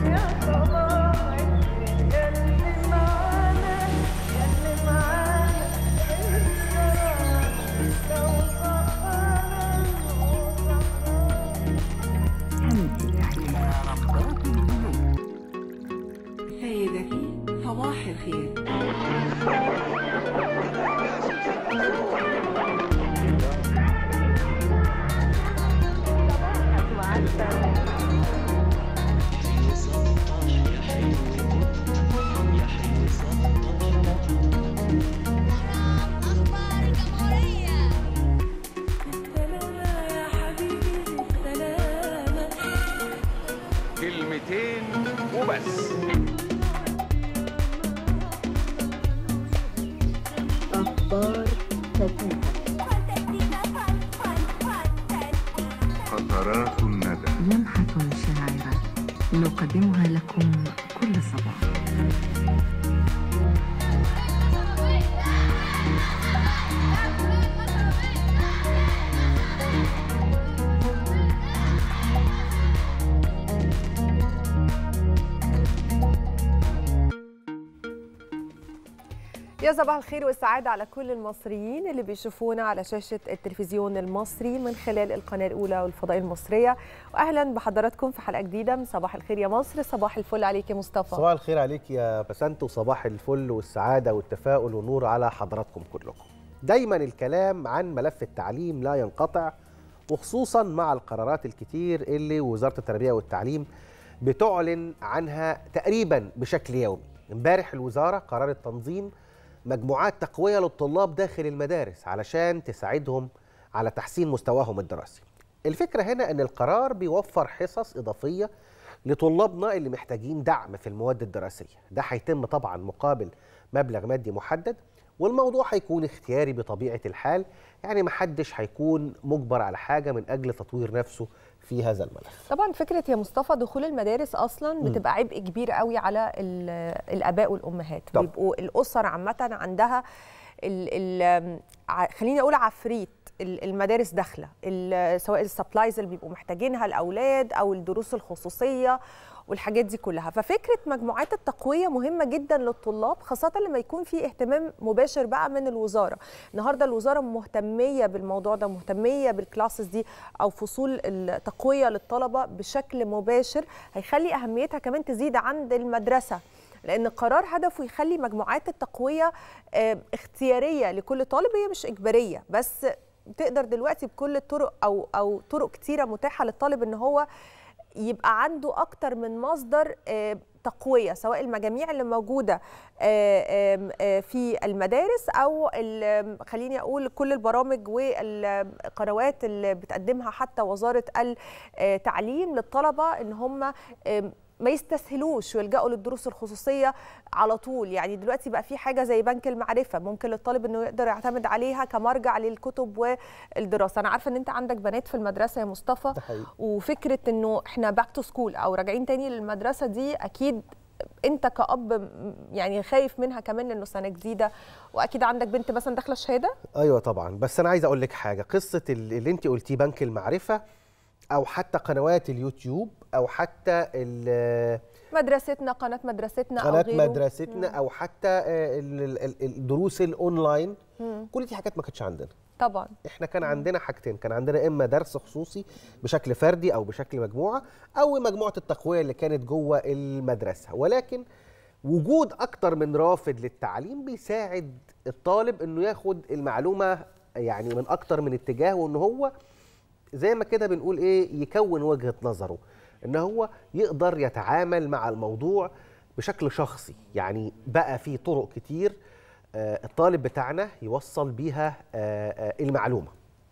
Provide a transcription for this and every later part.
سيدتي صباح الخير أخبار الجمهورية سلامة يا حبيبي سلامة كلمتين وبس فانتستيكا فان فان فانتستيكا قطرات الندى لمحة شاعرة نقدمها لكم كل صباح يا صباح الخير والسعادة على كل المصريين اللي بيشوفونا على شاشة التلفزيون المصري من خلال القناة الأولى والفضائية المصرية وأهلا بحضراتكم في حلقة جديدة من صباح الخير يا مصر صباح الفل عليك يا مصطفى صباح الخير عليك يا بسنت وصباح الفل والسعادة والتفاؤل والنور على حضراتكم كلكم دايما الكلام عن ملف التعليم لا ينقطع وخصوصا مع القرارات الكتير اللي وزارة التربية والتعليم بتعلن عنها تقريبا بشكل يومي امبارح الوزارة قررت تنظيم مجموعات تقوية للطلاب داخل المدارس علشان تساعدهم على تحسين مستواهم الدراسي الفكرة هنا أن القرار بيوفر حصص إضافية لطلابنا اللي محتاجين دعم في المواد الدراسية ده هيتم طبعا مقابل مبلغ مادي محدد والموضوع هيكون اختياري بطبيعة الحال يعني محدش هيكون مجبر على حاجة من أجل تطوير نفسه في هذا الملف طبعا فكرة يا مصطفى دخول المدارس أصلا بتبقى عبء كبير قوي على ال- الآباء والأمهات طبعا. بيبقوا الأسر عامة عندها ال ال ع- خليني أقول عفريت ال- المدارس داخله ال- سواء السبلايز اللي بيبقوا محتاجينها الاولاد او الدروس الخصوصيه والحاجات دي كلها ففكره مجموعات التقويه مهمه جدا للطلاب خاصه لما يكون في اهتمام مباشر بقى من الوزاره النهارده الوزاره مهتميه بالموضوع ده مهتميه بالكلاسز دي او فصول التقويه للطلبه بشكل مباشر هيخلي اهميتها كمان تزيد عند المدرسه لان القرار هدفه يخلي مجموعات التقويه آه، اختياريه لكل طالب هي مش اجباريه بس تقدر دلوقتي بكل الطرق او او طرق كتيره متاحه للطالب ان هو يبقى عنده اكتر من مصدر آه، تقويه سواء المجاميع اللي موجوده آه، آم، آه، في المدارس او ال- خليني اقول كل البرامج والقنوات اللي بتقدمها حتى وزاره التعليم للطلبه ان هم آم، ما يستسهلوش ويلجأوا للدروس الخصوصية على طول يعني دلوقتي بقى في حاجة زي بنك المعرفة ممكن للطالب انه يقدر يعتمد عليها كمرجع للكتب والدراسة انا عارفة ان انت عندك بنات في المدرسة يا مصطفى ده حقيقي. وفكرة انه احنا باك تو سكول او راجعين تاني للمدرسة دي اكيد انت كأب م- يعني خايف منها كمان لانه سنة جديدة واكيد عندك بنت مثلا داخلة الشهادة ايوه طبعا بس انا عايز اقول لك حاجه قصه ال- اللي انت قلتيه بنك المعرفه او حتى قنوات اليوتيوب او حتى ال- مدرستنا قناة مدرستنا او قناه غيره مدرستنا او حتى آه، ال- ال- ال- الدروس الاونلاين كل دي حاجات ما كانتش عندنا طبعا احنا كان عندنا حاجتين كان عندنا اما درس خصوصي بشكل فردي او بشكل مجموعه او مجموعه التقويه اللي كانت جوه المدرسه ولكن وجود اكتر من رافد للتعليم بيساعد الطالب انه ياخد المعلومه يعني من اكتر من اتجاه وان هو زي ما كده بنقول ايه يكون وجهه نظره ان هو يقدر يتعامل مع الموضوع بشكل شخصي يعني بقى في طرق كتير آه، الطالب بتاعنا يوصل بيها آه، آه، المعلومه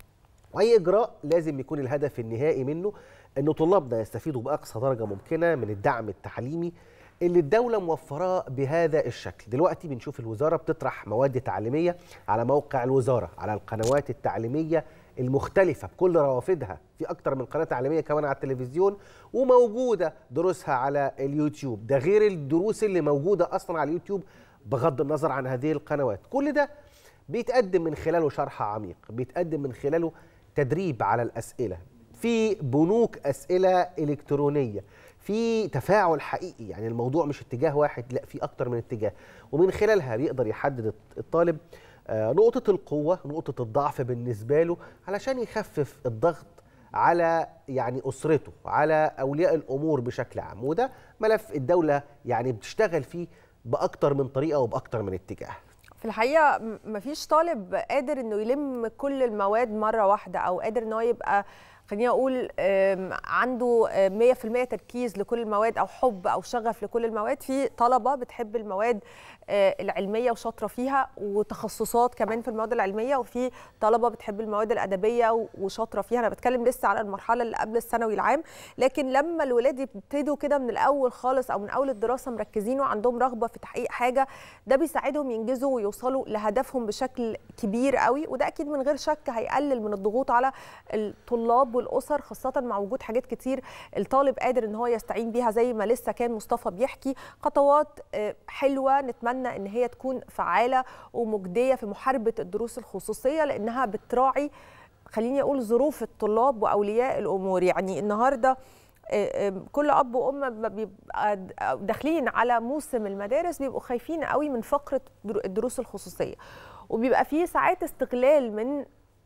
واي اجراء لازم يكون الهدف النهائي منه ان طلابنا يستفيدوا باقصى درجه ممكنه من الدعم التعليمي اللي الدوله موفراه بهذا الشكل دلوقتي بنشوف الوزاره بتطرح مواد تعليميه على موقع الوزاره على القنوات التعليميه المختلفه بكل روافدها في اكتر من قناه تعليميه كمان على التلفزيون وموجوده دروسها على اليوتيوب ده غير الدروس اللي موجوده اصلا على اليوتيوب بغض النظر عن هذه القنوات كل ده بيتقدم من خلاله شرح عميق بيتقدم من خلاله تدريب على الأسئلة في بنوك أسئلة إلكترونية في تفاعل حقيقي يعني الموضوع مش اتجاه واحد لا في اكتر من اتجاه ومن خلالها بيقدر يحدد الطالب آه، نقطة القوة نقطة الضعف بالنسبة له علشان يخفف الضغط على يعني أسرته على أولياء الأمور بشكل عام وده ملف الدولة يعني بتشتغل فيه بأكتر من طريقة وبأكتر من اتجاه في الحقيقه م- مفيش طالب قادر انه يلم كل المواد مره واحده او قادر ان هو يبقى خليني اقول آم، عنده آم، 100% تركيز لكل المواد او حب او شغف لكل المواد في طلبه بتحب المواد آه، العلميه وشاطره فيها وتخصصات كمان في المواد العلميه وفي طلبه بتحب المواد الادبيه و- وشاطره فيها انا بتكلم لسه على المرحله اللي قبل الثانوي العام لكن لما الولاد يبتدوا كده من الاول خالص او من اول الدراسه مركزين وعندهم رغبه في تحقيق حاجه ده بيساعدهم ينجزوا ويوصلوا لهدفهم بشكل كبير قوي وده اكيد من غير شك هيقلل من الضغوط على الطلاب والاسر خاصه مع وجود حاجات كتير الطالب قادر ان هو يستعين بيها زي ما لسه كان مصطفى بيحكي خطوات آه، حلوه نتمنى ان هي تكون فعاله ومجديه في محاربه الدروس الخصوصيه لانها بتراعي خليني اقول ظروف الطلاب واولياء الامور يعني النهارده آه، آه، كل اب وام لما بيبقى د- داخلين على موسم المدارس بيبقوا خايفين قوي من فقره در- الدروس الخصوصيه وبيبقى فيه ساعات استغلال من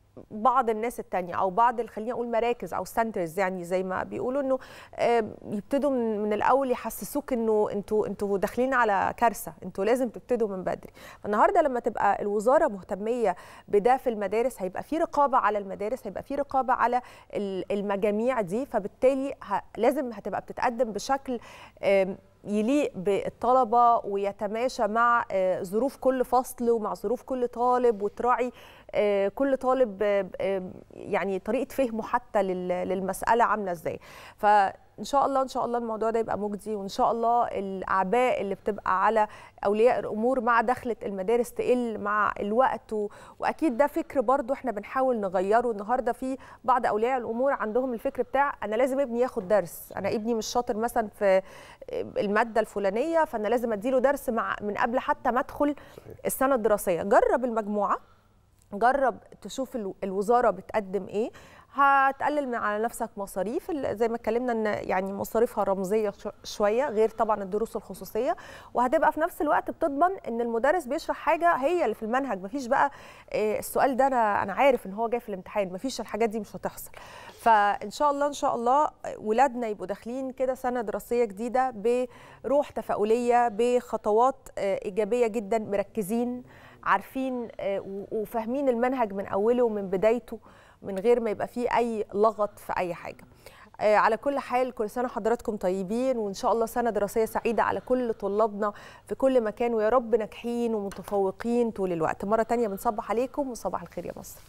بعض الناس التانية او بعض ال- خليني اقول مراكز او سنترز يعني زي ما بيقولوا انه آه، يبتدوا من, من الاول يحسسوك انه انتوا انتوا داخلين على كارثه انتوا لازم تبتدوا من بدري فالنهارده لما تبقى الوزاره مهتميه بده في المدارس هيبقى في رقابه على المدارس هيبقى في رقابه على ال- المجاميع دي فبالتالي ه- لازم هتبقى بتتقدم بشكل آم، يليق بالطلبه ويتماشى مع آه، ظروف كل فصل ومع ظروف كل طالب وتراعي آه، كل طالب آه، آه، يعني طريقه فهمه حتى لل- للمساله عامله ازاي فان شاء الله ان شاء الله الموضوع ده يبقى مجدي وان شاء الله الاعباء اللي بتبقى على اولياء الامور مع دخله المدارس تقل مع الوقت و... واكيد ده فكر برضو احنا بنحاول نغيره النهارده في بعض اولياء الامور عندهم الفكر بتاع انا لازم ابني ياخد درس انا ابني مش شاطر مثلا في الماده الفلانيه فانا لازم اديله درس مع من قبل حتى ما ادخل السنه الدراسيه جرب المجموعه جرب تشوف الو- الوزاره بتقدم ايه هتقلل من على نفسك مصاريف ال- زي ما اتكلمنا ان يعني مصاريفها رمزيه شو- شويه غير طبعا الدروس الخصوصيه وهتبقى في نفس الوقت بتضمن ان المدرس بيشرح حاجه هي اللي في المنهج مفيش بقى إيه، السؤال ده انا انا عارف ان هو جاي في الامتحان مفيش الحاجات دي مش هتحصل فان شاء الله ان شاء الله ولادنا يبقوا داخلين كده سنه دراسيه جديده بروح تفاؤليه بخطوات آه، ايجابيه جدا مركزين عارفين آه، و- وفاهمين المنهج من اوله ومن بدايته من غير ما يبقى فيه اي لغط في اي حاجه آه، على كل حال كل سنه حضراتكم طيبين وان شاء الله سنه دراسيه سعيده على كل طلابنا في كل مكان ويا رب ناجحين ومتفوقين طول الوقت مره تانية بنصبح عليكم وصباح الخير يا مصر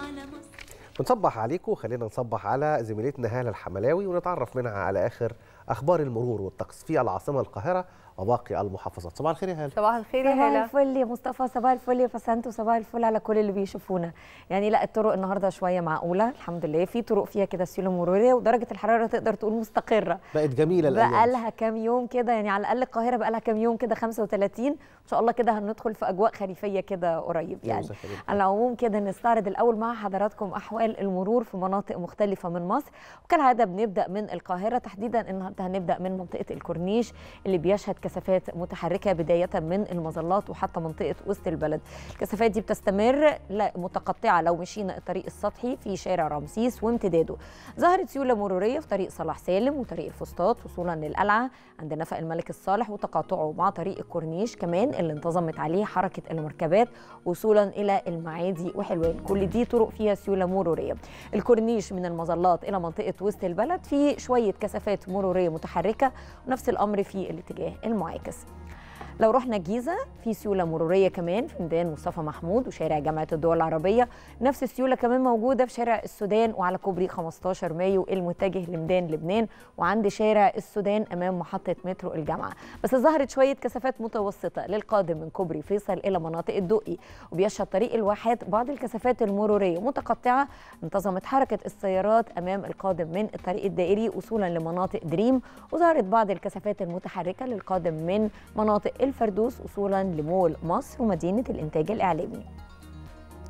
بنصبح عليكم وخلينا نصبح على زميلتنا هاله الحملاوي ونتعرف منها على اخر اخبار المرور والطقس في العاصمه القاهره وباقي المحافظات صباح الخير يا هاله صباح الخير يا صباح هلا الفل يا مصطفى صباح الفل يا فسنت وصباح الفل على كل اللي بيشوفونا يعني لا الطرق النهارده شويه معقوله الحمد لله في طرق فيها كده سيوله مروريه ودرجه الحراره تقدر تقول مستقره بقت جميله بقى الايام دي. لها كام يوم كده يعني على الاقل القاهره بقى لها كام يوم كده 35 ان شاء الله كده هندخل في اجواء خريفيه كده قريب يا يعني مسهل الحال. على العموم كده نستعرض الاول مع حضراتكم احوال المرور في مناطق مختلفه من مصر وكالعاده بنبدا من القاهره تحديدا النهارده هنبدا من منطقه الكورنيش اللي بيشهد كثافات متحركه بدايه من المظلات وحتى منطقه وسط البلد الكثافات دي بتستمر لا متقطعه لو مشينا الطريق السطحي في شارع رمسيس وامتداده ظهرت سيوله مروريه في طريق صلاح سالم وطريق الفسطاط وصولا للقلعه عند نفق الملك الصالح وتقاطعه مع طريق الكورنيش كمان اللي انتظمت عليه حركه المركبات وصولا الى المعادي وحلوان كل دي طرق فيها سيوله مروريه الكورنيش من المظلات الى منطقه وسط البلد في شويه كثافات مروريه متحركه ونفس الامر في الاتجاه المعاكس لو رحنا الجيزه في سيوله مروريه كمان في ميدان مصطفى محمود وشارع جامعه الدول العربيه نفس السيوله كمان موجوده في شارع السودان وعلى كوبري 15 مايو المتجه لميدان لبنان وعند شارع السودان امام محطه مترو الجامعه بس ظهرت شويه كثافات متوسطه للقادم من كوبري فيصل الى مناطق الدقي وبيشهد طريق الواحات بعض الكثافات المروريه متقطعه انتظمت حركه السيارات امام القادم من الطريق الدائري وصولا لمناطق دريم وظهرت بعض الكثافات المتحركه للقادم من مناطق الفردوس وصولا لمول مصر ومدينه الانتاج الاعلامي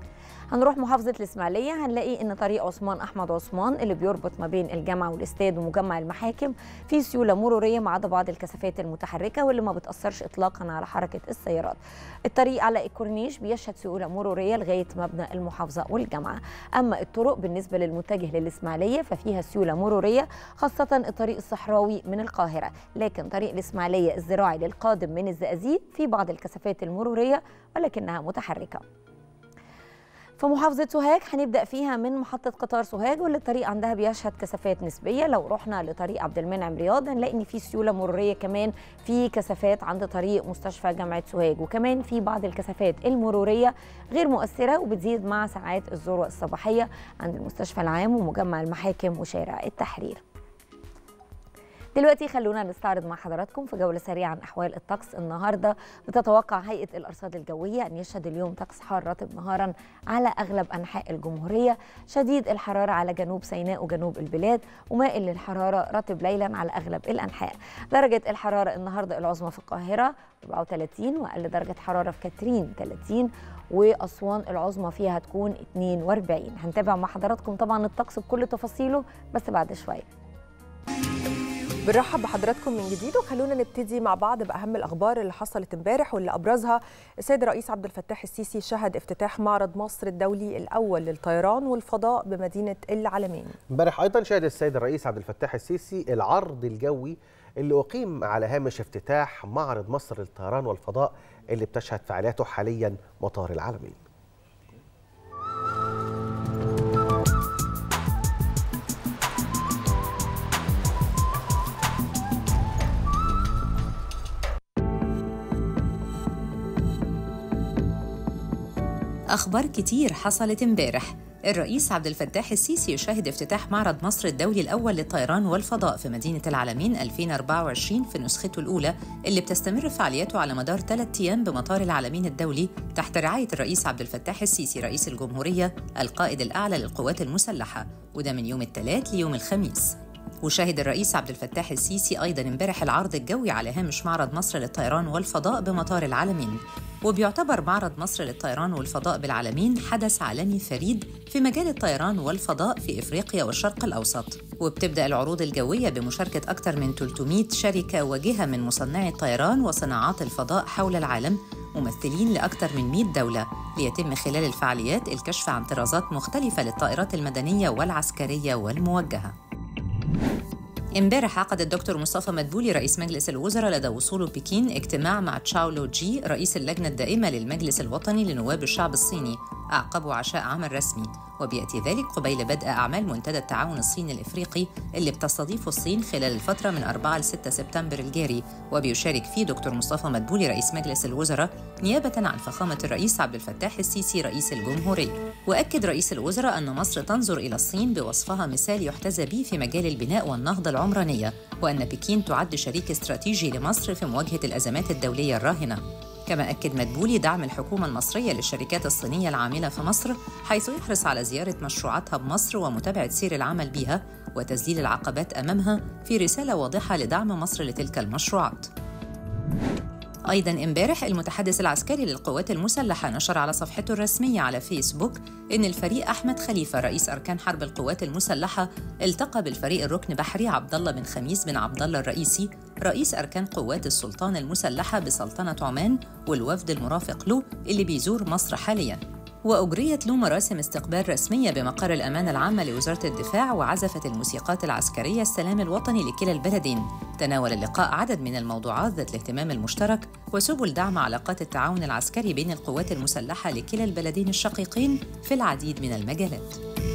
هنروح محافظة الإسماعيلية هنلاقي إن طريق عثمان أحمد عثمان اللي بيربط ما بين الجامعة والاستاد ومجمع المحاكم في سيولة مرورية ما عدا بعض الكثافات المتحركة واللي ما بتأثرش إطلاقا على حركة السيارات. الطريق على الكورنيش بيشهد سيولة مرورية لغاية مبنى المحافظة والجامعة. أما الطرق بالنسبة للمتجه للإسماعيلية ففيها سيولة مرورية خاصة الطريق الصحراوي من القاهرة، لكن طريق الإسماعيلية الزراعي للقادم من الزقازيق في بعض الكثافات المرورية ولكنها متحركة. في محافظة سوهاج هنبدأ فيها من محطة قطار سوهاج واللي الطريق عندها بيشهد كثافات نسبية لو رحنا لطريق عبد المنعم رياض هنلاقي إن في سيولة مرورية كمان في كثافات عند طريق مستشفى جامعة سوهاج وكمان في بعض الكثافات المرورية غير مؤثرة وبتزيد مع ساعات الذروة الصباحية عند المستشفى العام ومجمع المحاكم وشارع التحرير. دلوقتي خلونا نستعرض مع حضراتكم في جولة سريعة عن أحوال الطقس النهاردة بتتوقع هيئة الأرصاد الجوية أن يشهد اليوم طقس حار رطب نهارا على أغلب أنحاء الجمهورية شديد الحرارة على جنوب سيناء وجنوب البلاد ومائل للحرارة رطب ليلا على أغلب الأنحاء درجة الحرارة النهاردة العظمى في القاهرة 34 وأقل درجة حرارة في كاترين 30 وأسوان العظمى فيها هتكون 42 هنتابع مع حضراتكم طبعا الطقس بكل تفاصيله بس بعد شوية بنرحب بحضراتكم من جديد وخلونا نبتدي مع بعض باهم الاخبار اللي حصلت امبارح واللي ابرزها السيد الرئيس عبد الفتاح السيسي شهد افتتاح معرض مصر الدولي الاول للطيران والفضاء بمدينه العلمين. امبارح ايضا شهد السيد الرئيس عبد الفتاح السيسي العرض الجوي اللي اقيم على هامش افتتاح معرض مصر للطيران والفضاء اللي بتشهد فعالياته حاليا مطار العالمين. أخبار كتير حصلت امبارح الرئيس عبد الفتاح السيسي يشاهد افتتاح معرض مصر الدولي الأول للطيران والفضاء في مدينة العالمين 2024 في نسخته الأولى اللي بتستمر فعالياته على مدار ثلاث أيام بمطار العالمين الدولي تحت رعاية الرئيس عبد الفتاح السيسي رئيس الجمهورية القائد الأعلى للقوات المسلحة وده من يوم الثلاث ليوم الخميس وشهد الرئيس عبد الفتاح السيسي أيضا امبارح العرض الجوي على هامش معرض مصر للطيران والفضاء بمطار العالمين وبيعتبر معرض مصر للطيران والفضاء بالعالمين حدث عالمي فريد في مجال الطيران والفضاء في افريقيا والشرق الاوسط وبتبدا العروض الجويه بمشاركه اكثر من 300 شركه وجهه من مصنعي الطيران وصناعات الفضاء حول العالم ممثلين لاكثر من 100 دوله ليتم خلال الفعاليات الكشف عن طرازات مختلفه للطائرات المدنيه والعسكريه والموجهه امبارح عقد الدكتور مصطفى مدبولي رئيس مجلس الوزراء لدى وصوله بكين اجتماع مع تشاو لو جي رئيس اللجنة الدائمة للمجلس الوطني لنواب الشعب الصيني أعقبه عشاء عمل رسمي وبيأتي ذلك قبيل بدء أعمال منتدى التعاون الصيني الإفريقي اللي بتستضيفه الصين خلال الفترة من 4 ل 6 سبتمبر الجاري وبيشارك فيه دكتور مصطفى مدبولي رئيس مجلس الوزراء نيابة عن فخامة الرئيس عبد الفتاح السيسي رئيس الجمهورية وأكد رئيس الوزراء أن مصر تنظر إلى الصين بوصفها مثال يحتذى به في مجال البناء والنهضة العمرانية وأن بكين تعد شريك استراتيجي لمصر في مواجهة الأزمات الدولية الراهنة كما أكد مدبولي دعم الحكومة المصرية للشركات الصينية العاملة في مصر حيث يحرص على زيارة مشروعاتها بمصر ومتابعة سير العمل بها وتذليل العقبات أمامها في رسالة واضحة لدعم مصر لتلك المشروعات. أيضا امبارح المتحدث العسكري للقوات المسلحة نشر على صفحته الرسمية على فيسبوك إن الفريق أحمد خليفة رئيس أركان حرب القوات المسلحة التقى بالفريق الركن بحري عبد الله بن خميس بن عبد الله الرئيسي رئيس أركان قوات السلطان المسلحة بسلطنة عمان والوفد المرافق له اللي بيزور مصر حالياً وأجريت له مراسم استقبال رسمية بمقر الأمانة العامة لوزارة الدفاع وعزفت الموسيقات العسكرية السلام الوطني لكلا البلدين تناول اللقاء عدد من الموضوعات ذات الاهتمام المشترك وسبل دعم علاقات التعاون العسكري بين القوات المسلحة لكلا البلدين الشقيقين في العديد من المجالات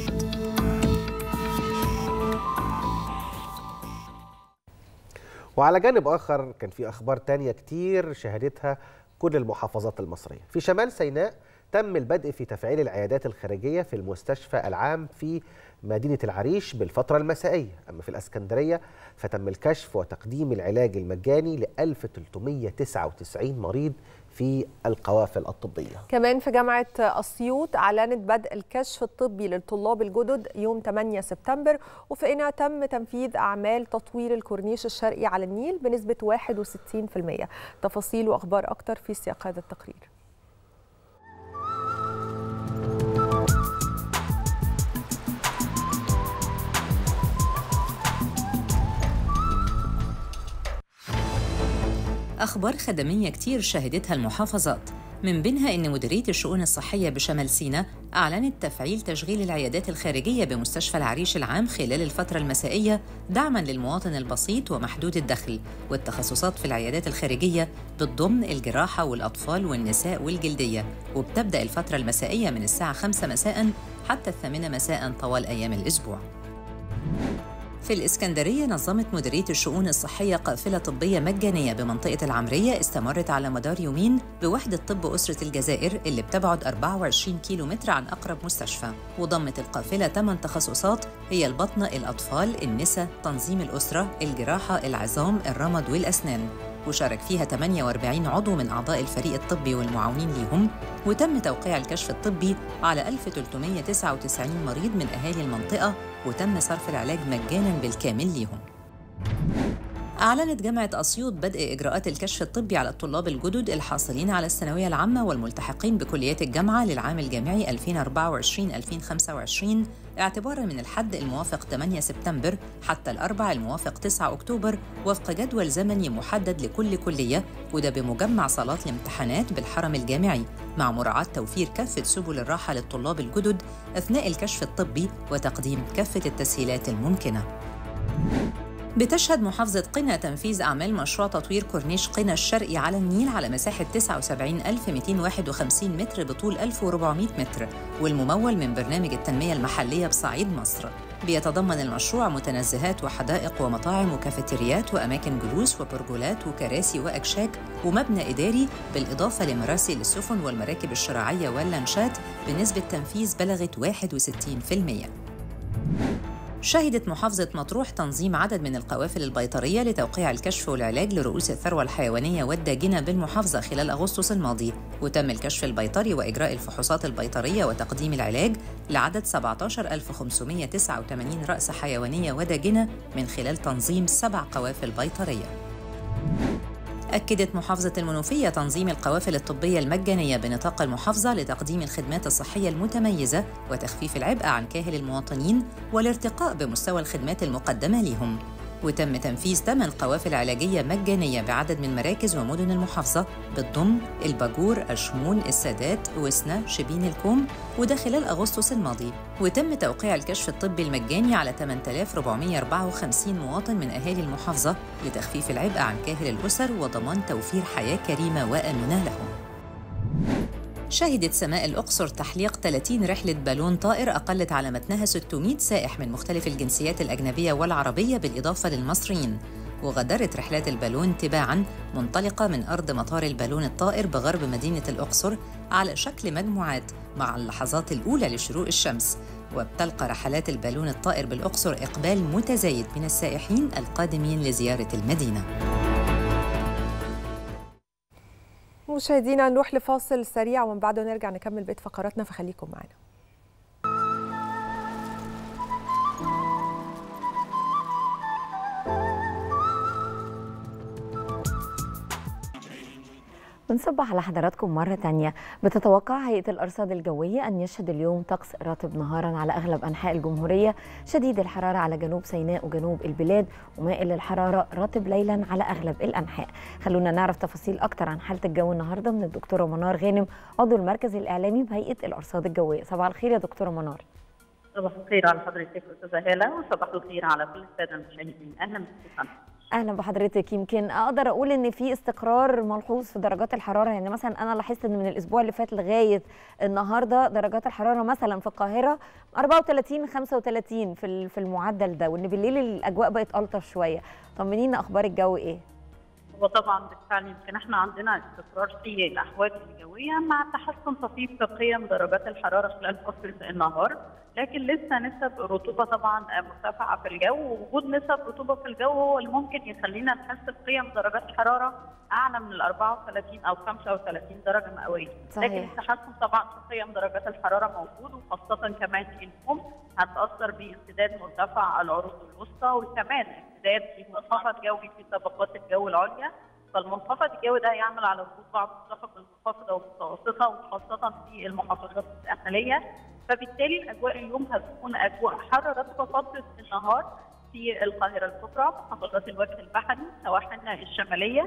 وعلى جانب آخر كان في أخبار تانية كتير شهدتها كل المحافظات المصرية في شمال سيناء تم البدء في تفعيل العيادات الخارجية في المستشفى العام في مدينة العريش بالفترة المسائية أما في الأسكندرية فتم الكشف وتقديم العلاج المجاني ل 1399 مريض في القوافل الطبية كمان في جامعة أسيوط أعلنت بدء الكشف الطبي للطلاب الجدد يوم 8 سبتمبر وفي قنا تم تنفيذ أعمال تطوير الكورنيش الشرقي على النيل بنسبة 61% تفاصيل وأخبار أكتر في سياق هذا التقرير أخبار خدمية كتير شهدتها المحافظات من بينها أن مديرية الشؤون الصحية بشمال سيناء أعلنت تفعيل تشغيل العيادات الخارجية بمستشفى العريش العام خلال الفترة المسائية دعماً للمواطن البسيط ومحدود الدخل والتخصصات في العيادات الخارجية بتضم الجراحة والأطفال والنساء والجلدية وبتبدأ الفترة المسائية من الساعة 5 مساء حتى الثامنة مساء طوال أيام الأسبوع في الإسكندرية نظمت مديرية الشؤون الصحية قافلة طبية مجانية بمنطقة العمرية استمرت على مدار يومين بوحدة طب أسرة الجزائر اللي بتبعد 24 كيلو متر عن أقرب مستشفى وضمت القافلة 8 تخصصات هي البطنة الأطفال النساء تنظيم الأسرة الجراحة العظام الرمد والأسنان وشارك فيها 48 عضو من أعضاء الفريق الطبي والمعاونين ليهم وتم توقيع الكشف الطبي على 1399 مريض من أهالي المنطقة وتم صرف العلاج مجانا بالكامل ليهم أعلنت جامعة أسيوط بدء إجراءات الكشف الطبي على الطلاب الجدد الحاصلين على الثانوية العامة والملتحقين بكليات الجامعة للعام الجامعي 2024-2025 اعتبارا من الحد الموافق 8 سبتمبر حتى الأربع الموافق 9 أكتوبر وفق جدول زمني محدد لكل كلية وده بمجمع صالات الامتحانات بالحرم الجامعي مع مراعاة توفير كافة سبل الراحة للطلاب الجدد أثناء الكشف الطبي وتقديم كافة التسهيلات الممكنة. بتشهد محافظة قنا تنفيذ أعمال مشروع تطوير كورنيش قنا الشرقي على النيل على مساحة 79251 متر بطول 1400 متر والممول من برنامج التنمية المحلية بصعيد مصر بيتضمن المشروع متنزهات وحدائق ومطاعم وكافيتريات وأماكن جلوس وبرجولات وكراسي وأكشاك ومبنى إداري بالإضافة لمراسي للسفن والمراكب الشراعية واللانشات بنسبة تنفيذ بلغت 61%. شهدت محافظة مطروح تنظيم عدد من القوافل البيطرية لتوقيع الكشف والعلاج لرؤوس الثروة الحيوانية والداجنة بالمحافظة خلال أغسطس الماضي وتم الكشف البيطري وإجراء الفحوصات البيطرية وتقديم العلاج لعدد 17589 رأس حيوانية وداجنة من خلال تنظيم سبع قوافل بيطرية أكدت محافظة المنوفية تنظيم القوافل الطبية المجانية بنطاق المحافظة لتقديم الخدمات الصحية المتميزة وتخفيف العبء عن كاهل المواطنين والارتقاء بمستوى الخدمات المقدمة لهم. وتم تنفيذ ثمان قوافل علاجية مجانية بعدد من مراكز ومدن المحافظة بتضم الباجور، أشمون، السادات، وسنا، شبين الكوم وده خلال أغسطس الماضي وتم توقيع الكشف الطبي المجاني على 8454 مواطن من أهالي المحافظة لتخفيف العبء عن كاهل الأسر وضمان توفير حياة كريمة وآمنة لهم شهدت سماء الأقصر تحليق 30 رحلة بالون طائر أقلت على متنها 600 سائح من مختلف الجنسيات الأجنبية والعربية بالإضافة للمصريين وغادرت رحلات البالون تباعا منطلقة من أرض مطار البالون الطائر بغرب مدينة الأقصر على شكل مجموعات مع اللحظات الأولى لشروق الشمس وبتلقى رحلات البالون الطائر بالأقصر إقبال متزايد من السائحين القادمين لزيارة المدينة مشاهدينا نروح لفاصل سريع ومن بعده نرجع نكمل بقيه فقراتنا فخليكم معنا بنصبح على حضراتكم مرة تانية بتتوقع هيئة الأرصاد الجوية أن يشهد اليوم طقس رطب نهارا على أغلب أنحاء الجمهورية شديد الحرارة على جنوب سيناء وجنوب البلاد ومائل الحرارة رطب ليلا على أغلب الأنحاء خلونا نعرف تفاصيل أكتر عن حالة الجو النهاردة من الدكتورة منار غانم عضو المركز الإعلامي بهيئة الأرصاد الجوية صباح الخير يا دكتورة منار صباح الخير على حضرتك استاذه هاله وصباح الخير على كل الساده المشاهدين اهلا بكم اهلا بحضرتك يمكن اقدر اقول ان في استقرار ملحوظ في درجات الحراره يعني مثلا انا لاحظت ان من الاسبوع اللي فات لغايه النهارده درجات الحراره مثلا في القاهره 34 35 في ال- في المعدل ده وان بالليل الاجواء بقت الطف شويه طمنينا اخبار الجو ايه هو طبعا بالفعل يمكن احنا عندنا استقرار في الاحوال الجويه مع تحسن طفيف في قيم درجات الحراره خلال فتره النهار لكن لسه نسب الرطوبه طبعا مرتفعه في الجو ووجود نسب رطوبه في الجو هو اللي ممكن يخلينا نحس بقيم درجات الحراره اعلى من ال 34 او 35 درجه مئويه صحيح. لكن التحسن طبعا في قيم درجات الحراره موجود وخاصه كمان اليوم هتاثر بامتداد مرتفع العروض الوسطى وكمان امتداد في منخفض جوي في طبقات الجو العليا فالمنخفض الجوي ده يعمل على وجود بعض السحب المنخفضه والمتوسطه وخاصه في المحافظات الساحليه فبالتالي الاجواء اليوم هتكون اجواء حر رطبه فتره النهار في القاهره الكبرى محافظات الوجه البحري سواحلنا الشماليه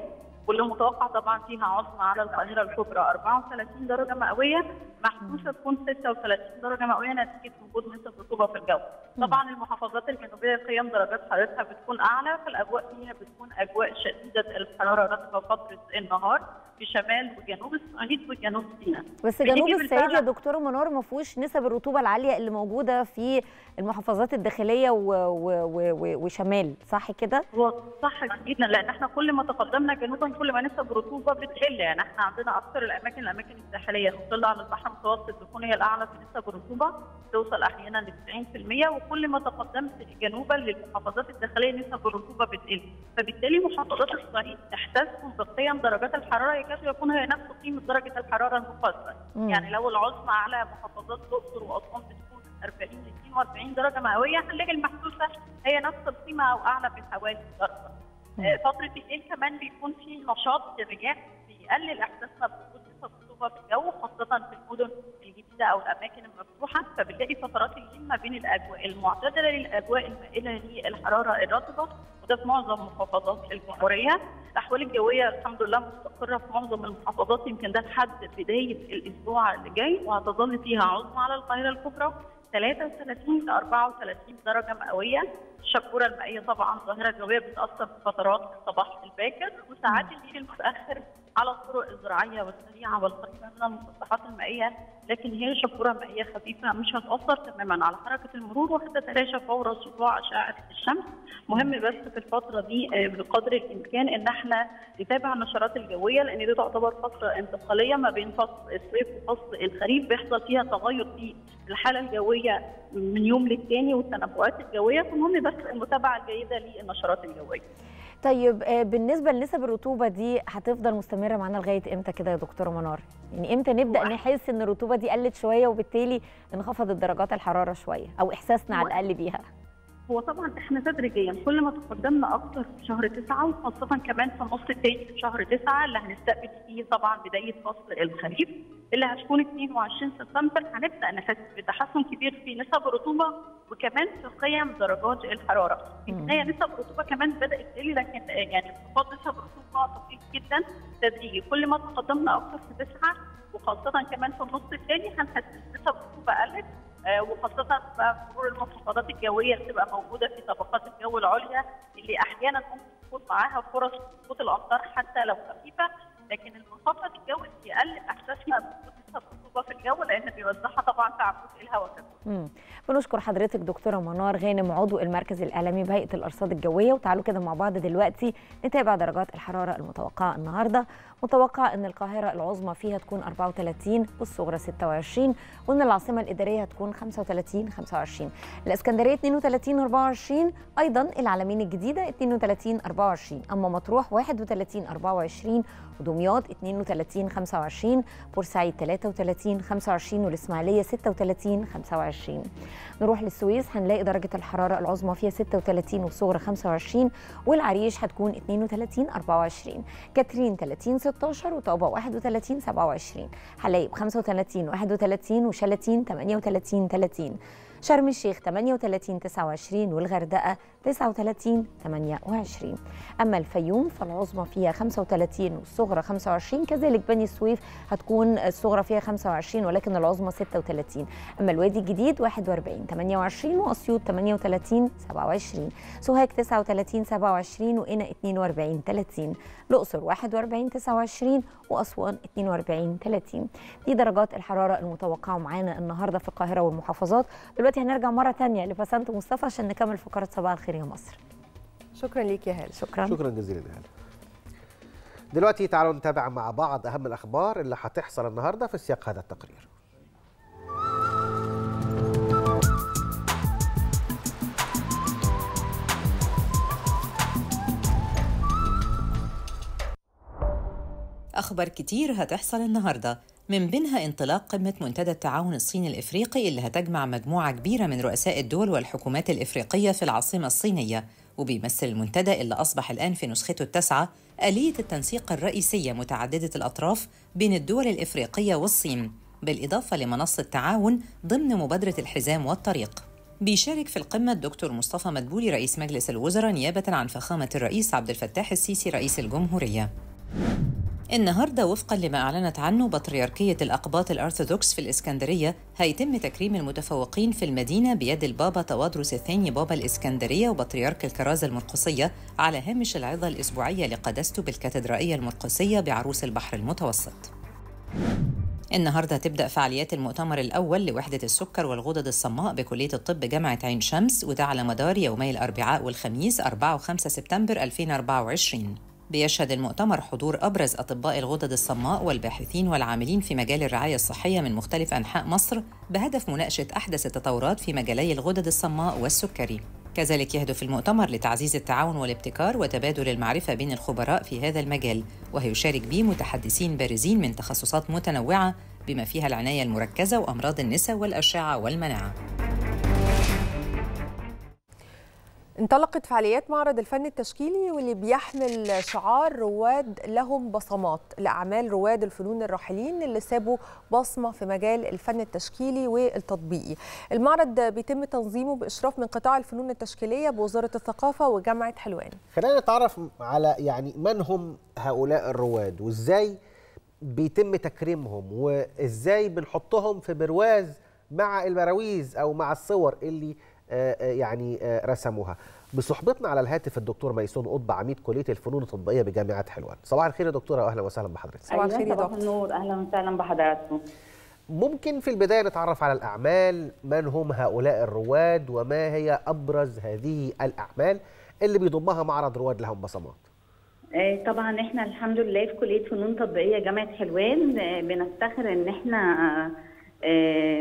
واللي متوقع طبعا فيها عظمى على القاهره الكبرى 34 درجه مئويه محسوسه تكون 36 درجه مئويه نتيجه وجود نسب رطوبه في الجو. طبعا المحافظات الجنوبيه قيم درجات حرارتها بتكون اعلى فالاجواء فيها بتكون اجواء شديده الحراره رطبه فتره النهار في شمال وجنوب الصعيد وجنوب سيناء. بس بنيجي جنوب الصعيد بالفعل يا دكتوره منار ما فيهوش نسب الرطوبه العاليه اللي موجوده في المحافظات الداخليه و... و... و... و... وشمال صح كده هو صح جدا لان احنا كل ما تقدمنا جنوبا كل ما نسب الرطوبه بتقل يعني احنا عندنا اكثر الاماكن الاماكن الساحليه المطله على البحر المتوسط بتكون هي الاعلى في نسب الرطوبه توصل احيانا ل 90% وكل ما تقدمت جنوبا للمحافظات الداخليه نسب الرطوبه بتقل فبالتالي محافظات الصعيد تحتسم بقيم درجات الحراره يكاد يكون هي نفس قيمه درجه الحراره المقدسه مم. يعني لو العظمى على محافظات الاقصر واسوان بتكون 40 ل 42 درجه مئويه هنلاقي المحسوسه هي نفس القيمه او اعلى بحوالي درجه. آه، فتره الليل كمان بيكون في نشاط الرياح بيقلل احساسنا بوجود نسب رطوبه في الجو خاصه في المدن الجديده او الاماكن المفتوحه فبنلاقي فترات الليل ما بين الاجواء المعتدله للاجواء المائله للحراره الرطبه وده في معظم محافظات الجمهوريه الاحوال الجويه الحمد لله مستقره في معظم المحافظات يمكن ده لحد بدايه الاسبوع اللي جاي وهتظل فيها عظمى على القاهره الكبرى 33 ل 34 درجه مئويه الشبوره المائيه طبعا ظاهره جويه بتاثر في فترات الصباح الباكر وساعات الليل المتاخر على الطرق الزراعيه والسريعه والقريبه من المسطحات المائيه لكن هي شبوره مائيه خفيفه مش هتاثر تماما على حركه المرور وهتتلاشى فور سطوع اشعه الشمس مهم بس في الفتره دي آه، بقدر الامكان ان احنا نتابع النشرات الجويه لان دي تعتبر فتره انتقاليه ما بين فصل الصيف وفصل الخريف بيحصل فيها تغير في الحاله الجويه من يوم للتاني والتنبؤات الجويه فمهم بس المتابعه الجيده للنشرات الجويه طيب آه، بالنسبه لنسب الرطوبه دي هتفضل مستمره معانا لغايه امتى كده يا دكتوره منار يعني امتى نبدا هو- نحس ان الرطوبه دي قلت شويه وبالتالي انخفضت درجات الحراره شويه او احساسنا على هو- الاقل بيها هو طبعا احنا تدريجيا كل ما تقدمنا اكتر في شهر تسعة وخاصة كمان في النص التاني في شهر تسعة اللي هنستقبل فيه طبعا بداية فصل الخريف اللي هتكون 22 سبتمبر هنبدا نحس بتحسن كبير في نسب الرطوبة وكمان في قيم درجات الحرارة. يمكن هي نسب الرطوبة كمان بدأت تقل لكن آه، يعني انخفاض نسب الرطوبة طفيف جدا تدريجي كل ما تقدمنا اكتر في تسعة وخاصة كمان في النص الثاني هنحس نسب الرطوبة قلت آه، وخاصة في مرور المنخفضات الجوية اللي بتبقى موجودة في طبقات الجو العليا اللي أحيانا ممكن تكون معاها فرص سقوط الأمطار حتى لو خفيفة لكن المنخفض الجوي بيقلل إحساسنا بوجود نسب رطوبة في الجو لأن بيوزعها طبعا في عبوة الهواء كمان. مم. بنشكر حضرتك دكتوره منار غانم عضو المركز الاعلامي بهيئه الارصاد الجويه وتعالوا كده مع بعض دلوقتي نتابع درجات الحراره المتوقعه النهارده متوقع ان القاهره العظمى فيها تكون 34 والصغرى 26 وان العاصمه الاداريه هتكون 35 25 الاسكندريه 32 24 ايضا العلمين الجديده 32 24 اما مطروح 31 24 ودمياط 32 25 بورسعيد 33 25 والاسماعيليه 36 25 نروح للسويس هنلاقي درجه الحراره العظمى فيها 36 والصغرى 25 والعريش هتكون 32 24 كاترين 30 16 وطابا 31 27 حلايب 35 31 وشلاتين 38 30 شرم الشيخ 38 29 والغردقه 39 28 اما الفيوم فالعظمى فيها 35 والصغرى 25 كذلك بني سويف هتكون الصغرى فيها 25 ولكن العظمى 36 اما الوادي الجديد 41 28 واسيوط 38 27 سوهاج 39 27 وقنا 42 30 الاقصر 41 29 واسوان 42 30 دي درجات الحراره المتوقعه معانا النهارده في القاهره والمحافظات دلوقتي هنرجع مره ثانيه لبسنت مصطفى عشان نكمل فقره صباح الخير يا مصر شكرا ليك يا هاله شكرا شكرا جزيلا يا هلا دلوقتي تعالوا نتابع مع بعض اهم الاخبار اللي هتحصل النهارده في سياق هذا التقرير أخبار كتير هتحصل النهاردة من بينها انطلاق قمة منتدى التعاون الصيني الإفريقي اللي هتجمع مجموعة كبيرة من رؤساء الدول والحكومات الإفريقية في العاصمة الصينية وبيمثل المنتدى اللي أصبح الآن في نسخته التاسعة آلية التنسيق الرئيسية متعددة الأطراف بين الدول الإفريقية والصين بالإضافة لمنصة تعاون ضمن مبادرة الحزام والطريق بيشارك في القمة الدكتور مصطفى مدبولي رئيس مجلس الوزراء نيابة عن فخامة الرئيس عبد الفتاح السيسي رئيس الجمهورية النهارده وفقا لما اعلنت عنه بطريركيه الاقباط الارثوذكس في الاسكندريه هيتم تكريم المتفوقين في المدينه بيد البابا توادرس الثاني بابا الاسكندريه وبطريرك الكرازه المرقسيه على هامش العظه الاسبوعيه لقداسته بالكاتدرائيه المرقسيه بعروس البحر المتوسط. النهارده هتبدا فعاليات المؤتمر الاول لوحده السكر والغدد الصماء بكليه الطب جامعه عين شمس وده على مدار يومي الاربعاء والخميس 4 و5 سبتمبر 2024 بيشهد المؤتمر حضور ابرز اطباء الغدد الصماء والباحثين والعاملين في مجال الرعايه الصحيه من مختلف انحاء مصر بهدف مناقشه احدث التطورات في مجالي الغدد الصماء والسكري كذلك يهدف المؤتمر لتعزيز التعاون والابتكار وتبادل المعرفة بين الخبراء في هذا المجال وهيشارك به متحدثين بارزين من تخصصات متنوعة بما فيها العناية المركزة وأمراض النساء والأشعة والمناعة انطلقت فعاليات معرض الفن التشكيلي واللي بيحمل شعار رواد لهم بصمات لأعمال رواد الفنون الراحلين اللي سابوا بصمة في مجال الفن التشكيلي والتطبيقي المعرض بيتم تنظيمه بإشراف من قطاع الفنون التشكيلية بوزارة الثقافة وجامعة حلوان خلينا نتعرف على يعني من هم هؤلاء الرواد وازاي بيتم تكريمهم وازاي بنحطهم في برواز مع البراويز او مع الصور اللي آه، آه، يعني آه، رسموها بصحبتنا على الهاتف الدكتور ميسون قطب عميد كليه الفنون التطبيقيه بجامعه حلوان صباح الخير يا دكتوره واهلا وسهلا بحضرتك صباح الخير يا صباح دكتور النور اهلا وسهلا بحضراتكم ممكن في البدايه نتعرف على الاعمال من هم هؤلاء الرواد وما هي ابرز هذه الاعمال اللي بيضمها معرض رواد لهم بصمات آه، طبعا احنا الحمد لله في كليه فنون تطبيقيه جامعه حلوان آه، بنفتخر ان احنا آه،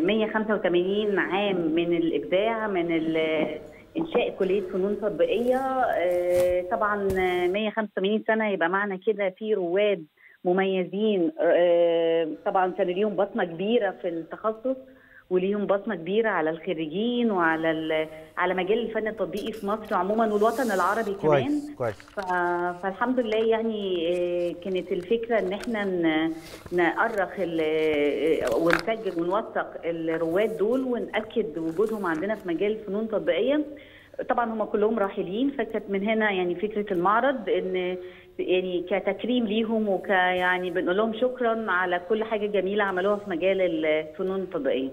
185 عام من الابداع من ال- انشاء كليه فنون تطبيقيه آه، طبعا آه، 185 سنه يبقى معنى كده في رواد مميزين آه، طبعا كان ليهم بصمه كبيره في التخصص وليهم بصمه كبيره على الخريجين وعلى ال- على مجال الفن التطبيقي في مصر عموما والوطن العربي كمان كويس كويس ف... فالحمد لله يعني آه، كانت الفكره ان احنا ن... نأرخ ال... آه، ونسجل ونوثق الرواد دول ونأكد وجودهم عندنا في مجال الفنون التطبيقيه طبعا هم كلهم راحلين فكانت من هنا يعني فكره المعرض ان يعني كتكريم ليهم وك يعني بنقول لهم شكرا على كل حاجه جميله عملوها في مجال الفنون التطبيقيه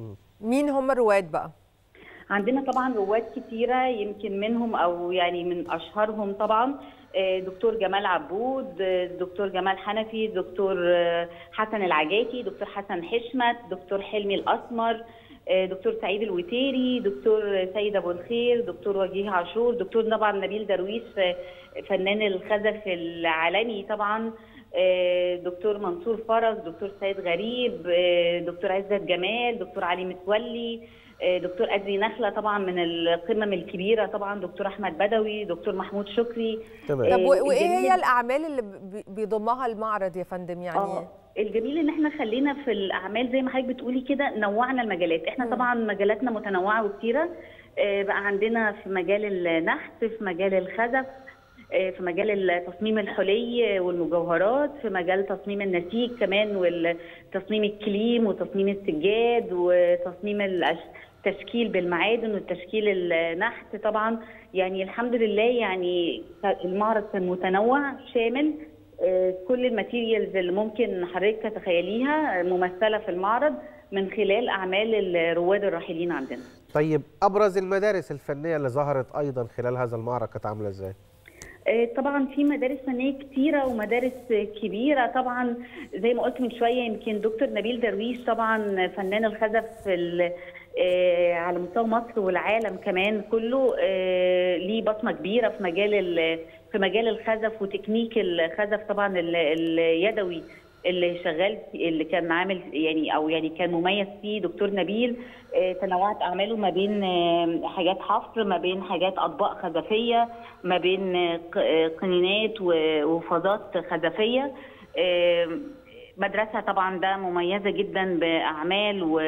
مين هم الرواد بقى عندنا طبعا رواد كتيرة يمكن منهم أو يعني من أشهرهم طبعا آه، دكتور جمال عبود آه، دكتور جمال حنفي دكتور آه، حسن العجاكي دكتور حسن حشمت دكتور حلمي الأسمر آه، دكتور سعيد الوتيري دكتور سيد أبو الخير دكتور وجيه عاشور دكتور طبعا نبيل درويش آه، فنان الخزف العالمي طبعا آه، دكتور منصور فرج دكتور سيد غريب آه، دكتور عزت جمال دكتور علي متولي آه، دكتور أدري نخلة طبعا من القمم الكبيرة طبعا دكتور أحمد بدوي دكتور محمود شكري تمام طب آه، و- وايه الجميل- هي الاعمال اللي بي- بيضمها المعرض يا فندم يعني اه الجميل ان احنا خلينا في الاعمال زي ما حضرتك بتقولي كده نوعنا المجالات احنا طبعا مجالاتنا متنوعه وكتيره آه، بقى عندنا في مجال النحت في مجال الخزف آه، في مجال التصميم الحلي والمجوهرات في مجال تصميم النسيج كمان وتصميم الكليم وتصميم السجاد وتصميم الأش- التشكيل بالمعادن والتشكيل النحت طبعا يعني الحمد لله يعني المعرض كان متنوع شامل آه، كل الماتيريالز اللي ممكن حضرتك تتخيليها ممثله في المعرض من خلال اعمال الرواد الراحلين عندنا. طيب ابرز المدارس الفنيه اللي ظهرت ايضا خلال هذا المعرض كانت عامله ازاي آه، طبعا في مدارس فنيه كتيره ومدارس كبيره طبعا زي ما قلت من شويه يمكن دكتور نبيل درويش طبعا فنان الخزف في ال- آه، على مستوى مصر والعالم كمان كله آه، ليه بصمه كبيره في مجال ال- في مجال الخزف وتكنيك الخزف طبعا ال- اليدوي اللي شغال في- اللي كان عامل يعني او يعني كان مميز فيه دكتور نبيل آه، تنوعت اعماله ما بين آه، حاجات حفر ما بين حاجات اطباق خزفيه ما بين آه، ق- آه، قنينات و- وفازات خزفيه آه، مدرسه طبعا ده مميزه جدا باعمال و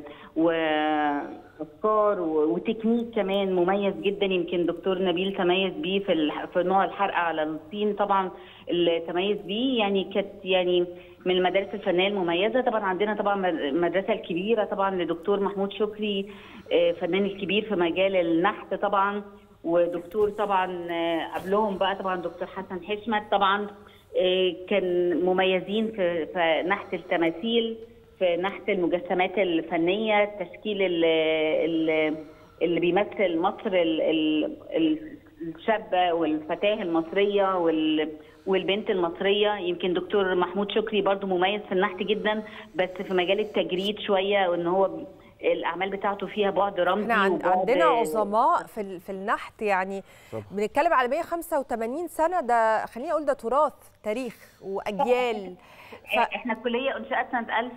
وافكار و- وتكنيك كمان مميز جدا يمكن دكتور نبيل تميز بيه في الح- في نوع الحرق على الطين طبعا اللي تميز بيه يعني كانت يعني من المدارس الفنيه المميزه طبعا عندنا طبعا مد- المدرسه الكبيره طبعا لدكتور محمود شكري آه، فنان الكبير في مجال النحت طبعا ودكتور طبعا آه، قبلهم بقى طبعا دكتور حسن حشمت طبعا آه، كان مميزين في في نحت التماثيل في نحت المجسمات الفنيه التشكيل ال- ال- اللي بيمثل مصر ال- ال- ال- الشابه والفتاه المصريه وال والبنت المصريه يمكن دكتور محمود شكري برضو مميز في النحت جدا بس في مجال التجريد شويه وان هو الاعمال بتاعته فيها بعد رمزي احنا عن- وبعد- عندنا عظماء في ال- في النحت يعني بنتكلم على 185 سنه ده خليني اقول ده تراث تاريخ واجيال ف... احنا الكليه انشات سنه 1000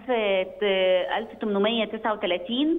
1839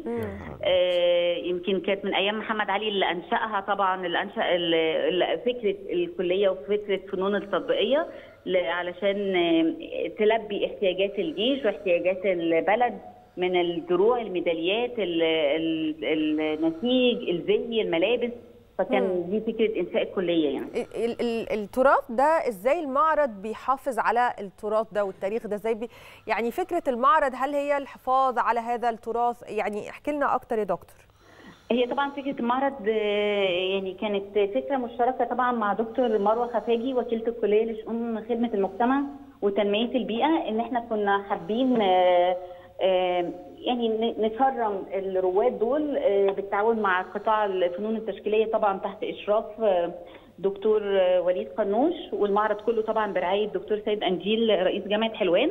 آه، يمكن كانت من ايام محمد علي اللي انشاها طبعا اللي انشا ال- ال- فكره الكليه وفكره فنون التطبيقيه ل- علشان آه، تلبي احتياجات الجيش واحتياجات البلد من الدروع الميداليات ال- ال- النسيج الزي الملابس فكان دي فكره انشاء الكليه يعني ال- ال- ال- التراث ده ازاي المعرض بيحافظ على التراث ده والتاريخ ده ازاي بي يعني فكره المعرض هل هي الحفاظ على هذا التراث يعني احكي لنا اكتر يا دكتور هي طبعا فكره المعرض آه، يعني كانت فكره مشتركه طبعا مع دكتور مروه خفاجي وكيله الكليه لشؤون خدمه المجتمع وتنميه البيئه ان احنا كنا حابين آه، آه، يعني ن- نكرم الرواد دول آه، بالتعاون مع قطاع الفنون التشكيليه طبعا تحت اشراف آه، دكتور آه، وليد قنوش والمعرض كله طبعا برعايه دكتور سيد انجيل رئيس جامعه حلوان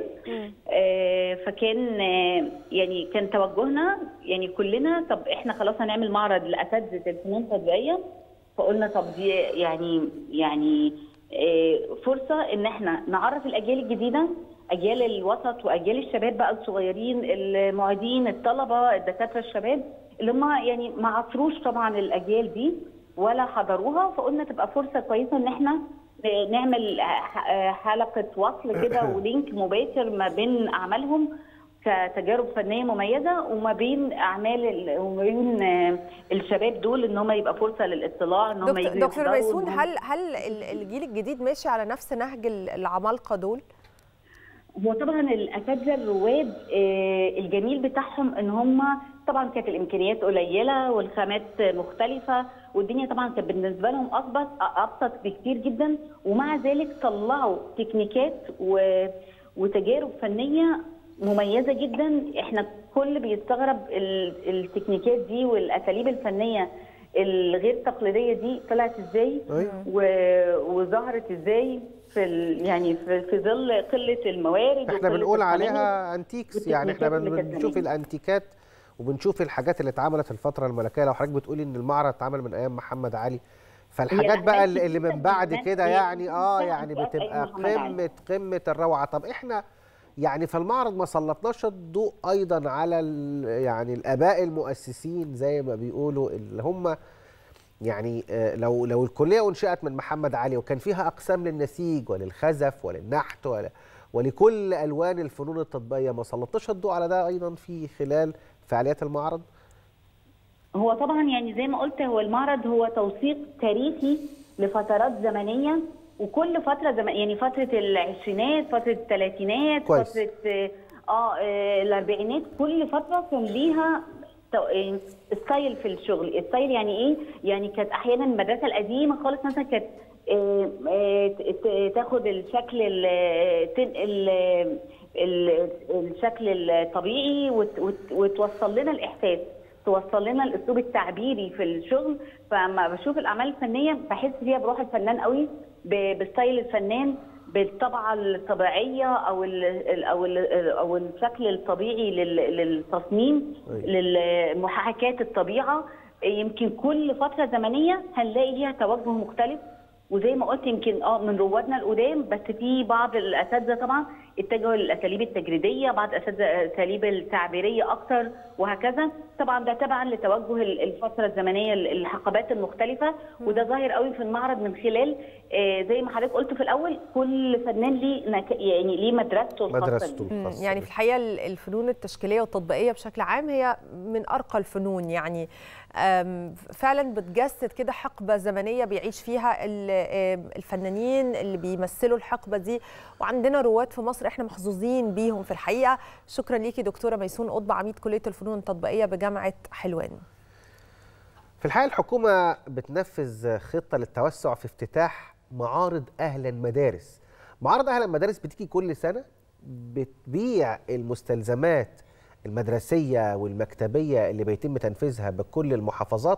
آه، فكان آه، يعني كان توجهنا يعني كلنا طب احنا خلاص هنعمل معرض لاساتذه الفنون التطبيقيه فقلنا طب دي يعني يعني آه، فرصه ان احنا نعرف الاجيال الجديده اجيال الوسط واجيال الشباب بقى الصغيرين المعيدين الطلبه الدكاتره الشباب اللي هم يعني ما عصروش طبعا الاجيال دي ولا حضروها فقلنا تبقى فرصه كويسه ان احنا نعمل ح- حلقه وصل كده ولينك مباشر ما بين اعمالهم كتجارب فنيه مميزه وما بين اعمال ال- وما بين آه، الشباب دول ان هم يبقى فرصه للاطلاع ان هم دكتور, يجوا دكتور يحضروا، ميسون إن هم- هل هل ال- الجيل الجديد ماشي على نفس نهج ال- العمالقه دول هو طبعا الاساتذه الرواد آه، الجميل بتاعهم ان هم طبعا كانت الامكانيات قليله والخامات مختلفه والدنيا طبعا كانت بالنسبه لهم ابسط ابسط بكتير جدا ومع ذلك طلعوا تكنيكات و... وتجارب فنيه مميزه جدا احنا كل بيستغرب ال- التكنيكات دي والاساليب الفنيه الغير تقليديه دي طلعت ازاي أيوة. و- وظهرت ازاي في ال- يعني في في ظل قله الموارد احنا وقلة بنقول الخامات. عليها انتيكس يعني احنا والتكنيكات اللي بن- كانت بنشوف زمان. الانتيكات وبنشوف الحاجات اللي اتعملت في الفتره الملكيه لو حضرتك بتقولي ان المعرض اتعمل من ايام محمد علي فالحاجات الأعمال بقى اللي اللي جداً من بعد كمان كده هي يعني اه بتبقى يعني أنشاء بتبقى أيام محمد علي. قمه قمه الروعه طب احنا يعني في المعرض ما سلطناش الضوء ايضا على ال- يعني الاباء المؤسسين زي ما بيقولوا اللي هم يعني آه، لو لو الكليه انشئت من محمد علي وكان فيها اقسام للنسيج وللخزف وللنحت ول- ولكل الوان الفنون التطبيقيه ما سلطناش الضوء على ده ايضا في خلال فعاليات المعرض هو طبعا يعني زي ما قلت هو المعرض هو توثيق تاريخي لفترات زمنيه وكل فتره زمن يعني فتره العشرينات فتره الثلاثينات كويس. فتره اه آه، الاربعينات كل فتره كان ليها تو- آه، ستايل في الشغل ستايل يعني ايه يعني كانت احيانا المدرسه القديمه خالص مثلا كانت آه، آه، ت- ت- تاخد الشكل ال- تنقل آه، ال- الشكل الطبيعي وت- وت- وتوصل لنا الاحساس توصل لنا الاسلوب التعبيري في الشغل فما بشوف الاعمال الفنيه بحس فيها بروح الفنان قوي ب- بستايل الفنان بالطبعه الطبيعيه او ال او ال او الشكل الطبيعي لل- للتصميم لمحاكاه الطبيعه يمكن كل فتره زمنيه هنلاقي ليها توجه مختلف وزي ما قلت يمكن اه من روادنا القدام بس في بعض الاساتذه طبعا اتجهوا للاساليب التجريديه بعض الاساتذه الاساليب التعبيريه اكتر وهكذا طبعا ده تبعا لتوجه ال- الفتره الزمنيه ال- الحقبات المختلفه وده ظاهر قوي في المعرض من خلال آه زي ما حضرتك قلت في الاول كل فنان ليه نك- يعني ليه مدرسته الخاصه مدرسته بيه. مم، الخاصة يعني بيه. في الحقيقه ال- الفنون التشكيليه والتطبيقيه بشكل عام هي من ارقى الفنون يعني آم، فعلا بتجسد كده حقبه زمنيه بيعيش فيها ال- آم، الفنانين اللي بيمثلوا الحقبه دي وعندنا رواد في مصر احنا محظوظين بيهم في الحقيقه شكرا ليكي دكتوره ميسون قطب عميد كليه الفنون التطبيقيه بجامعه حلوان في الحقيقه الحكومه بتنفذ خطه للتوسع في افتتاح معارض اهلا مدارس معارض اهل المدارس بتيجي كل سنه بتبيع المستلزمات المدرسيه والمكتبيه اللي بيتم تنفيذها بكل المحافظات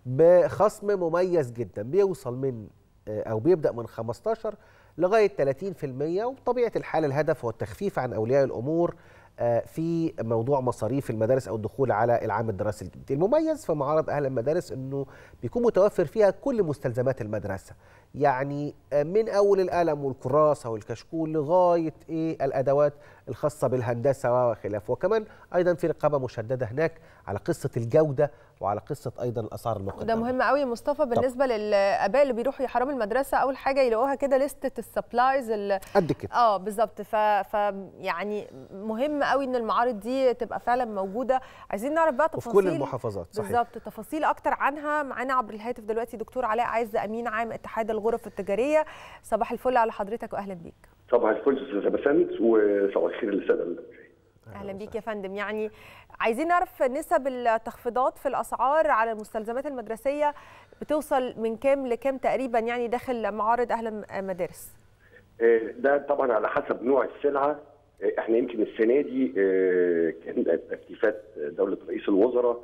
بخصم مميز جدا بيوصل من او بيبدا من 15 لغايه 30% وبطبيعه الحال الهدف هو التخفيف عن اولياء الامور آه، في موضوع مصاريف المدارس او الدخول على العام الدراسي الجديد المميز في معارض اهل المدارس انه بيكون متوفر فيها كل مستلزمات المدرسه يعني آه، من اول القلم والكراسه والكشكول لغايه ايه الادوات الخاصه بالهندسه وخلافه وكمان ايضا في رقابه مشدده هناك على قصه الجوده وعلى قصه ايضا الاسعار المقدمه وده مهم قوي يا مصطفى بالنسبه للاباء اللي بيروحوا يحرموا المدرسه اول حاجه يلاقوها كده لسته السبلايز ال- قد كده اه بالظبط ف... ف يعني مهم قوي ان المعارض دي تبقى فعلا موجوده عايزين نعرف بقى وفي تفاصيل كل المحافظات صحيح بالظبط تفاصيل اكتر عنها معانا عبر الهاتف دلوقتي دكتور علاء عز امين عام اتحاد الغرف التجاريه صباح الفل على حضرتك واهلا بيك صباح الفل استاذه بسنت وصباح الخير للساده المشاهدين. اهلا بيك يا فندم يعني عايزين نعرف نسب التخفيضات في الاسعار على المستلزمات المدرسيه بتوصل من كام لكام تقريبا يعني داخل معارض اهل المدارس آه، ده طبعا على حسب نوع السلعه آه، احنا يمكن السنه دي آه، كان تكليفات دوله رئيس الوزراء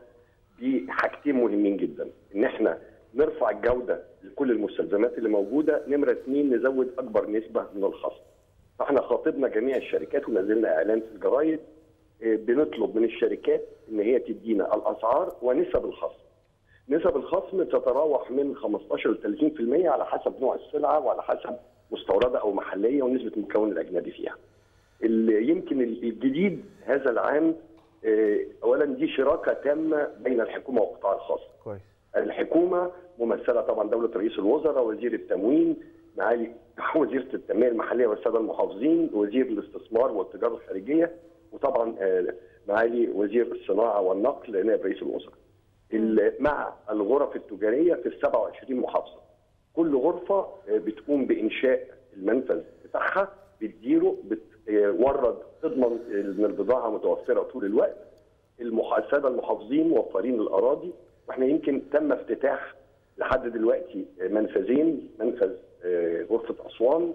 بحاجتين مهمين جدا ان احنا نرفع الجوده لكل المستلزمات اللي موجوده نمره اثنين نزود اكبر نسبه من الخصم فاحنا خاطبنا جميع الشركات ونزلنا اعلان في الجرايد آه، بنطلب من الشركات ان هي تدينا الاسعار ونسب الخصم نسب الخصم تتراوح من 15 ل 30% على حسب نوع السلعه وعلى حسب مستورده او محليه ونسبه المكون الاجنبي فيها. اللي يمكن الجديد هذا العام آه، اولا دي شراكه تامه بين الحكومه والقطاع الخاص. كويس الحكومه ممثله طبعا دوله رئيس الوزراء وزير التموين معالي وزيره التنميه المحليه والساده المحافظين وزير الاستثمار والتجاره الخارجيه وطبعا آه، معالي وزير الصناعه والنقل نائب رئيس الوزراء. ال- مع الغرف التجاريه في ال 27 محافظه. كل غرفه آه، بتقوم بانشاء المنفذ بتاعها بتديره بتورد تضمن ان البضاعه متوفره طول الوقت. المح- الساده المحافظين موفرين الاراضي واحنا يمكن تم افتتاح لحد دلوقتي منفذين منفذ آه، غرفه اسوان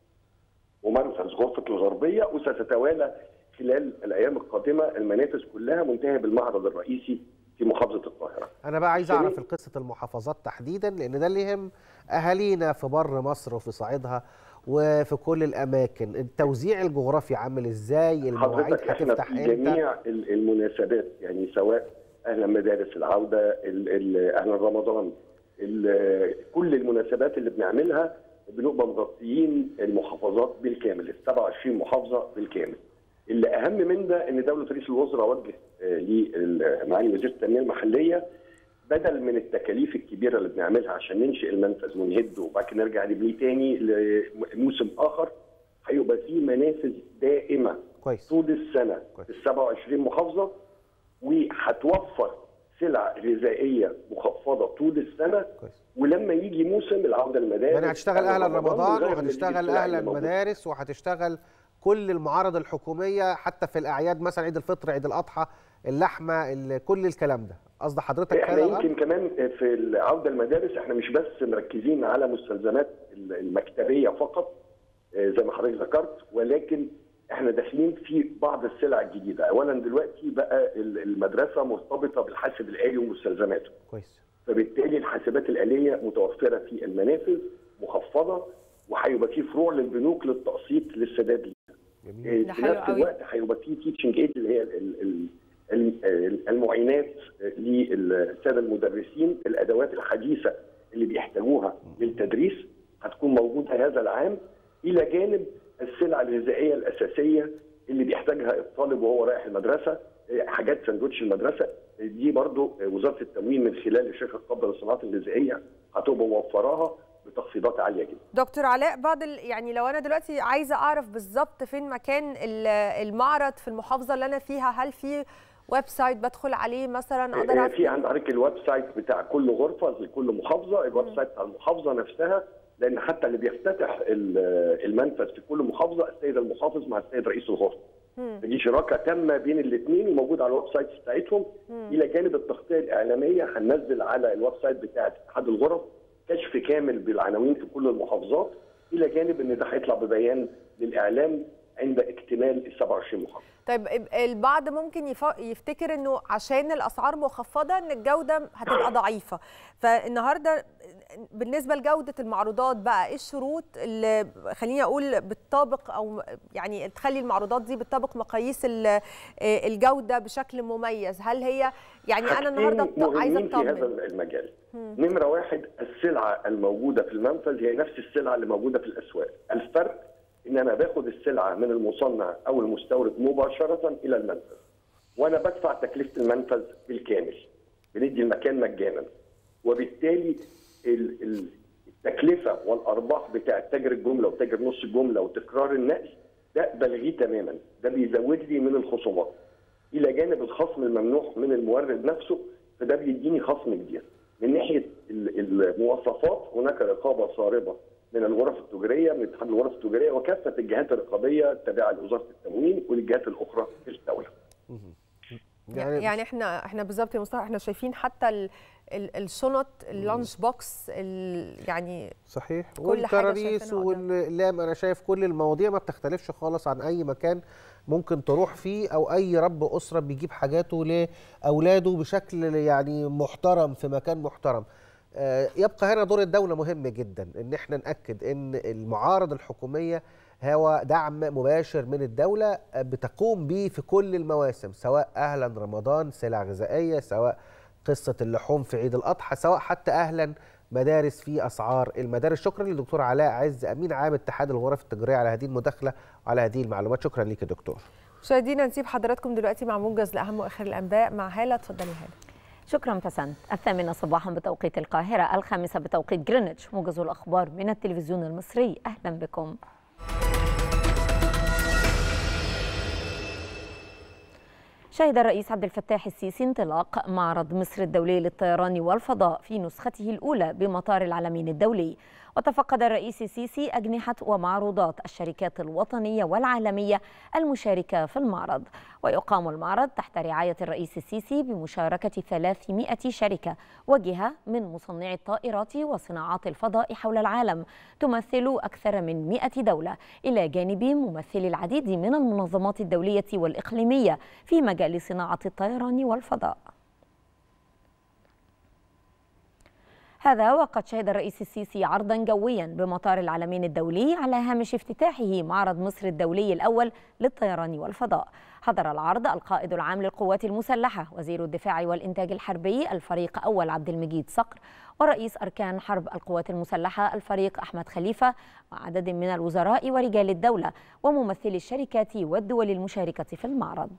ومنفذ غرفه الغربيه وستتوالى خلال الايام القادمه المنافذ كلها منتهيه بالمعرض الرئيسي في محافظه القاهره. انا بقى عايز سنين. اعرف قصه المحافظات تحديدا لان ده اللي يهم اهالينا في بر مصر وفي صعيدها وفي كل الاماكن التوزيع الجغرافي عامل ازاي المواعيد حضرتك احنا هتفتح في امتى جميع ال- المناسبات يعني سواء اهلا مدارس العوده ال- ال- اهلا رمضان ال- كل المناسبات اللي بنعملها بنبقى مغطيين المحافظات بالكامل ال 27 محافظه بالكامل اللي اهم من ده ان دوله رئيس الوزراء وجه آه، لمعالي وزير التنميه المحليه بدل من التكاليف الكبيره اللي بنعملها عشان ننشئ المنفذ ونهده وبعد كده نرجع نبنيه تاني لموسم اخر هيبقى في منافذ دائمه كويس طول السنه كويس. في ال 27 محافظه وهتوفر سلع غذائيه مخفضه طول السنه كويس ولما يجي موسم العوده المدارس يعني هتشتغل اهلا رمضان نغير من وهتشتغل السلع اهلا اللي موجودة. المدارس وهتشتغل كل المعارض الحكوميه حتى في الاعياد مثلا عيد الفطر عيد الاضحى اللحمه ال- كل الكلام ده قصد حضرتك احنا كده بقى؟ يمكن كمان في العوده المدارس احنا مش بس مركزين على مستلزمات المكتبيه فقط آه، زي ما حضرتك ذكرت ولكن احنا داخلين في بعض السلع الجديده اولا دلوقتي بقى ال- المدرسه مرتبطه بالحاسب الالي ومستلزماته كويس فبالتالي الحاسبات الآلية متوفرة في المنافذ مخفضة وهيبقى في فروع للبنوك للتقسيط للسداد ليها. جميل ده في حلو نفس قوي. الوقت هيبقى في تيتشنج ايد اللي هي ال- ال- ال- ال- المعينات للساده المدرسين الادوات الحديثه اللي بيحتاجوها للتدريس هتكون موجوده هذا العام الى جانب السلع الغذائيه الاساسيه اللي بيحتاجها الطالب وهو رايح المدرسه حاجات سندوتش المدرسه دي برضو وزاره التموين من خلال الشركه القابله للصناعات الغذائيه هتبقى موفراها بتخفيضات عاليه جدا. دكتور علاء بعض ال... يعني لو انا دلوقتي عايزه اعرف بالظبط فين مكان ال- المعرض في المحافظه اللي انا فيها هل في ويب سايت بدخل عليه مثلا اقدر آه، أعرف في عند حضرتك الويب سايت بتاع كل غرفه لكل محافظه الويب سايت بتاع المحافظه نفسها لان حتى اللي بيفتتح ال- المنفذ في كل محافظه السيد المحافظ مع السيد رئيس الغرفه دي شراكه تامه بين الاثنين وموجود على الويب سايت بتاعتهم الى جانب التغطيه الاعلاميه هننزل على الويب سايت بتاع اتحاد الغرف كشف كامل بالعناوين في كل المحافظات الى جانب ان ده هيطلع ببيان للاعلام عند اكتمال ال 27 محافظه. طيب البعض ممكن يف- يفتكر انه عشان الاسعار مخفضه ان الجوده هتبقى ضعيفه فالنهارده بالنسبه لجوده المعروضات بقى ايه الشروط اللي خليني اقول بتطابق او يعني تخلي المعروضات دي بتطابق مقاييس ال- الجوده بشكل مميز هل هي يعني انا النهارده حاجتين أط- عايزه مهمين في هذا اطمن المجال. مم. نمره واحد السلعه الموجوده في المنفذ هي نفس السلعه اللي موجوده في الاسواق، الفرق ان انا باخد السلعه من المصنع او المستورد مباشره الى المنفذ. وانا بدفع تكلفه المنفذ بالكامل. بندي المكان مجانا. وبالتالي ال- ال- التكلفه والارباح بتاع تاجر الجمله وتاجر نص الجمله وتكرار النقل ده بلغيه تماما، ده بيزود لي من الخصومات. الى جانب الخصم الممنوح من المورد نفسه فده بيديني خصم كبير. من ناحيه ال- المواصفات هناك رقابه صارمه من الغرف التجاريه من اتحاد الغرف التجاريه وكافه الجهات الرقابيه التابعه لوزاره التموين والجهات الاخرى في الدوله. يعني, يعني احنا احنا بالظبط يا مصطفى احنا شايفين حتى ال ال الشنط اللانش بوكس ال يعني صحيح كل حاجة والكراريس شايفينها والاقلام انا شايف كل المواضيع ما بتختلفش خالص عن اي مكان ممكن تروح فيه او اي رب اسره بيجيب حاجاته لاولاده بشكل يعني محترم في مكان محترم آه، يبقى هنا دور الدوله مهم جدا ان احنا ناكد ان المعارض الحكوميه هو دعم مباشر من الدوله آه، بتقوم به في كل المواسم سواء اهلا رمضان سلع غذائيه سواء قصه اللحوم في عيد الاضحى سواء حتى اهلا مدارس في اسعار المدارس شكرا للدكتور علاء عز امين عام اتحاد الغرف التجاريه على هذه المداخله وعلى هذه المعلومات شكرا ليك يا دكتور مشاهدينا نسيب حضراتكم دلوقتي مع موجز لاهم واخر الانباء مع هاله اتفضلي هاله شكرا بسنت الثامنة صباحا بتوقيت القاهرة الخامسة بتوقيت جرينتش موجز الأخبار من التلفزيون المصري أهلا بكم شهد الرئيس عبد الفتاح السيسي انطلاق معرض مصر الدولي للطيران والفضاء في نسخته الأولى بمطار العلمين الدولي وتفقد الرئيس السيسي أجنحة ومعروضات الشركات الوطنية والعالمية المشاركة في المعرض ويقام المعرض تحت رعاية الرئيس السيسي بمشاركة 300 شركة وجهة من مصنعي الطائرات وصناعات الفضاء حول العالم تمثل أكثر من 100 دولة إلى جانب ممثلي العديد من المنظمات الدولية والإقليمية في مجال صناعة الطيران والفضاء هذا وقد شهد الرئيس السيسي عرضا جويا بمطار العلمين الدولي على هامش افتتاحه معرض مصر الدولي الأول للطيران والفضاء حضر العرض القائد العام للقوات المسلحة وزير الدفاع والإنتاج الحربي الفريق أول عبد المجيد صقر ورئيس أركان حرب القوات المسلحة الفريق أحمد خليفة وعدد من الوزراء ورجال الدولة وممثلي الشركات والدول المشاركة في المعرض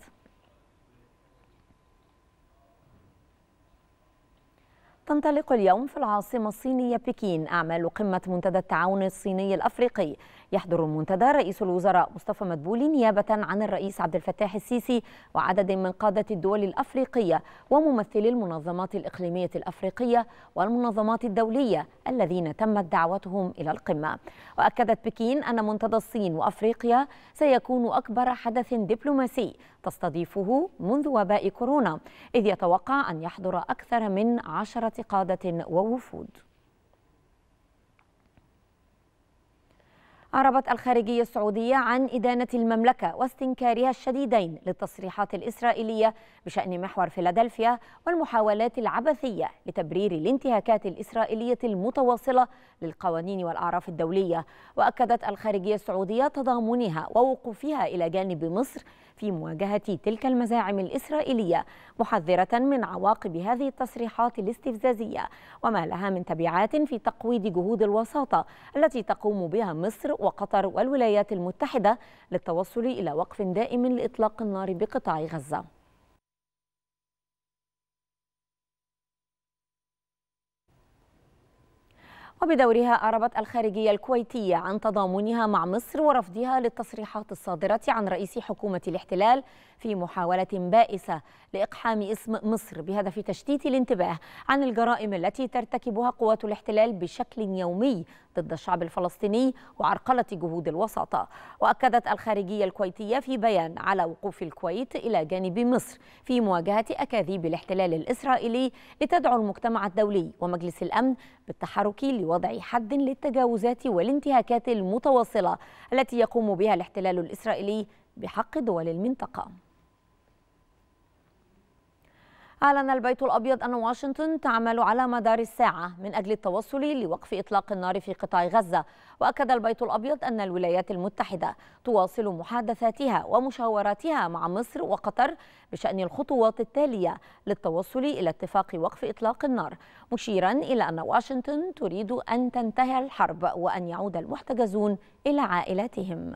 تنطلق اليوم في العاصمة الصينية بكين أعمال قمة منتدى التعاون الصيني الأفريقي يحضر المنتدى رئيس الوزراء مصطفى مدبولي نيابة عن الرئيس عبد الفتاح السيسي وعدد من قادة الدول الأفريقية وممثلي المنظمات الإقليمية الأفريقية والمنظمات الدولية الذين تمت دعوتهم إلى القمة وأكدت بكين أن منتدى الصين وأفريقيا سيكون أكبر حدث دبلوماسي تستضيفه منذ وباء كورونا إذ يتوقع أن يحضر أكثر من عشرة قادة ووفود أعربت الخارجية السعودية عن إدانة المملكة واستنكارها الشديدين للتصريحات الإسرائيلية بشأن محور فيلادلفيا والمحاولات العبثية لتبرير الانتهاكات الإسرائيلية المتواصلة للقوانين والأعراف الدولية وأكدت الخارجية السعودية تضامنها ووقوفها إلى جانب مصر في مواجهة تلك المزاعم الإسرائيلية محذرة من عواقب هذه التصريحات الاستفزازية وما لها من تبعات في تقويض جهود الوساطة التي تقوم بها مصر وقطر والولايات المتحدة للتوصل إلى وقف دائم لإطلاق النار بقطاع غزة وبدورها أعربت الخارجية الكويتية عن تضامنها مع مصر ورفضها للتصريحات الصادرة عن رئيس حكومة الاحتلال في محاولة بائسة لإقحام اسم مصر بهدف تشتيت الانتباه عن الجرائم التي ترتكبها قوات الاحتلال بشكل يومي ضد الشعب الفلسطيني وعرقلة جهود الوساطة وأكدت الخارجية الكويتية في بيان على وقوف الكويت إلى جانب مصر في مواجهة أكاذيب الاحتلال الإسرائيلي لتدعو المجتمع الدولي ومجلس الأمن بالتحرك لوضع حد للتجاوزات والانتهاكات المتواصلة التي يقوم بها الاحتلال الإسرائيلي بحق دول المنطقة أعلن البيت الأبيض أن واشنطن تعمل على مدار الساعة من أجل التوصل لوقف إطلاق النار في قطاع غزة وأكد البيت الأبيض أن الولايات المتحدة تواصل محادثاتها ومشاوراتها مع مصر وقطر بشأن الخطوات التالية للتوصل إلى اتفاق وقف إطلاق النار مشيرا إلى أن واشنطن تريد أن تنتهي الحرب وأن يعود المحتجزون إلى عائلاتهم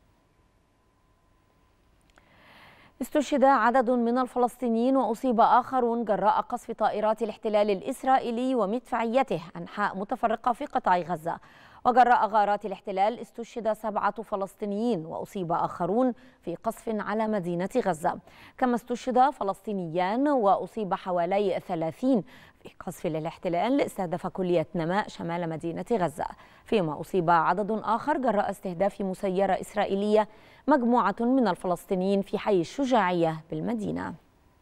استشهد عدد من الفلسطينيين وأصيب آخرون جراء قصف طائرات الاحتلال الإسرائيلي ومدفعيته أنحاء متفرقة في قطاع غزة وجراء غارات الاحتلال استشهد سبعة فلسطينيين وأصيب آخرون في قصف على مدينة غزة كما استشهد فلسطينيان وأصيب حوالي ثلاثين في قصف للاحتلال استهدف كلية نماء شمال مدينة غزة فيما أصيب عدد آخر جراء استهداف مسيرة إسرائيلية مجموعة من الفلسطينيين في حي الشجاعية بالمدينة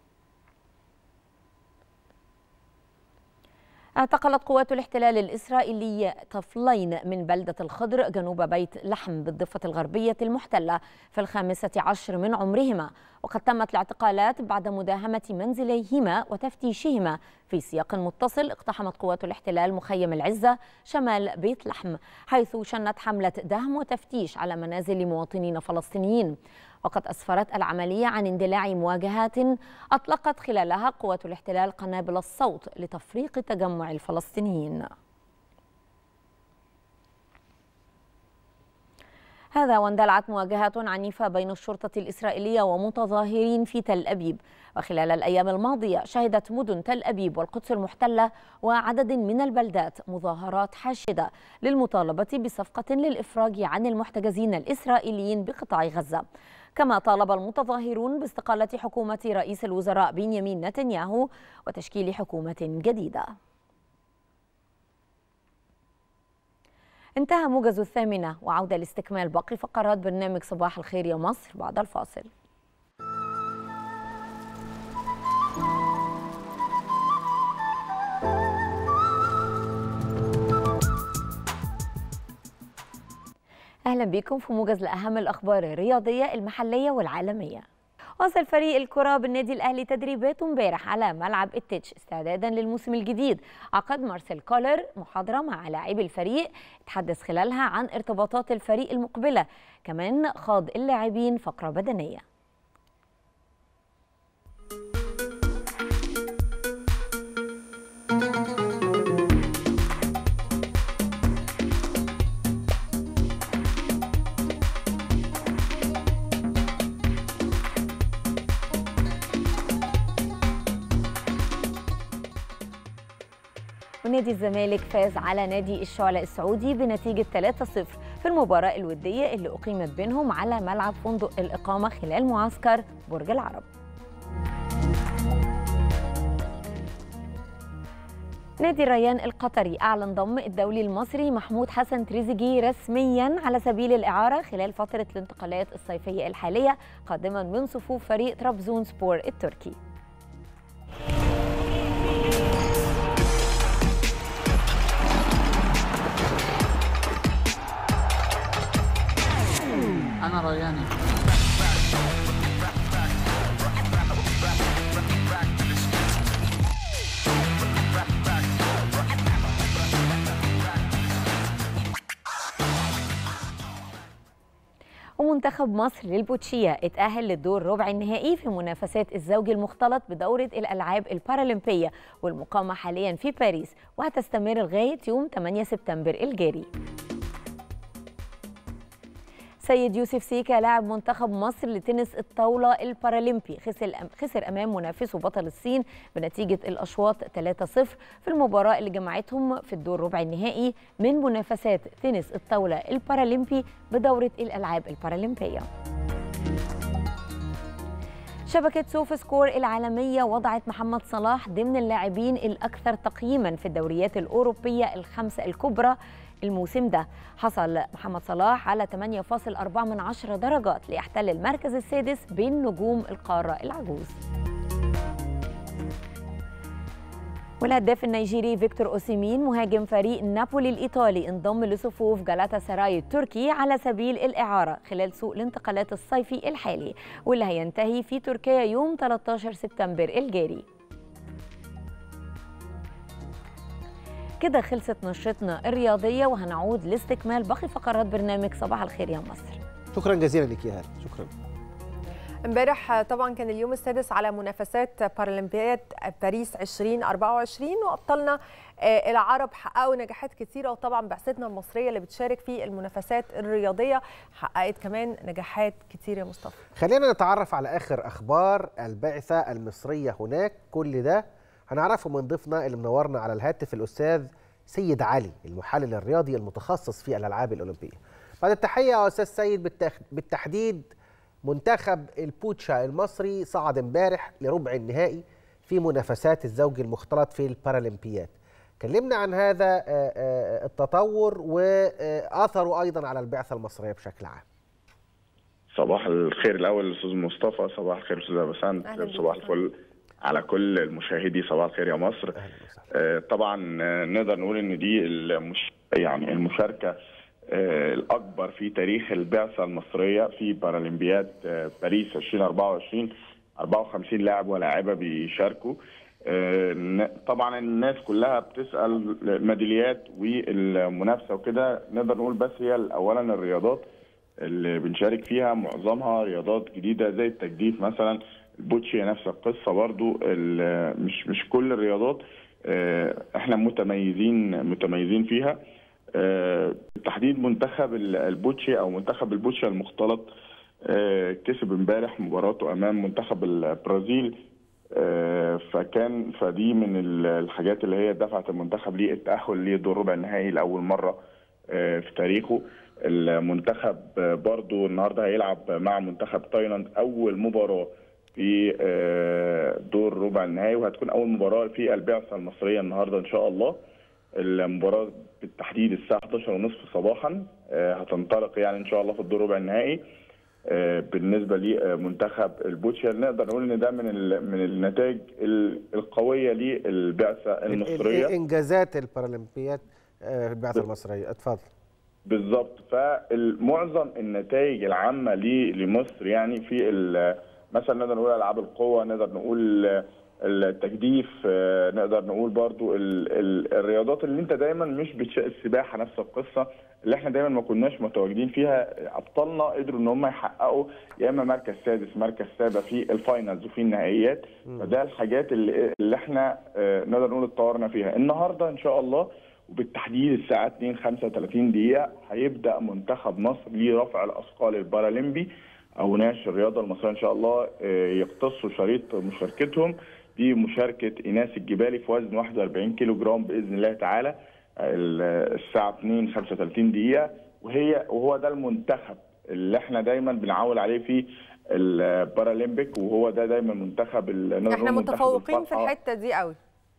اعتقلت قوات الاحتلال الإسرائيلي طفلين من بلدة الخضر جنوب بيت لحم بالضفة الغربية المحتلة في الخامسة عشر من عمرهما وقد تمت الاعتقالات بعد مداهمة منزليهما وتفتيشهما في سياق متصل اقتحمت قوات الاحتلال مخيم العزة شمال بيت لحم حيث شنت حملة دهم وتفتيش على منازل مواطنين فلسطينيين وقد أسفرت العملية عن اندلاع مواجهات أطلقت خلالها قوات الاحتلال قنابل الصوت لتفريق تجمع الفلسطينيين هذا واندلعت مواجهات عنيفة بين الشرطة الإسرائيلية ومتظاهرين في تل أبيب وخلال الأيام الماضية شهدت مدن تل أبيب والقدس المحتلة وعدد من البلدات مظاهرات حاشدة للمطالبة بصفقة للإفراج عن المحتجزين الإسرائيليين بقطاع غزة كما طالب المتظاهرون باستقالة حكومة رئيس الوزراء بنيامين نتنياهو وتشكيل حكومة جديدة انتهى موجز الثامنة وعودة لاستكمال باقي فقرات برنامج صباح الخير يا مصر بعد الفاصل اهلا بكم في موجز لاهم الاخبار الرياضيه المحليه والعالميه واصل فريق الكرة بالنادي الأهلي تدريباته امبارح على ملعب التتش استعدادا للموسم الجديد عقد مارسيل كولر محاضرة مع لاعبي الفريق تحدث خلالها عن ارتباطات الفريق المقبلة كمان خاض اللاعبين فقرة بدنية ونادي الزمالك فاز على نادي الشعلة السعودي بنتيجة 3-0 في المباراة الودية اللي أقيمت بينهم على ملعب فندق الإقامة خلال معسكر برج العرب نادي الريان القطري أعلن ضم الدولي المصري محمود حسن تريزيجي رسميا على سبيل الإعارة خلال فترة الانتقالات الصيفية الحالية قادما من صفوف فريق طرابزون سبور التركي أنا رياني ومنتخب مصر للبوتشية اتأهل للدور ربع النهائي في منافسات الزوج المختلط بدورة الألعاب البارالمبية والمقامة حاليا في باريس وهتستمر لغاية يوم 8 سبتمبر الجاري سيد يوسف سيكا لاعب منتخب مصر لتنس الطاولة البارالمبي خسر خسر أمام منافسه بطل الصين بنتيجة الأشواط 3-0 في المباراة اللي جمعتهم في الدور ربع النهائي من منافسات تنس الطاولة البارالمبي بدورة الألعاب البارالمبية. شبكة سوف سكور العالمية وضعت محمد صلاح ضمن اللاعبين الأكثر تقييما في الدوريات الأوروبية الخمسة الكبرى الموسم ده حصل محمد صلاح على 8.4 من عشرة درجات ليحتل المركز السادس بين نجوم القارة العجوز والهداف النيجيري فيكتور اوسيمين مهاجم فريق نابولي الايطالي انضم لصفوف جالاتا سراي التركي على سبيل الاعاره خلال سوق الانتقالات الصيفي الحالي واللي هينتهي في تركيا يوم 13 سبتمبر الجاري كده خلصت نشرتنا الرياضيه وهنعود لاستكمال باقي فقرات برنامج صباح الخير يا مصر شكرا جزيلا لك يا هلا شكرا امبارح طبعا كان اليوم السادس على منافسات بارالمبياد باريس 2024 وابطالنا آه، العرب حققوا نجاحات كثيره وطبعا بعثتنا المصريه اللي بتشارك في المنافسات الرياضيه حققت كمان نجاحات كثيره يا مصطفى خلينا نتعرف على اخر اخبار البعثه المصريه هناك كل ده هنعرفه من ضيفنا اللي منورنا على الهاتف الاستاذ سيد علي المحلل الرياضي المتخصص في الالعاب الاولمبيه بعد التحيه يا استاذ سيد بالتخ... بالتحديد منتخب البوتشا المصري صعد امبارح لربع النهائي في منافسات الزوج المختلط في البارالمبياد كلمنا عن هذا آه، آه، التطور واثره ايضا على البعثه المصريه بشكل عام صباح الخير الاول استاذ مصطفى صباح الخير استاذ بسنت أهلا بيك. صباح الفل على كل المشاهدي صباح الخير يا مصر آه، طبعا آه، نقدر نقول ان دي المش... يعني المشاركه آه، الاكبر في تاريخ البعثه المصريه في بارالمبياد آه، باريس 2024 54 لاعب ولاعبه بيشاركوا آه، ن- طبعا الناس كلها بتسال ميداليات والمنافسه وكده نقدر نقول بس هي اولا الرياضات اللي بنشارك فيها معظمها رياضات جديده زي التجديف مثلا البوتشي نفس القصه برضو ال- مش مش كل الرياضات آه، احنا متميزين متميزين فيها آه، بالتحديد منتخب ال- البوتشي او منتخب البوتشي المختلط آه، كسب امبارح مباراته امام منتخب البرازيل آه، فكان فدي من ال- الحاجات اللي هي دفعت المنتخب للتاهل لدور ربع النهائي لاول مره آه، في تاريخه المنتخب آه، برضو النهارده هيلعب مع منتخب تايلاند اول مباراه في آه، دور ربع النهائي وهتكون اول مباراه في البعثه المصريه النهارده ان شاء الله المباراه بالتحديد الساعه 11:30 صباحا آه، هتنطلق يعني ان شاء الله في الدور ربع النهائي آه، بالنسبه لمنتخب البوتشا نقدر نقول ان ده من ال- من النتائج ال- القويه للبعثه المصريه انجازات البارالمبياد آه، البعثه المصريه اتفضل بالظبط فمعظم النتائج العامه ل- لمصر يعني في ال- مثلا نقدر نقول العاب القوه نقدر نقول التجديف آه، نقدر نقول برضو ال ال الرياضات اللي انت دايما مش بتش... السباحه نفس القصه اللي احنا دايما ما كناش متواجدين فيها ابطالنا قدروا ان هم يحققوا يا اما مركز سادس مركز سابع في الفاينلز وفي النهائيات فده الحاجات اللي, اللي احنا آه، نقدر نقول اتطورنا فيها النهارده ان شاء الله وبالتحديد الساعه 2 35 دقيقه هيبدا منتخب مصر لرفع الاثقال البارالمبي او ناشر الرياضه المصريه ان شاء الله آه، يقتصوا شريط مشاركتهم بمشاركه ايناس الجبالي في وزن 41 كيلو جرام باذن الله تعالى ال- الساعه 2 35 دقيقه وهي وهو ده المنتخب اللي احنا دايما بنعول عليه في البارالمبيك وهو ده دايما منتخب ال- نقدر احنا نقول منتخب متفوقين في الفرحة. الحته دي قوي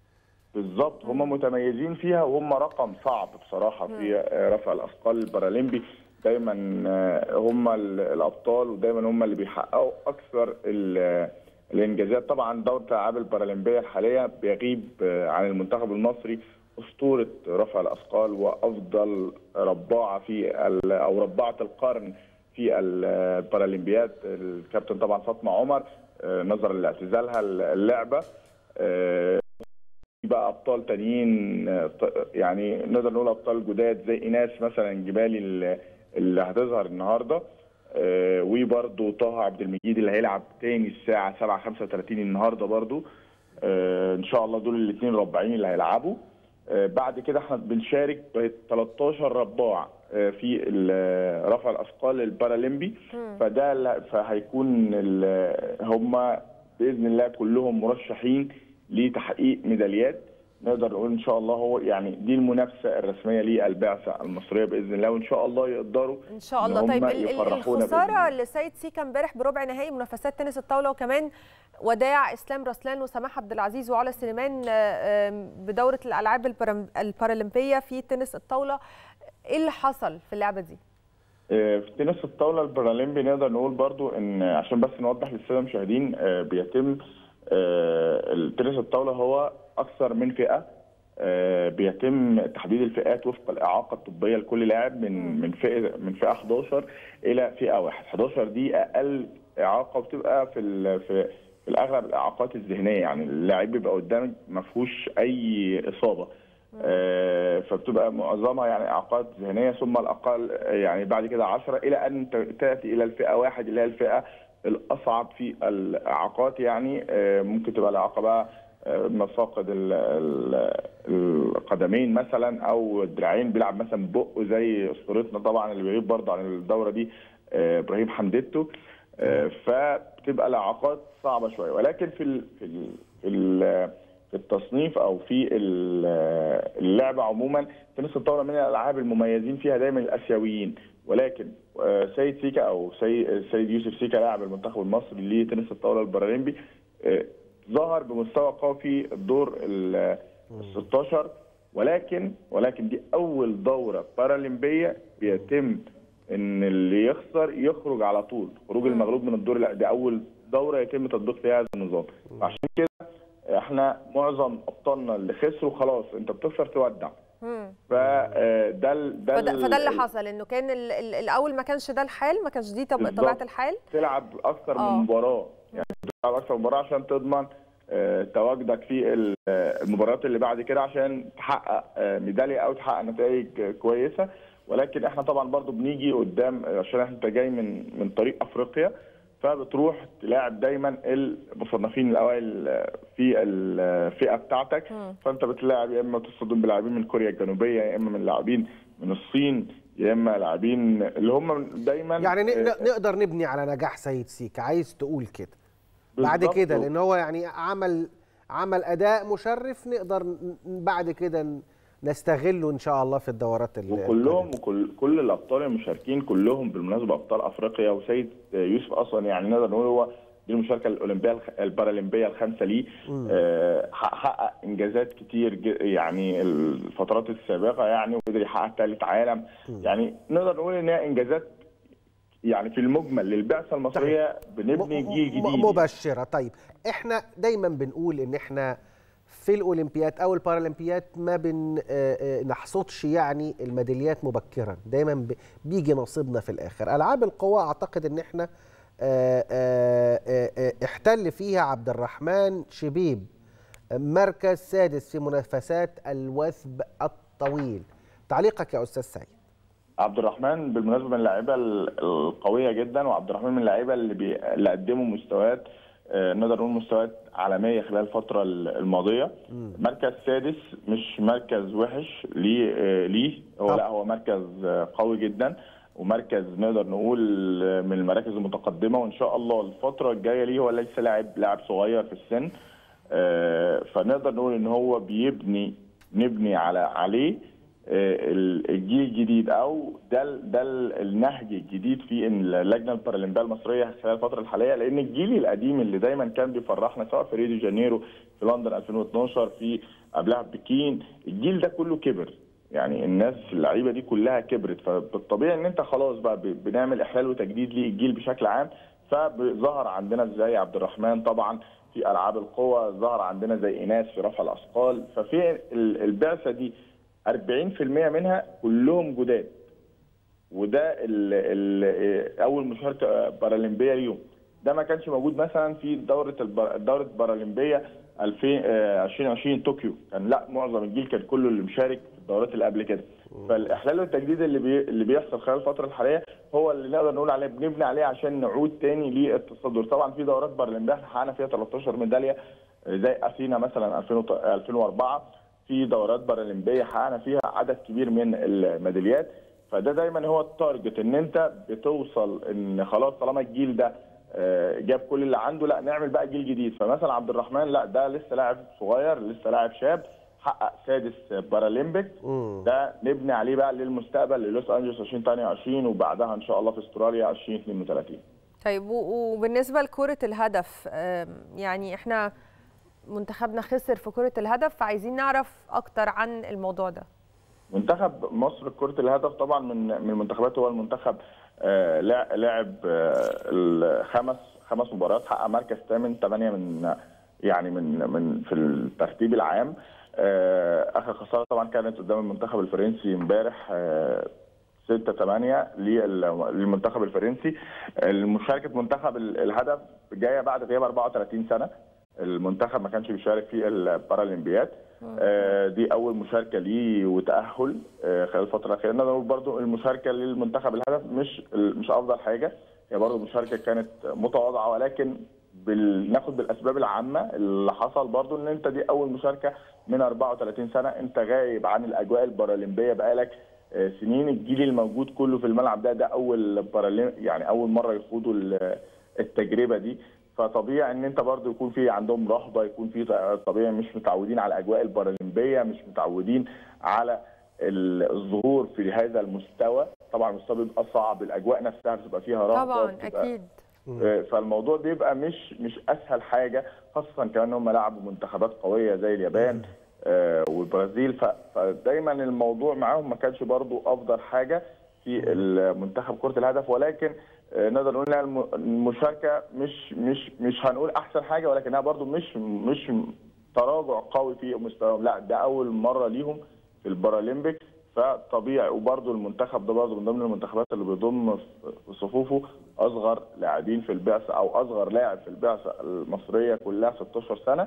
بالظبط هم متميزين فيها وهم رقم صعب بصراحه في آه، رفع الاثقال البارالمبي دايما آه، هم ال- الابطال ودايما هم اللي بيحققوا اكثر ال- الانجازات طبعا دوره الالعاب البارالمبيه الحاليه بيغيب آه، عن المنتخب المصري اسطوره رفع الاثقال وافضل رباعه في ال- او رباعه القرن في ال- البارالمبياد الكابتن طبعا فاطمه عمر آه، نظرا لاعتزالها اللعبه آه، في بقى ابطال تانيين آه، ط- يعني نقدر نقول ابطال جداد زي ايناس مثلا جبالي اللي- اللي هتظهر النهارده آه، وبرده طه عبد المجيد اللي هيلعب تاني الساعه 7:35 النهارده برده آه، ان شاء الله دول الاثنين رباعين اللي هيلعبوا آه، بعد كده احنا بنشارك ب 13 رباع آه، في ال- رفع الاثقال البارالمبي فده لا- فهيكون ال- هم باذن الله كلهم مرشحين لتحقيق ميداليات نقدر نقول ان شاء الله هو يعني دي المنافسه الرسميه للبعثه المصريه باذن الله وان شاء الله يقدروا ان شاء إن الله هم طيب ال- ال- يفرحونا بإذن الخساره لسيد سيكا امبارح بربع نهائي منافسات تنس الطاوله وكمان وداع اسلام رسلان وسماح عبد العزيز وعلا سليمان آه، آم، بدوره الالعاب البرم- البارالمبيه في تنس الطاوله ايه اللي حصل في اللعبه دي آه، في تنس الطاوله البارالمبي نقدر نقول برضو ان عشان بس نوضح للساده المشاهدين آه، بيتم آه، التنس الطاوله هو اكثر من فئه آه، بيتم تحديد الفئات وفق الاعاقه الطبيه لكل لاعب من من فئه من فئه 11 الى فئه واحد 11 دي اقل اعاقه بتبقى في ال- في في الاغلب الاعاقات الذهنيه يعني اللاعب بيبقى قدامك ما فيهوش اي اصابه آه، فبتبقى معظمها يعني اعاقات ذهنيه ثم الاقل يعني بعد كده 10 الى ان ت- تاتي الى الفئه واحد اللي هي الفئه الاصعب في الاعاقات يعني آه، ممكن تبقى الاعاقه بقى آه، مفاقد ال- ال- القدمين مثلا او الدراعين بيلعب مثلا بقه زي اسطورتنا طبعا اللي بيغيب برضه عن الدوره دي آه، ابراهيم حمدتو آه، فبتبقى الاعاقات صعبه شويه ولكن في ال في ال في, ال في التصنيف او في ال- اللعبه عموما تنس الطاوله من الالعاب المميزين فيها دايما الاسيويين ولكن آه، سيد سيكا او سي- سيد يوسف سيكا لاعب المنتخب المصري لتنس الطاوله البارالمبي آه، ظهر بمستوى قوي في الدور ال 16 ولكن ولكن دي اول دوره بارالمبيه بيتم ان اللي يخسر يخرج على طول خروج المغلوب من الدور لا دي اول دوره يتم تطبيق فيها هذا النظام عشان كده احنا معظم ابطالنا اللي خسروا خلاص انت بتخسر تودع مم. فده ال- ده فده, ال- فده اللي ال- حصل انه كان ال ال الاول ما كانش ده الحال ما كانش دي طب- بالظبط. طبيعه الحال تلعب اكثر آه. من مباراه يعني تلعب اكثر من مباراه عشان تضمن آه، تواجدك في ال- آه، المباريات اللي بعد كده عشان تحقق آه، ميداليه او تحقق نتائج آه، كويسه ولكن احنا طبعا برضو بنيجي قدام آه، عشان انت جاي من من طريق افريقيا فبتروح تلاعب دايما المصنفين الاوائل آه، في الفئه بتاعتك فانت بتلاعب يا اما تصطدم بلاعبين من كوريا الجنوبيه يا اما من لاعبين من الصين يا اما لاعبين اللي هم دايما يعني ن- آه، ن- نقدر نبني على نجاح سيد سيكا عايز تقول كده بعد بالظبط. كده لان هو يعني عمل عمل اداء مشرف نقدر ن- بعد كده ن- نستغله ان شاء الله في الدورات ال- وكلهم وكل كل الابطال المشاركين كلهم بالمناسبه ابطال افريقيا وسيد يوسف اصلا يعني نقدر نقول هو دي المشاركه الاولمبيه الخ- البارالمبيه الخامسه ليه آه، حقق حقق انجازات كتير ج- يعني الفترات السابقه يعني وقدر يحقق ثالث عالم يعني نقدر نقول ان هي انجازات يعني في المجمل للبعثه المصريه بنبني جيل م- جديد مبشره طيب احنا دايما بنقول ان احنا في الاولمبياد او البارالمبياد ما بن آه، آه، نحصدش يعني الميداليات مبكرا دايما ب- بيجي نصيبنا في الاخر العاب القوى اعتقد ان احنا آه، آه، آه، آه، احتل فيها عبد الرحمن شبيب مركز سادس في منافسات الوثب الطويل تعليقك يا استاذ سعيد عبد الرحمن بالمناسبه من اللعيبه ال- القويه جدا وعبد الرحمن من اللعيبه اللي بي... اللي قدموا مستويات آه، نقدر نقول مستويات عالميه خلال الفتره ال- الماضيه مركز سادس مش مركز وحش ليه آه، ليه هو لا هو مركز آه، قوي جدا ومركز نقدر نقول آه، من المراكز المتقدمه وان شاء الله الفتره الجايه ليه هو لسه لاعب لاعب صغير في السن آه، فنقدر نقول ان هو بيبني نبني على عليه آه، ال- الجيل الجديد او ده ال- ده ال- النهج الجديد في إن اللجنه البارالمبيه المصريه خلال الفتره الحاليه لان الجيل القديم اللي دايما كان بيفرحنا سواء في ريو دي جانيرو في لندن 2012 في قبلها في بكين الجيل ده كله كبر يعني الناس اللعيبه دي كلها كبرت فبالطبيعي ان انت خلاص بقى ب- بنعمل احلال وتجديد للجيل بشكل عام فظهر عندنا زي عبد الرحمن طبعا في العاب القوى ظهر عندنا زي ايناس في رفع الاثقال ففي ال- البعثه دي 40% منها كلهم جداد وده ال ال اول مشاركه بارالمبيه ليهم ده ما كانش موجود مثلا في دوره البر- دوره البارالمبيه 2000 آه، 2020 طوكيو كان لا معظم الجيل كان كله اللي مشارك في الدورات اللي قبل كده فالاحلال والتجديد اللي بي اللي بيحصل خلال الفتره الحاليه هو اللي نقدر نقول عليه بنبني عليه عشان نعود تاني للتصدر طبعا في دورات بارالمبيه احنا حققنا فيها 13 ميداليه آه، زي اثينا مثلا 2000 2004 في دورات بارالمبيه حققنا فيها عدد كبير من الميداليات فده دايما هو التارجت ان انت بتوصل ان خلاص طالما الجيل ده آه، جاب كل اللي عنده لا نعمل بقى جيل جديد فمثلا عبد الرحمن لا ده لسه لاعب صغير لسه لاعب شاب حقق سادس بارالمبيك ده نبني عليه بقى للمستقبل للوس انجلوس 2022 وبعدها ان شاء الله في استراليا 2032 طيب و- وبالنسبه لكره الهدف آم، يعني احنا منتخبنا خسر في كره الهدف فعايزين نعرف اكتر عن الموضوع ده منتخب مصر كرة الهدف طبعا من من المنتخبات هو المنتخب آه، لع- لعب آه، الخمس خمس مباريات حقق مركز ثامن ثمانية من يعني من من في الترتيب العام آه، اخر خساره طبعا كانت قدام المنتخب الفرنسي امبارح آه، 6 8 للمنتخب الفرنسي المشاركه منتخب ال- الهدف جايه بعد غياب 34 سنه المنتخب ما كانش بيشارك في البارالمبياد آه، دي اول مشاركه ليه وتاهل آه، خلال الفتره الاخيره نقدر نقول برضو المشاركه للمنتخب الهدف مش مش افضل حاجه هي برضو المشاركه كانت متواضعه ولكن بال... ناخد بالاسباب العامه اللي حصل برضو ان انت دي اول مشاركه من 34 سنه انت غايب عن الاجواء البارالمبيه بقالك آه، سنين الجيل الموجود كله في الملعب ده ده اول بارالم يعني اول مره يخوضوا ال- التجربه دي فطبيعي ان انت برضو يكون في عندهم رهبه يكون في طبيعي مش متعودين على الاجواء البارالمبيه مش متعودين على ال- الظهور في هذا المستوى طبعا المستوى بيبقى صعب الاجواء نفسها بتبقى فيها رهبه طبعا بتبقى- اكيد آه، فالموضوع بيبقى مش مش اسهل حاجه خاصه كمان هم لعبوا منتخبات قويه زي اليابان آه، والبرازيل ف- فدايما الموضوع معاهم ما كانش برضو افضل حاجه في المنتخب كره الهدف ولكن آه، نقدر نقول انها الم- المشاركه مش مش مش هنقول احسن حاجه ولكنها برضو مش مش تراجع قوي في مستواهم لا ده اول مره ليهم في البارالمبيك فطبيعي وبرضه المنتخب ده برضه من ضمن المنتخبات اللي بيضم في صفوفه اصغر لاعبين في البعثه او اصغر لاعب في البعثه المصريه كلها 16 سنه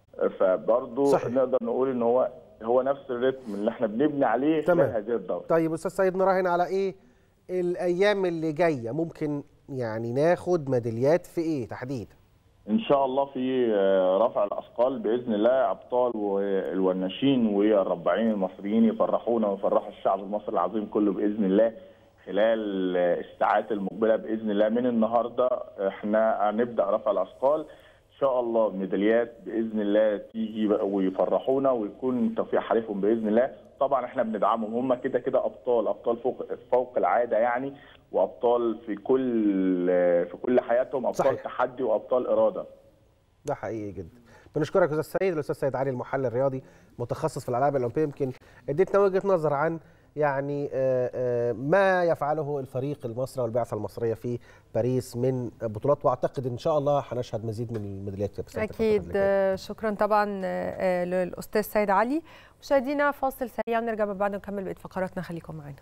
فبرضه صحيح. نقدر نقول ان هو هو نفس الريتم اللي احنا بنبني عليه خلال تمام. هذه الدوره طيب استاذ سيد نراهن على ايه الايام اللي جايه ممكن يعني ناخد ميداليات في ايه تحديدا ان شاء الله في آه، رفع الاثقال باذن الله ابطال والوناشين والرباعين المصريين يفرحونا ويفرحوا الشعب المصري العظيم كله باذن الله خلال آه، الساعات المقبله باذن الله من النهارده احنا هنبدا رفع الاثقال ان شاء الله ميداليات باذن الله تيجي بقى ويفرحونا ويكون توفيق حليفهم باذن الله طبعا احنا بندعمهم هم كده كده ابطال ابطال فوق فوق العاده يعني وابطال في كل في كل حياتهم ابطال صحيح. تحدي وابطال اراده ده حقيقي جدا بنشكرك يا استاذ سيد الاستاذ سيد علي المحلل الرياضي متخصص في الالعاب الاولمبيه يمكن اديتنا وجهه نظر عن يعني آه، آه، ما يفعله الفريق المصري والبعثه المصريه في باريس من بطولات واعتقد ان شاء الله هنشهد مزيد من الميداليات يا بسنت الفترة اكيد اللي جاية. آه، شكرا طبعا آه، آه، للاستاذ سيد علي مشاهدينا فاصل سريع نرجع من بعد نكمل بقيه فقراتنا خليكم معانا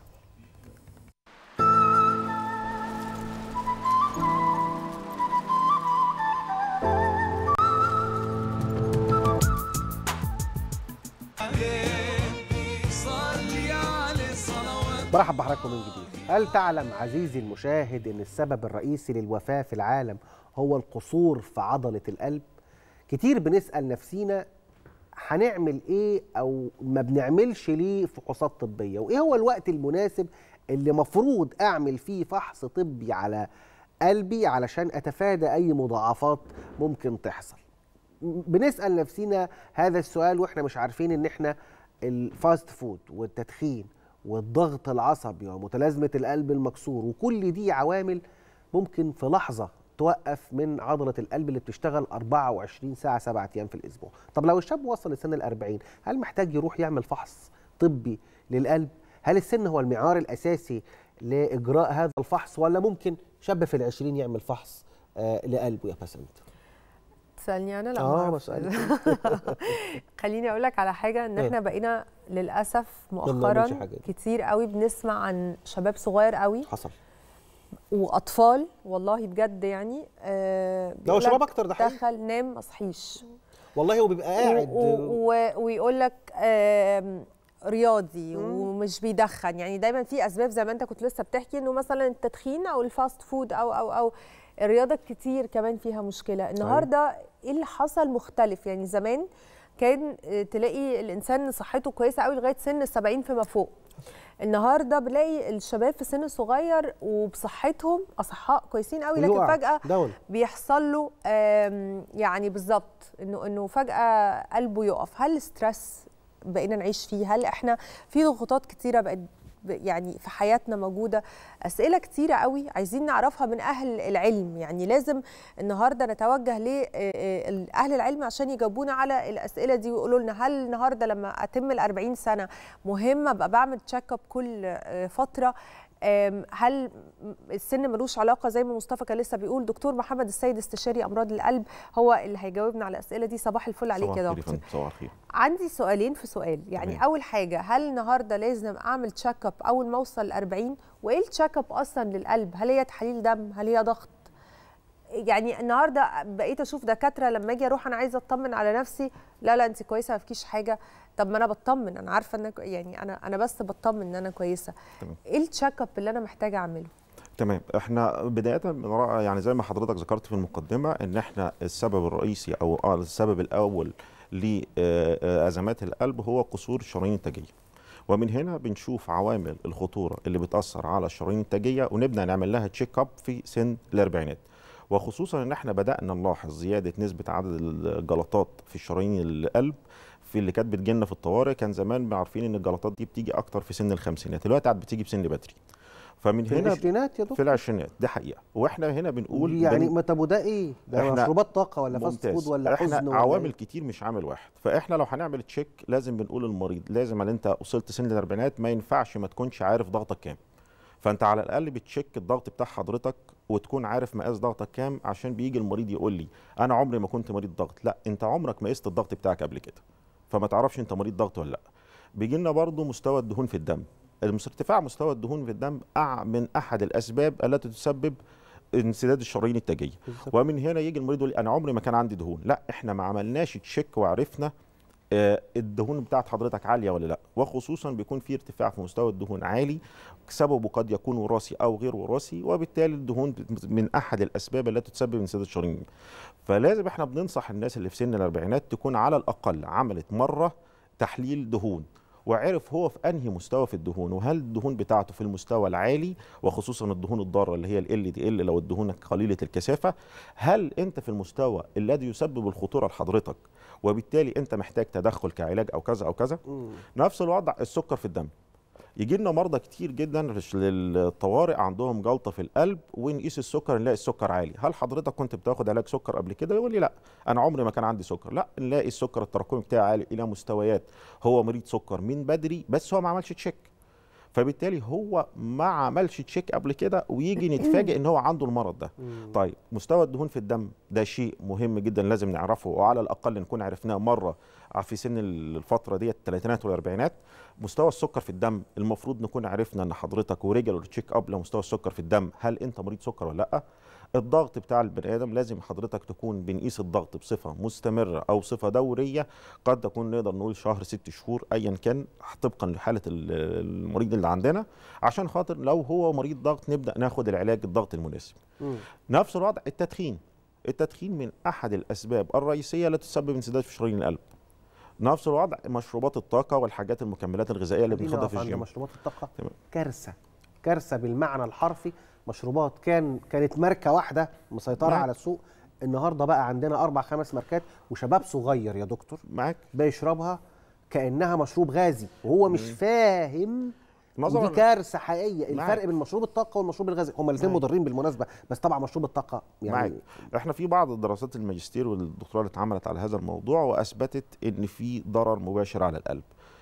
برحب بحضراتكم من جديد هل تعلم عزيزي المشاهد ان السبب الرئيسي للوفاه في العالم هو القصور في عضله القلب كتير بنسال نفسينا هنعمل ايه او ما بنعملش ليه فحوصات طبيه وايه هو الوقت المناسب اللي مفروض اعمل فيه فحص طبي على قلبي علشان اتفادى اي مضاعفات ممكن تحصل بنسال نفسينا هذا السؤال واحنا مش عارفين ان احنا الفاست فود والتدخين والضغط العصبي ومتلازمه القلب المكسور وكل دي عوامل ممكن في لحظه توقف من عضله القلب اللي بتشتغل 24 ساعه 7 ايام في الاسبوع طب لو الشاب وصل لسن ال40 هل محتاج يروح يعمل فحص طبي للقلب هل السن هو المعيار الاساسي لاجراء هذا الفحص ولا ممكن شاب في العشرين يعمل فحص آه لقلبه يا بسنت تسالني انا لا اه معرفش. بسألك خليني اقول لك على حاجه ان إيه؟ احنا بقينا للاسف بنعملش مؤخرا حاجة دي. كتير قوي بنسمع عن شباب صغير قوي حصل واطفال والله بجد يعني آه لا، وشباب بيقولك أكتر ده حقيقي. دخل نام ما صحيش والله هو بيبقى قاعد ويقول لك رياضي ومش بيدخن يعني دايما في اسباب زي ما انت كنت لسه بتحكي انه مثلا التدخين او الفاست فود او او او الرياضه كتير كمان فيها مشكله النهارده ايه اللي حصل مختلف يعني زمان كان آه، تلاقي الانسان صحته كويسه قوي لغايه سن السبعين فيما فوق النهارده بلاقي الشباب في سن صغير وبصحتهم اصحاء كويسين قوي لكن ويقع فجاه داون. بيحصل له آم، يعني بالظبط انه انه فجاه قلبه يقف هل ستريس بقينا نعيش فيه هل احنا في ضغوطات كتيره بقت ب- يعني في حياتنا موجوده اسئله كتيره قوي عايزين نعرفها من اهل العلم يعني لازم النهارده نتوجه لاهل العلم عشان يجاوبونا على الاسئله دي ويقولوا لنا هل النهارده لما اتم ال 40 سنه مهم ابقى بعمل تشيك اب كل آه، فتره آم، هل السن ملوش علاقه زي ما مصطفى كان لسه بيقول دكتور محمد السيد استشاري امراض القلب هو اللي هيجاوبنا على الاسئله دي صباح الفل عليك صباح يا الخير دكتور فندم، صباح الخير عندي سؤالين في سؤال يعني تمام. اول حاجه هل النهارده لازم اعمل تشيك اب اول ما اوصل ل 40 وايه التشيك اب اصلا للقلب هل هي تحاليل دم هل هي ضغط يعني النهارده بقيت اشوف دكاتره لما اجي اروح انا عايزه اطمن على نفسي لا لا انت كويسه ما فيكيش حاجه طب ما انا بطمن انا عارفه ان أنا كو- يعني انا انا بس بطمن ان انا كويسه تمام. ايه التشيك اب اللي انا محتاجه اعمله تمام احنا بدايه من رأى يعني زي ما حضرتك ذكرت في المقدمه ان احنا السبب الرئيسي او آه السبب الاول لازمات القلب هو قصور الشرايين التاجيه ومن هنا بنشوف عوامل الخطوره اللي بتاثر على الشرايين التاجيه ونبدا نعمل لها تشيك اب في سن الاربعينات وخصوصا ان احنا بدانا نلاحظ زياده نسبه عدد الجلطات في شرايين القلب في اللي كانت بتجيلنا في الطوارئ كان زمان عارفين ان الجلطات دي بتيجي اكتر في سن الخمسينات دلوقتي عاد بتيجي بسن بدري فمن في هنا العشرينات يا في دكتور العشرينات دي حقيقه واحنا هنا بنقول يعني بن- ما طب وده ايه؟ ده إحنا- مشروبات طاقه ولا فاست ممتاز. فود ولا احنا حزن ولا عوامل إيه؟ كتير مش عامل واحد فاحنا لو هنعمل تشيك لازم بنقول للمريض لازم ان انت وصلت سن الاربعينات ما ينفعش ما تكونش عارف ضغطك كام فانت على الاقل بتشيك الضغط بتاع حضرتك وتكون عارف مقاس ضغطك كام عشان بيجي المريض يقول لي انا عمري ما كنت مريض ضغط لا انت عمرك ما قست الضغط بتاعك قبل كده فما تعرفش انت مريض ضغط ولا لا بيجي لنا برضه مستوى الدهون في الدم المس- ارتفاع مستوى الدهون في الدم أع- من احد الاسباب التي تسبب انسداد الشرايين التاجيه ومن هنا يجي المريض يقول لي انا عمري ما كان عندي دهون لا احنا ما عملناش تشيك وعرفنا آه، الدهون بتاعت حضرتك عاليه ولا لا وخصوصا بيكون في ارتفاع في مستوى الدهون عالي سببه قد يكون وراثي او غير وراثي وبالتالي الدهون من احد الاسباب التي تسبب انسداد الشرايين فلازم احنا بننصح الناس اللي في سن الاربعينات تكون على الاقل عملت مره تحليل دهون وعرف هو في انهي مستوى في الدهون وهل الدهون بتاعته في المستوى العالي وخصوصا الدهون الضاره اللي هي ال دي ال لو الدهون قليله الكثافه هل انت في المستوى الذي يسبب الخطوره لحضرتك وبالتالي انت محتاج تدخل كعلاج او كذا او كذا نفس الوضع السكر في الدم يجي لنا مرضى كتير جدا للطوارئ عندهم جلطه في القلب ونقيس السكر نلاقي السكر عالي هل حضرتك كنت بتاخد علاج سكر قبل كده يقول لي لا انا عمري ما كان عندي سكر لا نلاقي السكر التراكمي بتاعي عالي الى مستويات هو مريض سكر من بدري بس هو ما عملش تشيك فبالتالي هو ما عملش تشيك قبل كده ويجي نتفاجئ ان هو عنده المرض ده طيب مستوى الدهون في الدم ده شيء مهم جدا لازم نعرفه وعلى الاقل نكون عرفناه مره في سن الفتره دي الثلاثينات والاربعينات مستوى السكر في الدم المفروض نكون عرفنا ان حضرتك وريجولار تشيك اب لمستوى السكر في الدم هل انت مريض سكر ولا لا الضغط بتاع البني ادم لازم حضرتك تكون بنقيس الضغط بصفه مستمره او صفه دوريه قد تكون نقدر نقول شهر ست شهور ايا كان طبقا لحاله ال- المريض اللي عندنا عشان خاطر لو هو مريض ضغط نبدا ناخد العلاج الضغط المناسب نفس الوضع التدخين التدخين من احد الاسباب الرئيسيه التي تسبب انسداد في شرايين القلب نفس الوضع مشروبات الطاقه والحاجات المكملات الغذائيه اللي خلينا بناخدها نقف في عند الجيم مشروبات الطاقه تمام. كارثه كارثه بالمعنى الحرفي مشروبات كان كانت ماركه واحده مسيطره معاك. على السوق النهارده بقى عندنا اربع خمس ماركات وشباب صغير يا دكتور معاك بيشربها كانها مشروب غازي وهو مش فاهم نظراً- ودي كارثه حقيقيه معاك. الفرق بين مشروب الطاقه والمشروب الغازي هما الاثنين معاك. مضرين بالمناسبه بس طبعا مشروب الطاقه يعني يعني معاك احنا في بعض الدراسات الماجستير والدكتوراه اللي اتعملت على هذا الموضوع واثبتت ان في ضرر مباشر على القلب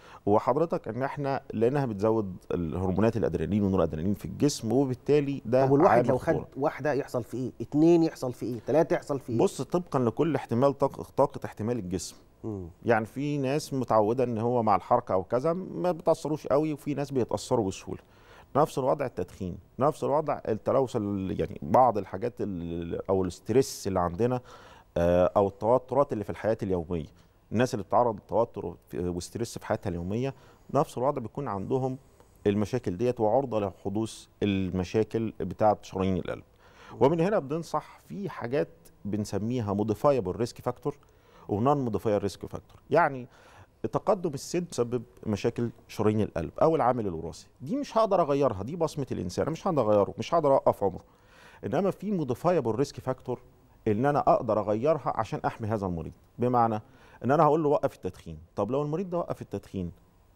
وحضرتك ان احنا لانها بتزود الهرمونات الادرينالين والنور ادرينالين في الجسم وبالتالي ده طب والواحد عامل لو خد خطورة. واحده يحصل في ايه؟ اتنين يحصل في ايه؟ ثلاثه يحصل في ايه؟ بص طبقا لكل احتمال طاقه طاقه احتمال الجسم مم. يعني في ناس متعوده ان هو مع الحركه او كذا ما بيتاثروش قوي وفي ناس بيتاثروا بسهوله نفس الوضع التدخين نفس الوضع التلوث ال- يعني بعض الحاجات ال- او الاسترس اللي عندنا آه، او التوترات اللي في الحياه اليوميه الناس اللي بتتعرض للتوتر في- واسترس في حياتها اليوميه نفس الوضع بيكون عندهم المشاكل ديت وعرضه لحدوث المشاكل بتاعه شرايين القلب ومن هنا بننصح في حاجات بنسميها موديفايبل ريسك فاكتور ونون موديفاير ريسك فاكتور يعني تقدم السن بسبب مشاكل شرايين القلب او العامل الوراثي دي مش هقدر اغيرها دي بصمه الانسان أنا مش هقدر اغيره مش هقدر اوقف عمره انما في موديفايبل ريسك فاكتور ان انا اقدر اغيرها عشان احمي هذا المريض بمعنى ان انا هقول له وقف التدخين طب لو المريض ده وقف التدخين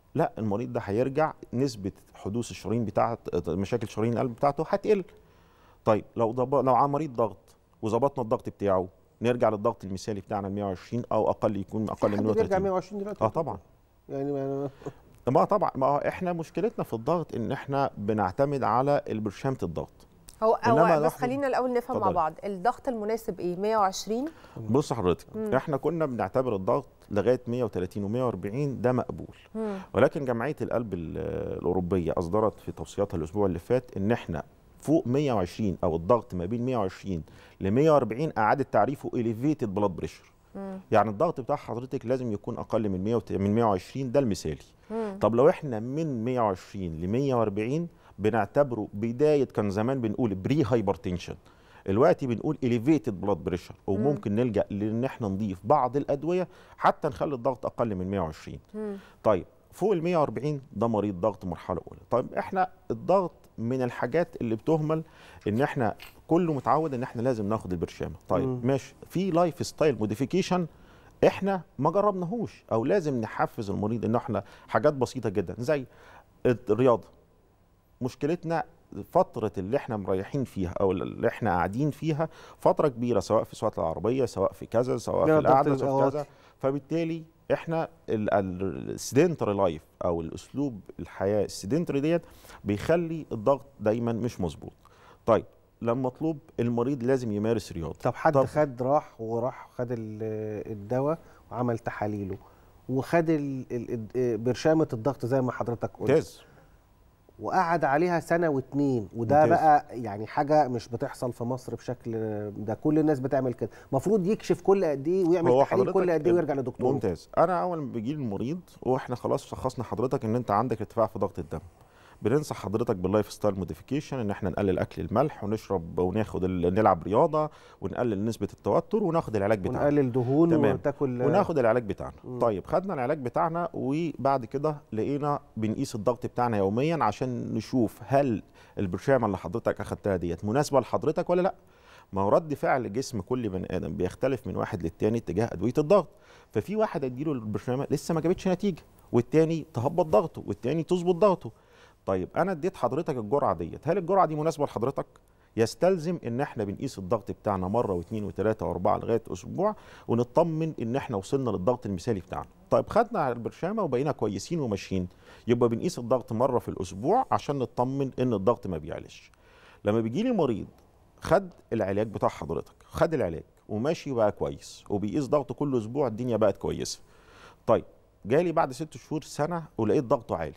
لا المريض ده هيرجع نسبه حدوث الشرايين بتاعه مشاكل شرايين القلب بتاعته هتقل طيب لو ضب... لو عن مريض ضغط وظبطنا الضغط بتاعه نرجع للضغط المثالي بتاعنا ال 120 او اقل يكون اقل من حد بيرجع 130 120 دلوقتي اه طبعا يعني ما ما طبعا ما هو احنا مشكلتنا في الضغط ان احنا بنعتمد على البرشامه الضغط هو إنما هو بس نحن- خلينا الاول نفهم مع اتفضلي. بعض الضغط المناسب ايه 120 بص حضرتك مم. احنا كنا بنعتبر الضغط لغايه 130 و140 ده مقبول مم. ولكن جمعيه القلب ال- الاوروبيه اصدرت في توصياتها الاسبوع اللي فات ان احنا فوق 120 او الضغط ما بين 120 ل 140 اعاده تعريفه elevated بلاد بريشر يعني الضغط بتاع حضرتك لازم يكون اقل من 100 وت- من 120 ده المثالي مم. طب لو احنا من 120 ل 140 بنعتبره بدايه كان زمان بنقول بري هايبرتنشن دلوقتي بنقول elevated بلاد بريشر وممكن نلجا لان احنا نضيف بعض الادويه حتى نخلي الضغط اقل من 120 طيب فوق ال 140 ده مريض ضغط مرحله اولى طيب احنا الضغط من الحاجات اللي بتهمل ان احنا كله متعود ان احنا لازم ناخد البرشامه طيب مم. ماشي في لايف ستايل موديفيكيشن احنا ما جربناهوش او لازم نحفز المريض ان احنا حاجات بسيطه جدا زي الرياضه مشكلتنا فترة اللي احنا مريحين فيها او اللي احنا قاعدين فيها فترة كبيرة سواء في سواقة العربية سواء في كذا سواء في لا، ضغط القعدة سواء في الأوقات. كذا فبالتالي احنا السيدنتري لايف او الاسلوب الحياه السيدنتري ديت بيخلي الضغط دايما مش مظبوط طيب لما مطلوب المريض لازم يمارس رياضه طب حد طب خد راح وراح خد ال- الدواء وعمل تحاليله وخد ال- ال- ال- برشامه الضغط زي ما حضرتك قلت ممتاز وقعد عليها سنه واتنين وده ممتاز. بقى يعني حاجه مش بتحصل في مصر بشكل ده كل الناس بتعمل كده المفروض يكشف كل قد ايه ويعمل هو تحاليل كل حضرتك قد ايه ويرجع لدكتور ممتاز انا اول ما بيجي لي المريض واحنا خلاص شخصنا حضرتك ان انت عندك ارتفاع في ضغط الدم بننصح حضرتك باللايف ستايل موديفيكيشن ان احنا نقلل اكل الملح ونشرب وناخد ال- نلعب رياضه ونقلل نسبه التوتر وناخد العلاج بتاعنا ونقلل دهون تمام. وتاكل وناخد العلاج بتاعنا مم. طيب خدنا العلاج بتاعنا وبعد كده لقينا بنقيس الضغط بتاعنا يوميا عشان نشوف هل البرشامه اللي حضرتك اخدتها ديت مناسبه لحضرتك ولا لا ما هو رد فعل جسم كل بني ادم بيختلف من واحد للتاني تجاه ادويه الضغط ففي واحد اديله البرشامه لسه ما جابتش نتيجه والتاني تهبط ضغطه والتاني تظبط ضغطه طيب انا اديت حضرتك الجرعه ديت هل الجرعه دي مناسبه لحضرتك يستلزم ان احنا بنقيس الضغط بتاعنا مره واثنين وثلاثه واربعه لغايه اسبوع ونطمن ان احنا وصلنا للضغط المثالي بتاعنا طيب خدنا على البرشامه وبقينا كويسين وماشيين يبقى بنقيس الضغط مره في الاسبوع عشان نطمن ان الضغط ما بيعلش لما بيجي لي مريض خد العلاج بتاع حضرتك خد العلاج وماشي بقى كويس وبيقيس ضغطه كل اسبوع الدنيا بقت كويسه طيب جالي بعد ست شهور سنه ولقيت ضغطه عالي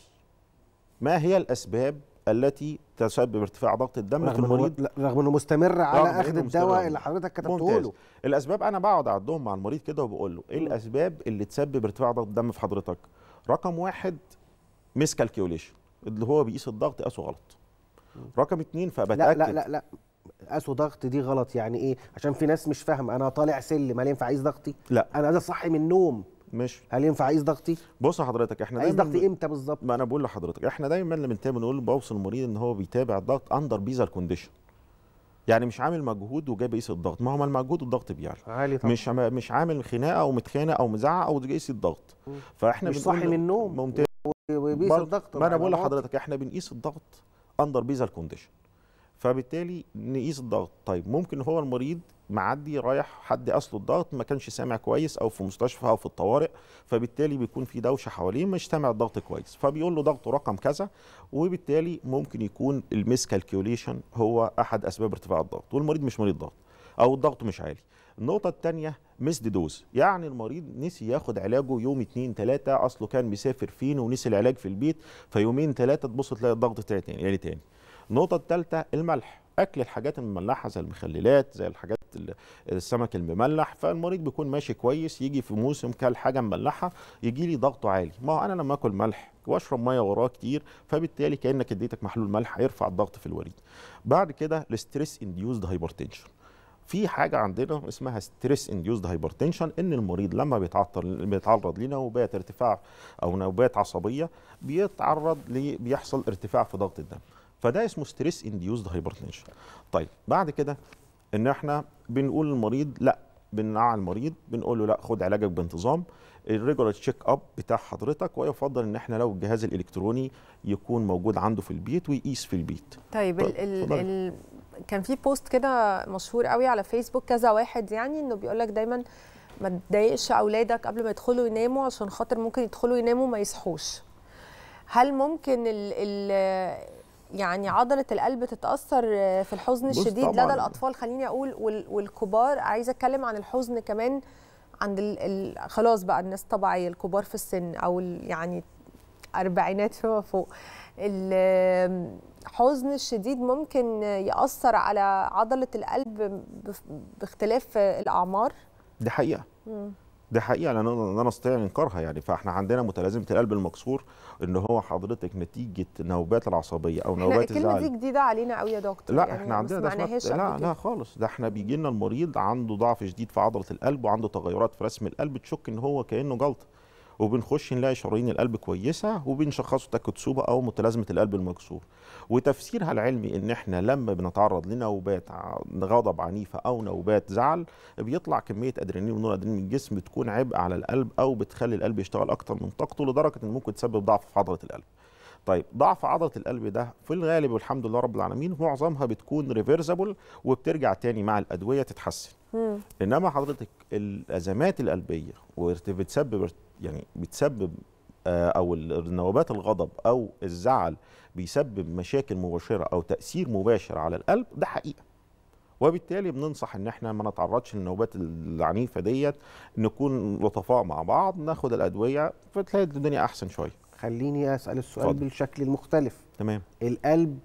ما هي الاسباب التي تسبب ارتفاع ضغط الدم في رغم إنه المريض لا، رغم انه مستمر رغم على إنه اخذ مستمر. الدواء اللي حضرتك كتبته ممتاز. له الاسباب انا بقعد اعدهم مع المريض كده وبقول له ايه الاسباب اللي تسبب ارتفاع ضغط الدم في حضرتك رقم واحد ميس كالكيوليشن اللي هو بيقيس الضغط قاسه غلط رقم اتنين فبتاكد لا لا لا لا قاسوا ضغط دي غلط يعني ايه عشان في ناس مش فاهمه انا طالع سلم هل ينفع اقيس ضغطي لا انا ده صحي من النوم مش هل ينفع اقيس ضغطي بص حضرتك احنا اقيس دايما ضغطي امتى بالظبط ما انا بقول لحضرتك احنا دايما لما بنتابع بنقول بوصل المريض ان هو بيتابع الضغط اندر بيزال كونديشن يعني مش عامل مجهود وجاي بيقيس الضغط ما هو ما المجهود الضغط بيعلى عالي طبعا مش عم- مش عامل خناقه او متخانق او مزعق او قيس الضغط فاحنا مش بنقول صاحي من النوم ممتاز وبيقيس برضه- الضغط ما انا مع بقول العلاقات. لحضرتك احنا بنقيس الضغط اندر بيزال كونديشن فبالتالي نقيس الضغط طيب ممكن هو المريض معدي رايح حد قاس له الضغط ما كانش سامع كويس او في مستشفى او في الطوارئ فبالتالي بيكون في دوشه حواليه مش سامع الضغط كويس فبيقول له ضغطه رقم كذا وبالتالي ممكن يكون الميس كالكيوليشن هو احد اسباب ارتفاع الضغط والمريض مش مريض ضغط او الضغط مش عالي النقطة الثانية مسد دوز يعني المريض نسي ياخد علاجه يوم اتنين تلاتة اصله كان مسافر فين ونسي العلاج في البيت فيومين تلاتة تبص تلاقي الضغط طلع تاني يعني تاني النقطة الثالثة الملح أكل الحاجات المملحة زي المخللات زي الحاجات ال- السمك المملح فالمريض بيكون ماشي كويس يجي في موسم كل حاجة مملحة يجي لي ضغطه عالي ما هو أنا لما آكل ملح واشرب ميه وراه كتير فبالتالي كانك اديتك محلول ملح هيرفع الضغط في الوريد بعد كده الستريس انديوزد هايبرتنشن في حاجه عندنا اسمها ستريس انديوزد هايبرتنشن ان المريض لما بيتعطل بيتعرض لنوبات ارتفاع او نوبات عصبيه بيتعرض ل بيحصل ارتفاع في ضغط الدم فده اسمه ستريس انديوزد هايبرتنشن طيب بعد كده ان احنا بنقول للمريض لا بنقع المريض بنقول له لا خد علاجك بانتظام الريجولار تشيك اب بتاع حضرتك ويفضل ان احنا لو الجهاز الالكتروني يكون موجود عنده في البيت ويقيس في البيت طيب ال ال اتفضلي. ال كان في بوست كده مشهور قوي على فيسبوك كذا واحد يعني انه بيقول لك دايما ما تضايقش اولادك قبل ما يدخلوا يناموا عشان خاطر ممكن يدخلوا يناموا ما يصحوش هل ممكن ال ال يعني عضله القلب تتاثر في الحزن بص الشديد طبعاً. لدى الاطفال خليني اقول وال- والكبار عايزه اتكلم عن الحزن كمان عند ال ال خلاص بقى الناس طبيعيه الكبار في السن او ال- يعني اربعينات فيما فوق الحزن الشديد ممكن ياثر على عضله القلب بف- باختلاف الاعمار دي حقيقه دي حقيقه لا ن- لا نستطيع انكارها يعني فاحنا عندنا متلازمه القلب المكسور ان هو حضرتك نتيجه نوبات العصبيه او احنا نوبات الكلمه دي الزعل جديده علينا قوي يا دكتور لا يعني احنا عندنا ما ده اسمها- سمعناهاش لا قبل لا كده. خالص ده احنا بيجي لنا المريض عنده ضعف شديد في عضله القلب وعنده تغيرات في رسم القلب تشك ان هو كانه جلطه وبنخش نلاقي شرايين القلب كويسه وبنشخصه تكتسوبه او متلازمه القلب المكسور وتفسيرها العلمي ان احنا لما بنتعرض لنوبات ع- غضب عنيفه او نوبات زعل بيطلع كميه ادرينالين ونور ادرينالين من الجسم بتكون عبء على القلب او بتخلي القلب يشتغل اكتر من طاقته لدرجه ان ممكن تسبب ضعف في عضله القلب طيب ضعف عضله القلب ده في الغالب والحمد لله رب العالمين معظمها بتكون ريفرسبل وبترجع تاني مع الادويه تتحسن مم. انما حضرتك الازمات القلبيه وارت- بتسبب يعني بتسبب آه، او ال- النوبات الغضب او الزعل بيسبب مشاكل مباشره او تاثير مباشر على القلب ده حقيقه وبالتالي بننصح ان احنا ما نتعرضش للنوبات العنيفه ديت نكون لطفاء مع بعض ناخد الادويه فتلاقي الدنيا احسن شويه خليني اسال السؤال اتفضل. بالشكل المختلف تمام القلب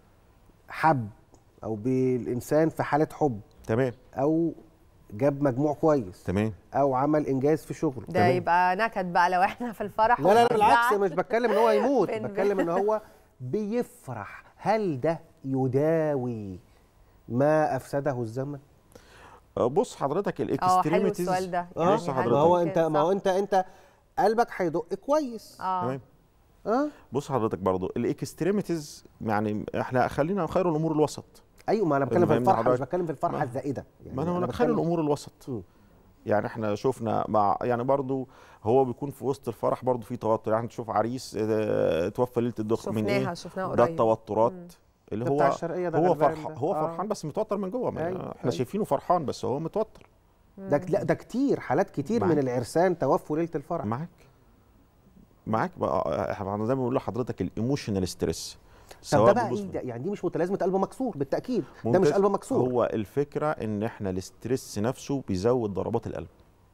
حب او بالانسان في حاله حب تمام او جاب مجموع كويس تمام او عمل انجاز في شغله ده يبقى نكد بقى لو احنا في الفرح لا لا لا والزعل. بالعكس مش بتكلم ان هو يموت بن- بتكلم ان هو بيفرح هل ده يداوي ما افسده الزمن آه، بص حضرتك اه حلو الاكستريميتيز السؤال ده اه بص ما حضرتك. هو انت كده ما هو صح. انت انت قلبك هيدق كويس اه تمام اه بص حضرتك برضو الاكستريميتيز يعني احنا خلينا خير الامور الوسط ايوه ما انا بتكلم في فاهمني الفرحه مش حضرتك؟ بتكلم في الفرحه ما- الزائده يعني ما انا أنا بقول خير بتكلم- الامور الوسط مم. يعني احنا شفنا مع يعني برضو هو بيكون في وسط الفرح برضو في توتر يعني تشوف عريس اه، توفى ليله الدخل من شفناها ايه شفناها ده قريب التوترات اللي ده هو بتاع الشرقية ده هو غلبان فرح ده. هو آه. فرحان بس متوتر من جوه ما أيوة، احنا أيوة. شايفينه فرحان بس هو متوتر ده لا ده كتير حالات كتير معاك. من العرسان توفوا ليله الفرح معاك معاك بقى احنا زي ما بنقول لحضرتك الايموشنال ستريس طب ده بقى ايه ده يعني دي مش متلازمه قلب مكسور بالتاكيد ده مش قلب مكسور هو الفكره ان احنا الاسترس نفسه بيزود ضربات القلب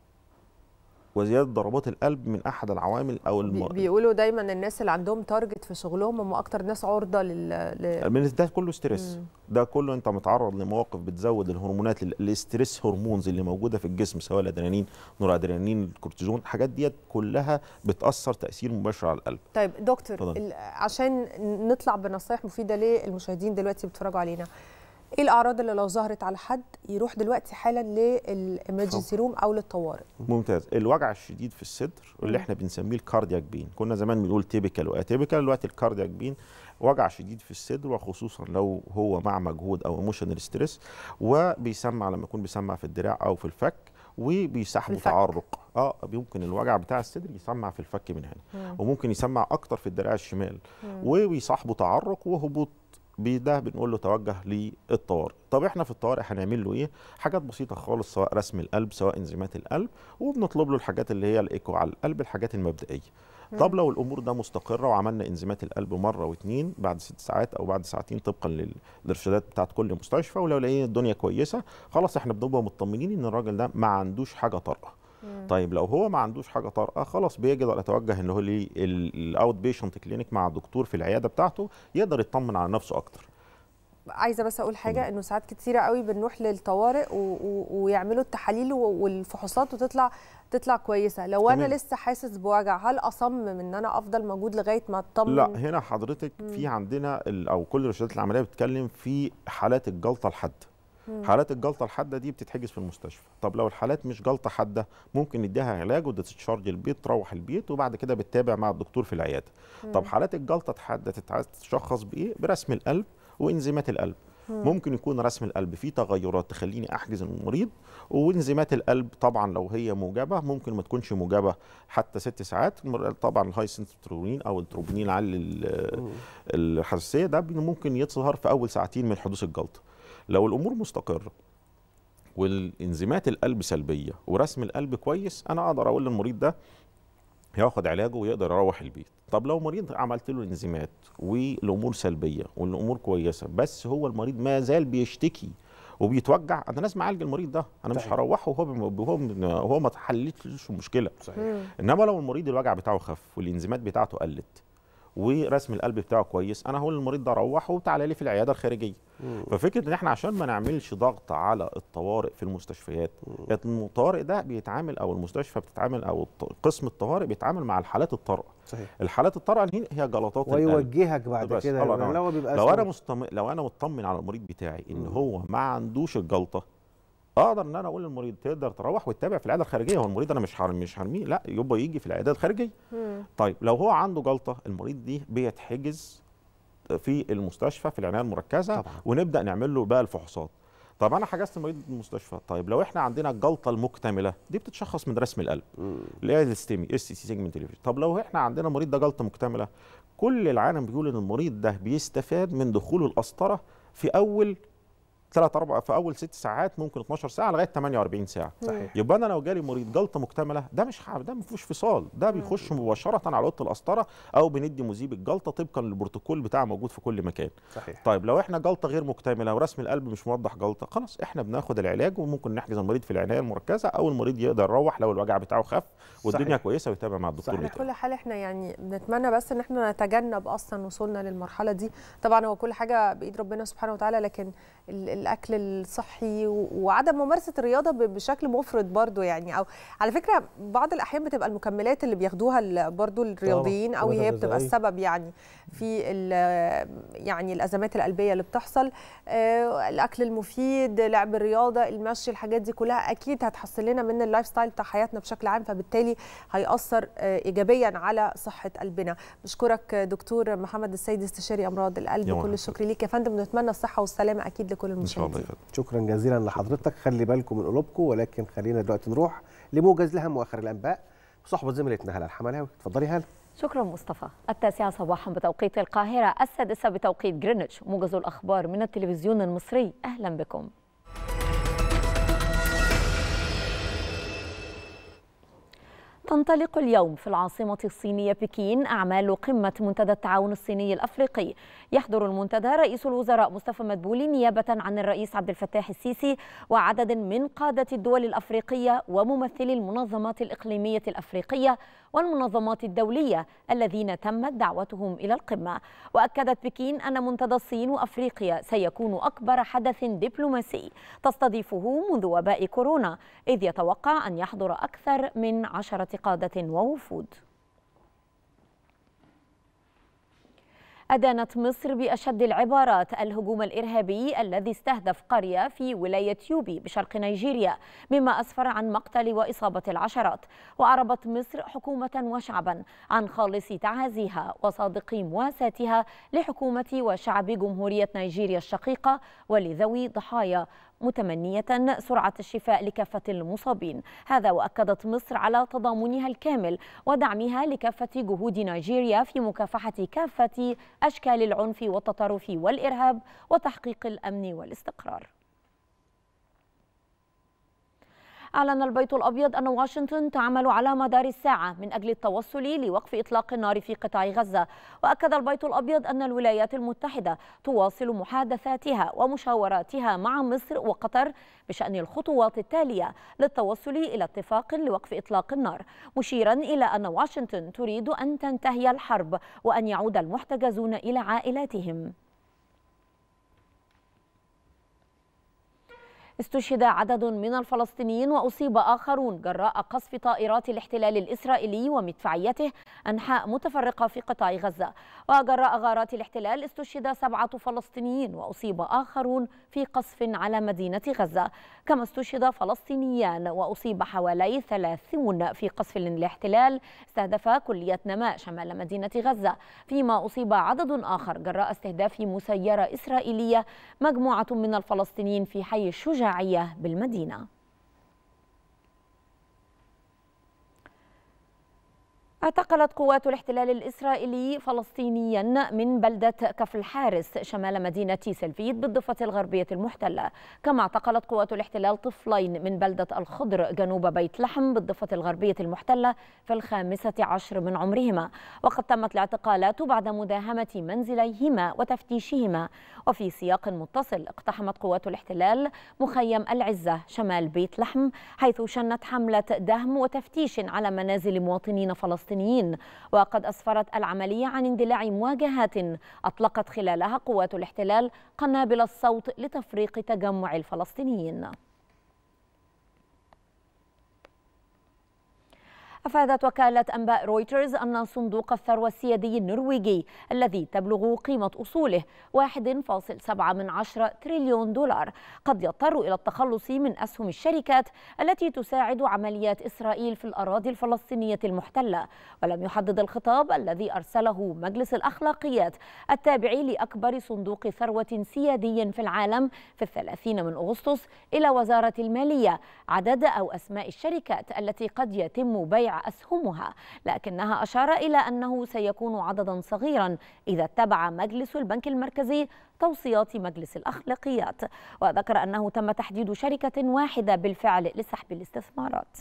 وزياده ضربات القلب من احد العوامل او بي- المر... بيقولوا دايما الناس اللي عندهم تارجت في شغلهم هم اكتر ناس عرضه لل, ل... من ده كله ستريس مم. ده كله انت متعرض لمواقف بتزود الهرمونات ال- الاستريس هرمونز اللي موجوده في الجسم سواء الادرينالين نور ادرينالين الكورتيزون الحاجات ديت كلها بتاثر تاثير مباشر على القلب طيب دكتور اتفضل. ال- عشان نطلع بنصايح مفيده للمشاهدين دلوقتي بيتفرجوا علينا ايه الاعراض اللي لو ظهرت على حد يروح دلوقتي حالا للامرجنسي روم او للطوارئ ممتاز الوجع الشديد في الصدر اللي احنا بنسميه الكاردياك بين كنا زمان بنقول تيبيكال واتيبيكال دلوقتي الكاردياك بين وجع شديد في الصدر وخصوصا لو هو مع مجهود او ايموشنال ستريس وبيسمع لما يكون بيسمع في الدراع او في الفك وبيسحبه الفك. تعرق اه ممكن الوجع بتاع الصدر يسمع في الفك من هنا وممكن يسمع اكتر في الدراع الشمال وبيصاحبه تعرق وهبوط بده بنقول له توجه للطوارئ طب احنا في الطوارئ هنعمل له ايه حاجات بسيطه خالص سواء رسم القلب سواء انزيمات القلب وبنطلب له الحاجات اللي هي الايكو على القلب الحاجات المبدئيه طب لو الامور ده مستقره وعملنا انزيمات القلب مره واثنين بعد ست ساعات او بعد ساعتين طبقا لل- للارشادات بتاعت كل مستشفى ولو لقينا الدنيا كويسه خلاص احنا بنبقى مطمنين ان الراجل ده ما عندوش حاجه طارئه طيب لو هو ما عندوش حاجه طارئه خلاص بيقدر يتوجه ان هو للاوت بيشنت كلينيك مع دكتور في العياده بتاعته يقدر يطمن على نفسه اكتر عايزه بس اقول حاجه انه ساعات كتيره قوي بنروح للطوارئ و... و... ويعملوا التحاليل و- والفحوصات وتطلع تطلع كويسه لو انا تمام. لسه حاسس بوجع هل اصمم ان انا افضل موجود لغايه ما اطمن لا هنا حضرتك في عندنا ال- او كل الارشادات العمليه بتتكلم في حالات الجلطه الحاده حالات الجلطه الحاده دي بتتحجز في المستشفى طب لو الحالات مش جلطه حاده ممكن نديها علاج وتتشارج البيت تروح البيت وبعد كده بتتابع مع الدكتور في العياده طب حالات الجلطه الحاده تتع- تتشخص بايه برسم القلب وانزيمات القلب مم. ممكن يكون رسم القلب فيه تغيرات تخليني احجز المريض وانزيمات القلب طبعا لو هي موجبه ممكن ما تكونش موجبه حتى ست ساعات المر- طبعا الهاي سنتروبينين او التروبينين العالي ال- الحساسيه ده بي- ممكن يظهر في اول ساعتين من حدوث الجلطه لو الامور مستقره والانزيمات القلب سلبيه ورسم القلب كويس انا اقدر اقول للمريض ده ياخد علاجه ويقدر يروح البيت طب لو مريض عملت له انزيمات والامور سلبيه والامور كويسه بس هو المريض ما زال بيشتكي وبيتوجع انا لازم اعالج المريض ده انا مش صحيح. هروحه وهو وهو هو ما حلتش المشكله صحيح. انما لو المريض الوجع بتاعه خف والانزيمات بتاعته قلت ورسم القلب بتاعه كويس انا هقول للمريض ده روح وتعالى لي في العياده الخارجيه مم. ففكره ان احنا عشان ما نعملش ضغط على الطوارئ في المستشفيات الطوارئ ده بيتعامل او المستشفى بتتعامل او الط- قسم الطوارئ بيتعامل مع الحالات الطارئه صحيح الحالات الطارئه هي هي جلطات القلب. ويوجهك بعد بس. كده الله لو ينور. هو بيبقى لو انا اسمه- مستم... لو انا مطمن على المريض بتاعي ان هو ما عندوش الجلطه اقدر ان انا اقول للمريض تقدر تروح وتتابع في العياده الخارجيه هو المريض انا مش هرمي مش هرميه لا يبقى يجي في العياده الخارجيه طيب لو هو عنده جلطه المريض دي بيتحجز في المستشفى في العنايه المركزه طبعاً. ونبدا نعمل له بقى الفحوصات طب انا حجزت المريض في المستشفى طيب لو احنا عندنا الجلطه المكتمله دي بتتشخص من رسم القلب اللي هي الستيمي اس سي سيجمنت طب لو احنا عندنا مريض ده جلطه مكتمله كل العالم بيقول ان المريض ده بيستفاد من دخول القسطره في اول ثلاث اربع في اول ست ساعات ممكن 12 ساعه لغايه 48 ساعه صحيح. يبقى انا لو جالي مريض جلطه مكتمله ده مش ح- ده ما فيهوش فصال ده بيخش مباشره على اوضه القسطره او بندي مذيب الجلطه طبقا للبروتوكول بتاعه موجود في كل مكان صحيح طيب لو احنا جلطه غير مكتمله ورسم القلب مش موضح جلطه خلاص احنا بناخد العلاج وممكن نحجز المريض في العنايه المركزه او المريض يقدر يروح لو الوجع بتاعه خف والدنيا صحيح. كويسه ويتابع مع الدكتور على بتاعه كل حال احنا يعني بنتمنى بس ان احنا نتجنب اصلا وصولنا للمرحله دي طبعا هو كل حاجه بايد ربنا سبحانه وتعالى لكن ال- الاكل الصحي و- وعدم ممارسه الرياضه ب- بشكل مفرط برضو يعني او على فكره بعض الاحيان بتبقى المكملات اللي بياخدوها ال- برضو الرياضيين او الغدة هي بتبقى الغذائية. السبب يعني في ال- يعني الازمات القلبيه اللي بتحصل آه، الاكل المفيد لعب الرياضه المشي الحاجات دي كلها اكيد هتحسن لنا من اللايف ستايل بتاع حياتنا بشكل عام فبالتالي هيأثر آه، ايجابيا على صحه قلبنا بشكرك آه، دكتور محمد السيد استشاري امراض القلب يا كل مرحبا. الشكر ليك يا فندم ونتمنى الصحه والسلامه اكيد لكل ان شاء الله المشاهدين يا فندم شكرا جزيلا لحضرتك خلي بالكم من قلوبكم ولكن خلينا دلوقتي نروح لموجز لهم واخر الانباء بصحبه زميلتنا هلا الحملاوي اتفضلي هلا شكرا مصطفى التاسعة صباحا بتوقيت القاهرة السادسة بتوقيت جرينتش موجز الأخبار من التلفزيون المصري أهلا بكم تنطلق اليوم في العاصمة الصينية بكين أعمال قمة منتدى التعاون الصيني الأفريقي يحضر المنتدى رئيس الوزراء مصطفى مدبولي نيابة عن الرئيس عبد الفتاح السيسي وعدد من قادة الدول الأفريقية وممثلي المنظمات الإقليمية الأفريقية والمنظمات الدولية الذين تمت دعوتهم إلى القمة وأكدت بكين أن منتدى الصين وأفريقيا سيكون أكبر حدث دبلوماسي تستضيفه منذ وباء كورونا إذ يتوقع أن يحضر أكثر من عشرة قادة ووفود أدانت مصر بأشد العبارات الهجوم الإرهابي الذي استهدف قرية في ولاية يوبي بشرق نيجيريا مما أسفر عن مقتل وإصابة العشرات وأعربت مصر حكومة وشعبا عن خالص تعازيها وصادق مواساتها لحكومة وشعب جمهورية نيجيريا الشقيقة ولذوي ضحايا متمنية سرعة الشفاء لكافة المصابين هذا وأكدت مصر على تضامنها الكامل ودعمها لكافة جهود نيجيريا في مكافحة كافة أشكال العنف والتطرف والإرهاب وتحقيق الأمن والاستقرار أعلن البيت الأبيض أن واشنطن تعمل على مدار الساعة من أجل التوصل لوقف إطلاق النار في قطاع غزة وأكد البيت الأبيض أن الولايات المتحدة تواصل محادثاتها ومشاوراتها مع مصر وقطر بشأن الخطوات التالية للتوصل إلى اتفاق لوقف إطلاق النار مشيرا إلى أن واشنطن تريد أن تنتهي الحرب وأن يعود المحتجزون إلى عائلاتهم استشهد عدد من الفلسطينيين وأصيب آخرون جراء قصف طائرات الاحتلال الإسرائيلي ومدفعيته أنحاء متفرقة في قطاع غزة وجراء غارات الاحتلال استشهد سبعة فلسطينيين وأصيب آخرون في قصف على مدينة غزة كما استشهد فلسطينيان وأصيب حوالي ثلاثون في قصف الاحتلال استهدف كلية نماء شمال مدينة غزة فيما أصيب عدد آخر جراء استهداف مسيرة إسرائيلية مجموعة من الفلسطينيين في حي الشجاعية بالمدينة اعتقلت قوات الاحتلال الإسرائيلي فلسطينيا من بلدة كفر الحارس شمال مدينة سلفيد بالضفة الغربية المحتلة كما اعتقلت قوات الاحتلال طفلين من بلدة الخضر جنوب بيت لحم بالضفة الغربية المحتلة في الخامسة عشر من عمرهما وقد تمت الاعتقالات بعد مداهمة منزليهما وتفتيشهما وفي سياق متصل اقتحمت قوات الاحتلال مخيم العزة شمال بيت لحم حيث شنت حملة دهم وتفتيش على منازل مواطنين فلسطينيين وقد أسفرت العملية عن اندلاع مواجهات أطلقت خلالها قوات الاحتلال قنابل الصوت لتفريق تجمع الفلسطينيين أفادت وكالة أنباء رويترز أن صندوق الثروة السيادي النرويجي الذي تبلغ قيمة أصوله 1.7 من عشرة تريليون دولار قد يضطر إلى التخلص من أسهم الشركات التي تساعد عمليات إسرائيل في الأراضي الفلسطينية المحتلة ولم يحدد الخطاب الذي أرسله مجلس الأخلاقيات التابع لأكبر صندوق ثروة سيادي في العالم في الثلاثين من أغسطس إلى وزارة المالية عدد أو أسماء الشركات التي قد يتم بيع أسهمها لكنها أشار إلى أنه سيكون عددا صغيرا إذا اتبع مجلس البنك المركزي توصيات مجلس الأخلاقيات وذكر أنه تم تحديد شركة واحدة بالفعل لسحب الاستثمارات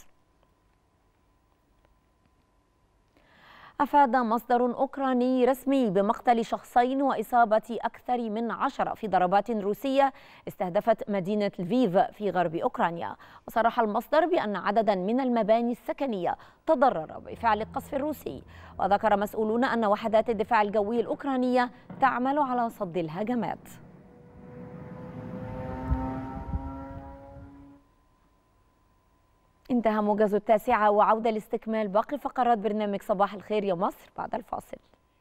أفاد مصدر أوكراني رسمي بمقتل شخصين وإصابة أكثر من عشرة في ضربات روسية استهدفت مدينة لفيف في غرب أوكرانيا وصرح المصدر بأن عددا من المباني السكنية تضرر بفعل القصف الروسي وذكر مسؤولون أن وحدات الدفاع الجوي الأوكرانية تعمل على صد الهجمات انتهى موجز التاسعة وعودة لاستكمال باقي فقرات برنامج صباح الخير يا مصر بعد الفاصل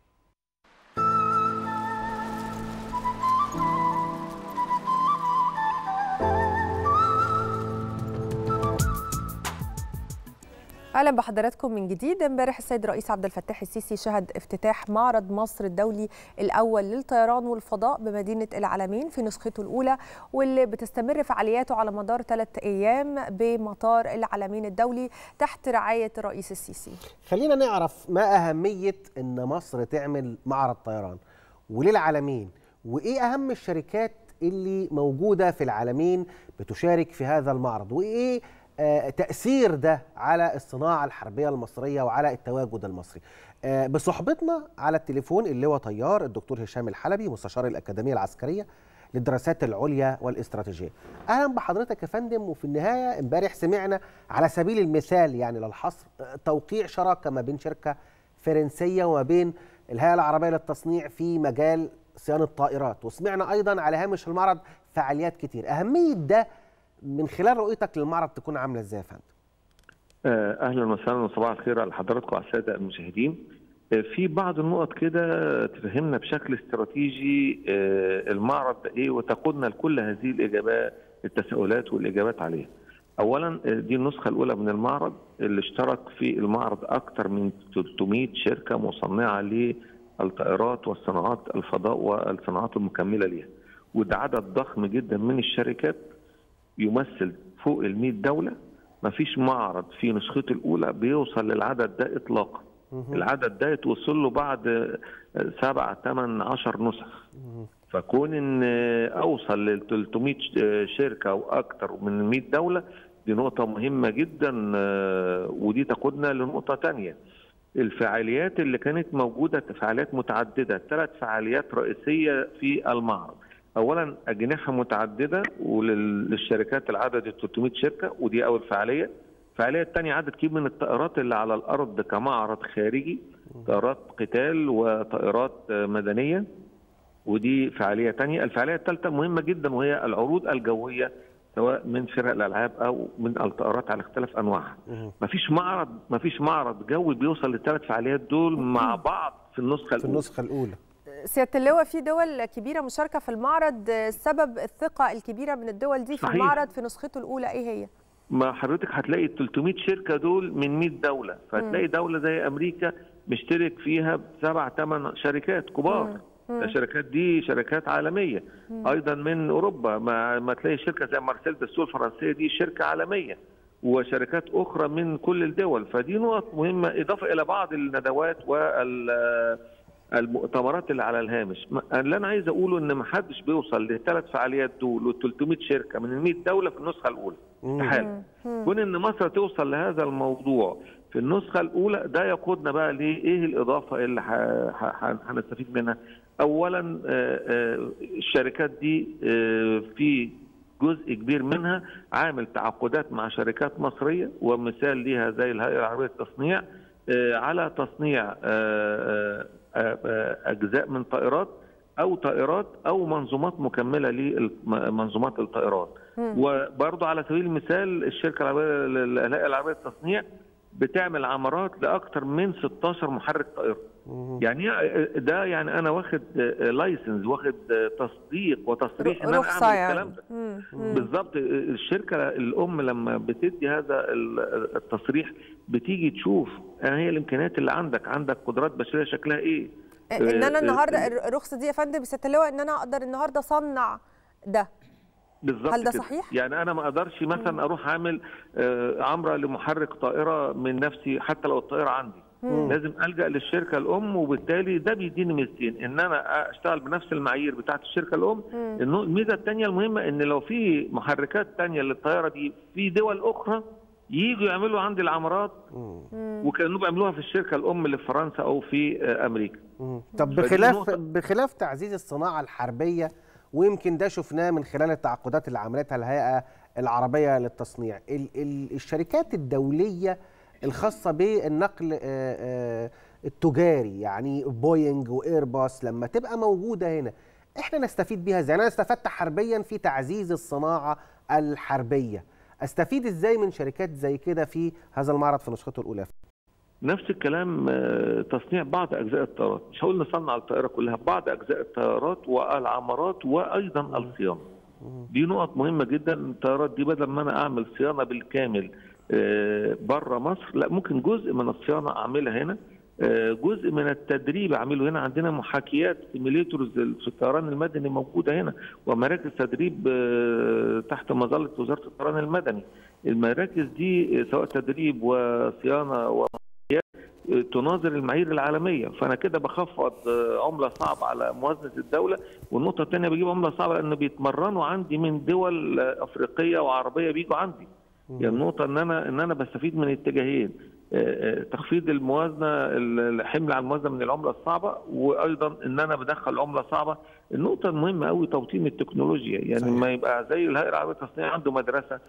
اهلا بحضراتكم من جديد امبارح السيد الرئيس عبد الفتاح السيسي شهد افتتاح معرض مصر الدولي الاول للطيران والفضاء بمدينه العلمين في نسخته الاولى واللي بتستمر فعالياته على مدار ثلاث ايام بمطار العلمين الدولي تحت رعايه الرئيس السيسي خلينا نعرف ما أهمية إن مصر تعمل معرض طيران وليه العالمين وإيه أهم الشركات اللي موجودة في العالمين بتشارك في هذا المعرض وإيه آه تأثير ده على الصناعة الحربية المصرية وعلى التواجد المصري آه بصحبتنا على التليفون اللواء طيار الدكتور هشام الحلبي مستشار الأكاديمية العسكرية للدراسات العليا والاستراتيجية أهلا بحضرتك يا فندم وفي النهاية امبارح سمعنا على سبيل المثال يعني للحصر آه، توقيع شراكة ما بين شركة فرنسية وما بين الهيئة العربية للتصنيع في مجال صيانة طائرات وسمعنا أيضا على هامش المعرض فعاليات كتير أهمية ده من خلال رؤيتك للمعرض تكون عاملة ازاي يا فندم؟ آه، اهلا وسهلا وصباح الخير على حضراتكم وعلى الساده المشاهدين. آه، في بعض النقط كده تفهمنا بشكل استراتيجي آه، المعرض ده ايه وتقودنا لكل هذه الاجابات التساؤلات والاجابات عليها. اولا آه، دي النسخه الاولى من المعرض اللي اشترك في المعرض اكثر من 300 شركه مصنعه للطائرات والصناعات الفضاء والصناعات المكمله ليها. وده عدد ضخم جدا من الشركات يمثل فوق ال 100 دوله ما فيش معرض في نسخته الاولى بيوصل للعدد ده اطلاقا العدد ده يتوصل له بعد سبع ثمان عشر نسخ فكون ان اوصل لل 300 شركه او اكثر من 100 دوله دي نقطه مهمه جدا آه، ودي تقودنا لنقطه ثانيه الفعاليات اللي كانت موجوده فعاليات متعدده ثلاث فعاليات رئيسيه في المعرض اولا اجنحه متعدده وللشركات العدد ال 300 شركه ودي اول فعاليه الفعاليه الثانيه عدد كبير من الطائرات اللي على الارض كمعرض خارجي طائرات قتال وطائرات آه، مدنيه ودي فعاليه ثانيه الفعاليه الثالثه مهمه جدا وهي العروض الجويه سواء من فرق الالعاب او من الطائرات على اختلاف انواعها مفيش معرض مفيش معرض جوي بيوصل للثلاث فعاليات دول مع بعض في النسخه في الاولى النسخه الاولى سياده اللواء في دول كبيره مشاركه في المعرض سبب الثقه الكبيره من الدول دي في صحيح. المعرض في نسخته الاولى ايه هي؟ ما حضرتك هتلاقي ال 300 شركه دول من 100 دوله فهتلاقي دوله زي امريكا مشترك فيها بسبع ثمان شركات كبار مم. الشركات دي شركات عالميه ايضا من اوروبا ما, ما تلاقي شركه زي مارسيل دسو الفرنسيه دي شركه عالميه وشركات اخرى من كل الدول فدي نقط مهمه اضافه الى بعض الندوات وال المؤتمرات اللي على الهامش ما- اللي انا عايز اقوله ان ما حدش بيوصل للثلاث فعاليات دول وال 300 شركه من ال 100 دوله في النسخه الاولى استحاله كون ان مصر توصل لهذا الموضوع في النسخه الاولى ده يقودنا بقى لايه الاضافه اللي ح- ح- ح- هنستفيد منها اولا آه، آه، الشركات دي آه، في جزء كبير منها عامل تعاقدات مع شركات مصريه ومثال ليها زي الهيئه العربيه للتصنيع آه، على تصنيع آه، آه، آه، آه، اجزاء من طائرات او طائرات او منظومات مكمله لمنظومات الطائرات وبرضه على سبيل المثال الشركه العربيه الهيئه العربيه للتصنيع بتعمل عمارات لاكثر من 16 محرك طائره يعني إيه- ده يعني انا واخد لايسنس واخد آه، تصديق وتصريح ان انا رخصه اعمل يعني الكلام ده مم. مم. بالظبط الشركه الام لما بتدي هذا ال- التصريح بتيجي تشوف آه، هي الامكانيات اللي عندك عندك قدرات بشريه شكلها ايه ان آه، انا آه، النهارده آه، الرخصه دي يا فندم سياده اللواء ان انا اقدر النهارده اصنع ده بالظبط هل ده كده. صحيح؟ يعني انا ما اقدرش مثلا اروح اعمل آه، عمره لمحرك طائره من نفسي حتى لو الطائره عندي مم. لازم الجا للشركه الام وبالتالي ده بيديني ميزتين ان انا اشتغل بنفس المعايير بتاعت الشركه الام مم. إنه الميزه الثانيه المهمه ان لو في محركات ثانيه للطائره دي في دول اخرى ييجوا يعملوا عندي العمارات وكانوا بيعملوها في الشركه الام اللي في فرنسا او في آه، امريكا طب فدي بخلاف نقطة. بخلاف تعزيز الصناعه الحربيه ويمكن ده شفناه من خلال التعاقدات اللي عملتها الهيئه العربيه للتصنيع ال ال الشركات الدوليه الخاصه بالنقل آه، آه، التجاري يعني بوينج وايرباص لما تبقى موجوده هنا احنا نستفيد بيها ازاي انا استفدت حربيا في تعزيز الصناعه الحربيه استفيد ازاي من شركات زي كده في هذا المعرض في نسخته الاولى نفس الكلام آه، تصنيع بعض اجزاء الطائرات مش هقول نصنع الطائره كلها بعض اجزاء الطائرات والعمارات وايضا الصيانه دي نقط مهمه جدا الطيارات دي بدل ما انا اعمل صيانه بالكامل بره مصر لا ممكن جزء من الصيانه اعملها هنا آه، جزء من التدريب اعمله هنا عندنا محاكيات سيميليتورز في الطيران المدني موجوده هنا ومراكز تدريب آه، تحت مظله وزاره الطيران المدني المراكز دي آه، سواء تدريب وصيانه ومحاكيات آه، تناظر المعايير العالميه فانا كده بخفض آه، عمله صعبه على موازنه الدوله والنقطه الثانيه بجيب عمله صعبه لان بيتمرنوا عندي من دول آه، افريقيه وعربيه بيجوا عندي يعني النقطة إن أنا إن أنا بستفيد من اتجاهين آه، آه، تخفيض الموازنة الحمل على الموازنة من العملة الصعبة وأيضا إن أنا بدخل عملة صعبة النقطة المهمة قوي توطين التكنولوجيا يعني صحيح. ما يبقى زي الهيئة العربية للتصنيع عنده مدرسة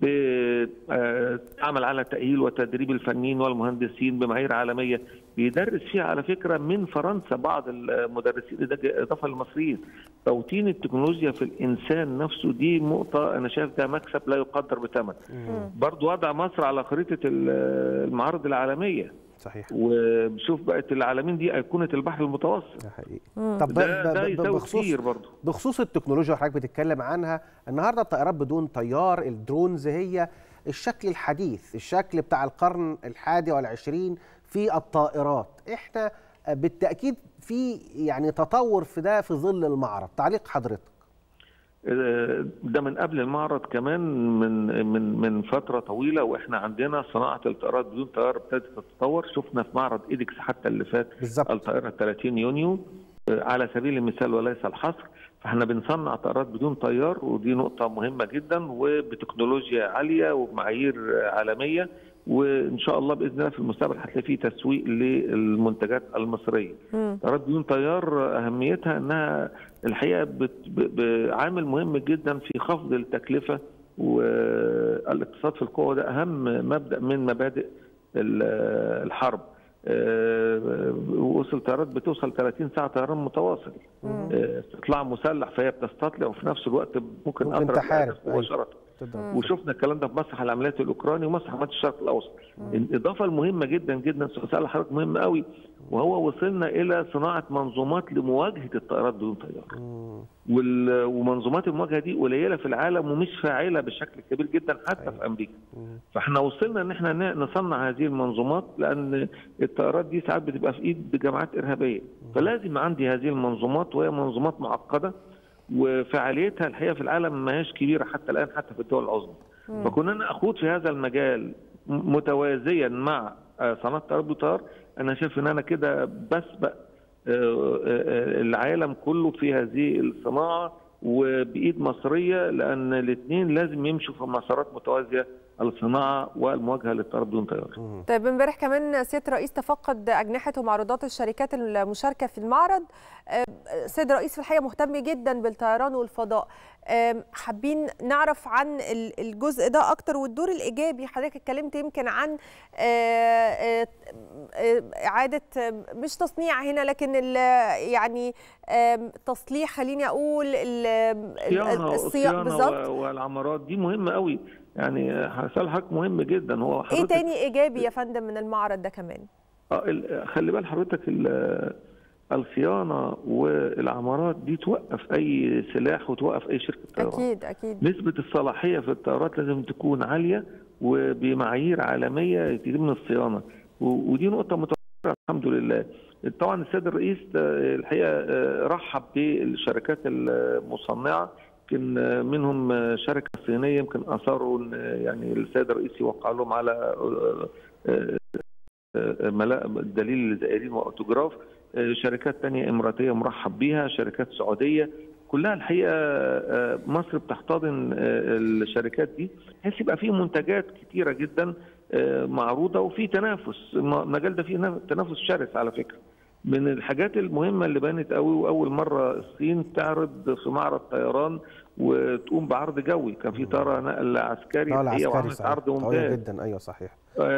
بتعمل على تأهيل وتدريب الفنيين والمهندسين بمعايير عالمية بيدرس فيها على فكرة من فرنسا بعض المدرسين ده إضافة للمصريين توطين التكنولوجيا في الإنسان نفسه دي نقطة أنا شايف ده مكسب لا يقدر بثمن برضو وضع مصر على خريطة المعارض العالمية صحيح وبشوف بقت العالمين دي أيقونة البحر المتوسط حقيقي مم. طب ب- ده- ب- ده ب- يساوي بخصوص كتير برضو. بخصوص التكنولوجيا اللي حضرتك بتتكلم عنها النهارده الطائرات بدون طيار الدرونز هي الشكل الحديث الشكل بتاع القرن الحادي والعشرين في الطائرات احنا بالتاكيد في يعني تطور في ده في ظل المعرض تعليق حضرتك ده من قبل المعرض كمان من من من فتره طويله واحنا عندنا صناعه الطائرات بدون طيار ابتدت تتطور شفنا في معرض ايدكس حتى اللي فات بالظبط الطائره 30 يونيو آه، على سبيل المثال وليس الحصر فاحنا بنصنع طائرات بدون طيار ودي نقطه مهمه جدا وبتكنولوجيا عاليه وبمعايير عالميه وان شاء الله باذن الله في المستقبل هتلاقي فيه تسويق للمنتجات المصريه طيارات بدون طيار اهميتها انها الحقيقه بت- ب- ب- عامل مهم جدا في خفض التكلفه والاقتصاد في القوه ده اهم مبدا من مبادئ ال- الحرب آه، وصل طيارات بتوصل 30 ساعه طيران متواصل آه، استطلاع مسلح فهي بتستطلع وفي نفس الوقت ممكن ممكن اضرب تحارب، الهدف مباشره تضرب. وشفنا الكلام ده في مسرح العمليات الاوكراني ومسرح عمليات الشرق الاوسط الاضافه المهمه جدا جدا سؤال حضرتك مهم قوي وهو وصلنا الى صناعه منظومات لمواجهه الطائرات بدون طيار وال- ومنظومات المواجهه دي قليله في العالم ومش فاعله بشكل كبير جدا حتى في امريكا فاحنا وصلنا ان احنا ن- نصنع هذه المنظومات لان الطائرات دي ساعات بتبقى في ايد جماعات ارهابيه فلازم عندي هذه المنظومات وهي منظومات معقده وفعاليتها الحقيقه في العالم ما هيش كبيره حتى الان حتى في الدول العظمى فكنا نخوض في هذا المجال م- متوازيا مع آه، صناعه الطيارات بالطيار انا شايف ان انا كده بسبق آه، آه، العالم كله في هذه الصناعه وبايد مصريه لان الاثنين لازم يمشوا في مسارات متوازيه الصناعه والمواجهه للطيران بدون طيار. طيب امبارح كمان سياده الرئيس تفقد اجنحه ومعروضات الشركات المشاركه في المعرض آه، سيد الرئيس في الحقيقه مهتم جدا بالطيران والفضاء آم، حابين نعرف عن ال- الجزء ده اكتر والدور الايجابي حضرتك اتكلمت يمكن عن آه، آه، آه، اعاده آه، مش تصنيع هنا لكن ال- يعني آم، تصليح خليني اقول ال- صيانه الصيا- الصيانه بالظبط و- والعمارات دي مهمه قوي يعني هسأل حضرتك مهم جدا هو ايه حضرتك تاني ايجابي يا فندم من المعرض ده كمان آه، ال- خلي بال حضرتك ال- الصيانه والعمارات دي توقف اي سلاح وتوقف اي شركه طيران اكيد اكيد نسبه الصلاحيه في الطيارات لازم تكون عاليه وبمعايير عالميه يتم الصيانه و- ودي نقطه متوفره الحمد لله طبعا السيد الرئيس آه، الحقيقه آه، رحب بالشركات المصنعه يمكن آه، منهم آه، شركه صينيه يمكن اثاروا إن، آه، يعني السيد الرئيس يوقع لهم على آه، آه، آه، ملا- دليل الزائرين واوتوجراف آه، شركات تانية إماراتية مرحب بيها شركات سعودية كلها الحقيقة آه، مصر بتحتضن آه، الشركات دي بحيث يبقى فيه منتجات كتيرة جدا آه، معروضة وفي تنافس الم- المجال ده فيه نا- تنافس شرس على فكرة من الحاجات المهمة اللي بانت قوي وأول مرة الصين تعرض في معرض طيران وتقوم بعرض جوي كان في طيارة نقل عسكري اه الحقيقة العسكري وعملت صحيح عرض قوية ممتاز جدا ايوه صحيح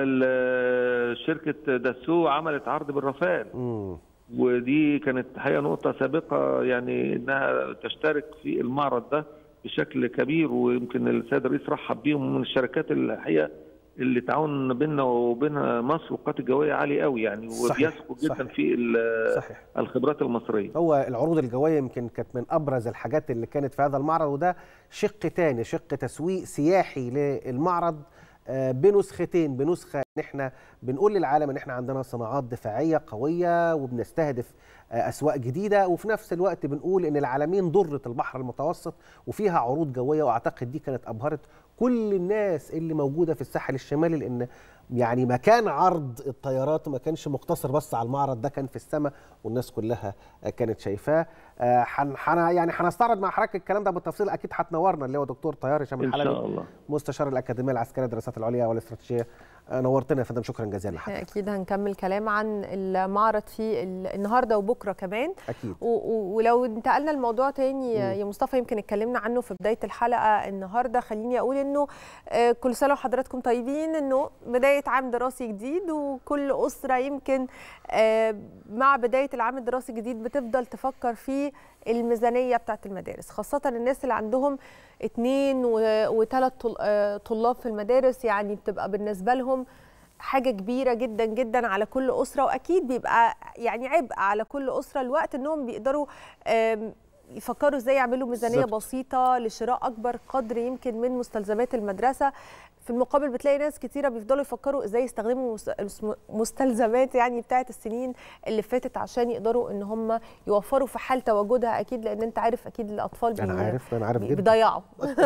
ال- شركة داسو عملت عرض بالرافال مم. ودي كانت حقيقة نقطة سابقة يعني إنها تشترك في المعرض ده بشكل كبير ويمكن السيد الرئيس رحب بيهم من الشركات الحقيقة اللي تعاون بيننا وبين مصر والقوات الجوية عالي قوي يعني صحيح، وبيثقوا جدا صحيح. في ال- صحيح. الخبرات المصرية هو العروض الجويه يمكن كانت من ابرز الحاجات اللي كانت في هذا المعرض وده شق تاني شق تسويق سياحي للمعرض آه، بنسختين بنسخه ان احنا بنقول للعالم ان احنا عندنا صناعات دفاعيه قويه وبنستهدف آه، اسواق جديده وفي نفس الوقت بنقول ان العالمين ضره البحر المتوسط وفيها عروض جويه واعتقد دي كانت ابهرت كل الناس اللي موجوده في الساحل الشمالي لان يعني مكان عرض الطيارات ما كانش مقتصر بس على المعرض ده كان في السماء والناس كلها آه، كانت شايفاه آه، حن حن يعني هنستعرض مع حضرتك الكلام ده بالتفصيل اكيد هتنورنا اللي هو دكتور طيار هشام إن الحلبي شاء الله مستشار الاكاديميه العسكريه للدراسات العليا والاستراتيجيه آه، نورتنا يا فندم شكرا جزيلا لحضرتك اكيد هنكمل كلام عن المعرض في ال- النهارده وبكره كمان اكيد و- و- ولو انتقلنا لموضوع تاني مم. يا مصطفى يمكن اتكلمنا عنه في بدايه الحلقه النهارده خليني اقول انه آه، كل سنه وحضراتكم طيبين انه بدايه عام دراسي جديد وكل اسره يمكن آه، مع بدايه العام الدراسي الجديد بتفضل تفكر في الميزانيه بتاعت المدارس خاصه الناس اللي عندهم اتنين وثلاث طلاب في المدارس يعني بتبقى بالنسبه لهم حاجه كبيره جدا جدا على كل اسره واكيد بيبقى يعني عبء على كل اسره الوقت انهم بيقدروا آم، يفكروا ازاي يعملوا ميزانيه بالظبط. بسيطه لشراء اكبر قدر يمكن من مستلزمات المدرسه في المقابل بتلاقي ناس كتيره بيفضلوا يفكروا ازاي يستخدموا مس- الس- مستلزمات يعني بتاعه السنين اللي فاتت عشان يقدروا ان هم يوفروا في حال تواجدها اكيد لان انت عارف اكيد الاطفال انا بي- عارف انا عارف بي- جدا بيضيعوا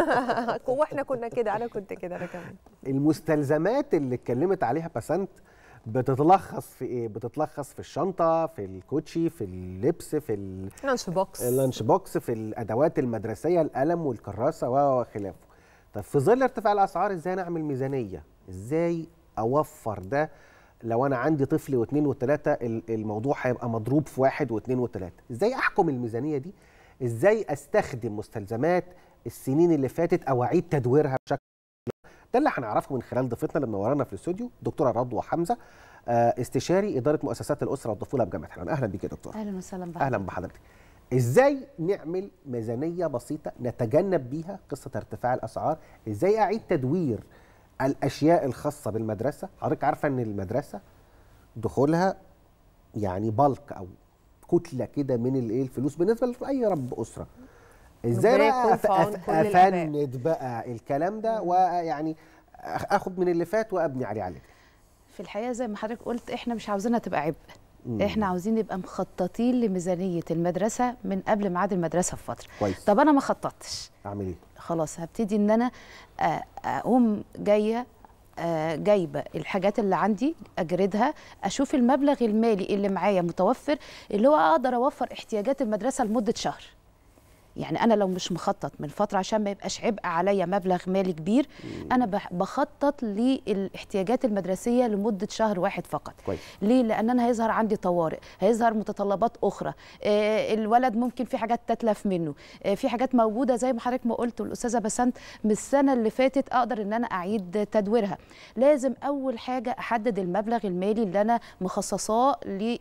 واحنا كنا كده انا كنت كده انا كمان المستلزمات اللي اتكلمت عليها بسنت بتتلخص في ايه بتتلخص في الشنطه في الكوتشي في اللبس في ال- لانش بوكس اللانش بوكس في الادوات المدرسيه القلم والكراسه و- وخلافه طب في ظل ارتفاع الاسعار ازاي نعمل ميزانيه ازاي اوفر ده لو انا عندي طفل واثنين وثلاثه ال- الموضوع هيبقى مضروب في واحد واثنين وثلاثه ازاي احكم الميزانيه دي ازاي استخدم مستلزمات السنين اللي فاتت او اعيد تدويرها بشكل ده اللي هنعرفه من خلال ضيفتنا اللي منورانا في الاستوديو دكتوره رضوى حمزه آه، استشاري اداره مؤسسات الاسره والطفوله بجامعه حلوان اهلا بيك يا دكتور اهلا وسهلا بحضرتك اهلا بحضرتك ازاي نعمل ميزانيه بسيطه نتجنب بيها قصه ارتفاع الاسعار ازاي اعيد تدوير الاشياء الخاصه بالمدرسه حضرتك عارفه ان المدرسه دخولها يعني بلك او كتله كده من الايه الفلوس بالنسبه لاي رب اسره ازاي ربنا بقى يكون أف- في عون أف- كل الآباء. افند بقى الكلام ده ويعني اخد من اللي فات وابني عليه عليه في الحقيقه زي ما حضرتك قلت احنا مش عاوزينها تبقى عبء مم. احنا عاوزين نبقى مخططين لميزانيه المدرسه من قبل ميعاد المدرسه بفتره كويس طب انا ما خططتش اعمل ايه خلاص هبتدي ان انا آه، اقوم جايه آه، جايبه الحاجات اللي عندي اجردها اشوف المبلغ المالي اللي معايا متوفر اللي هو اقدر اوفر احتياجات المدرسه لمده شهر يعني انا لو مش مخطط من فتره عشان ما يبقاش عبء عليا مبلغ مالي كبير انا بح- بخطط للاحتياجات المدرسيه لمده شهر واحد فقط كويس ليه لان انا هيظهر عندي طوارئ هيظهر متطلبات اخرى آه الولد ممكن في حاجات تتلف منه آه في حاجات موجوده زي ما حضرتك ما قلت والاستاذه بسنت من السنه اللي فاتت اقدر ان انا اعيد تدويرها لازم اول حاجه احدد المبلغ المالي اللي انا مخصصاه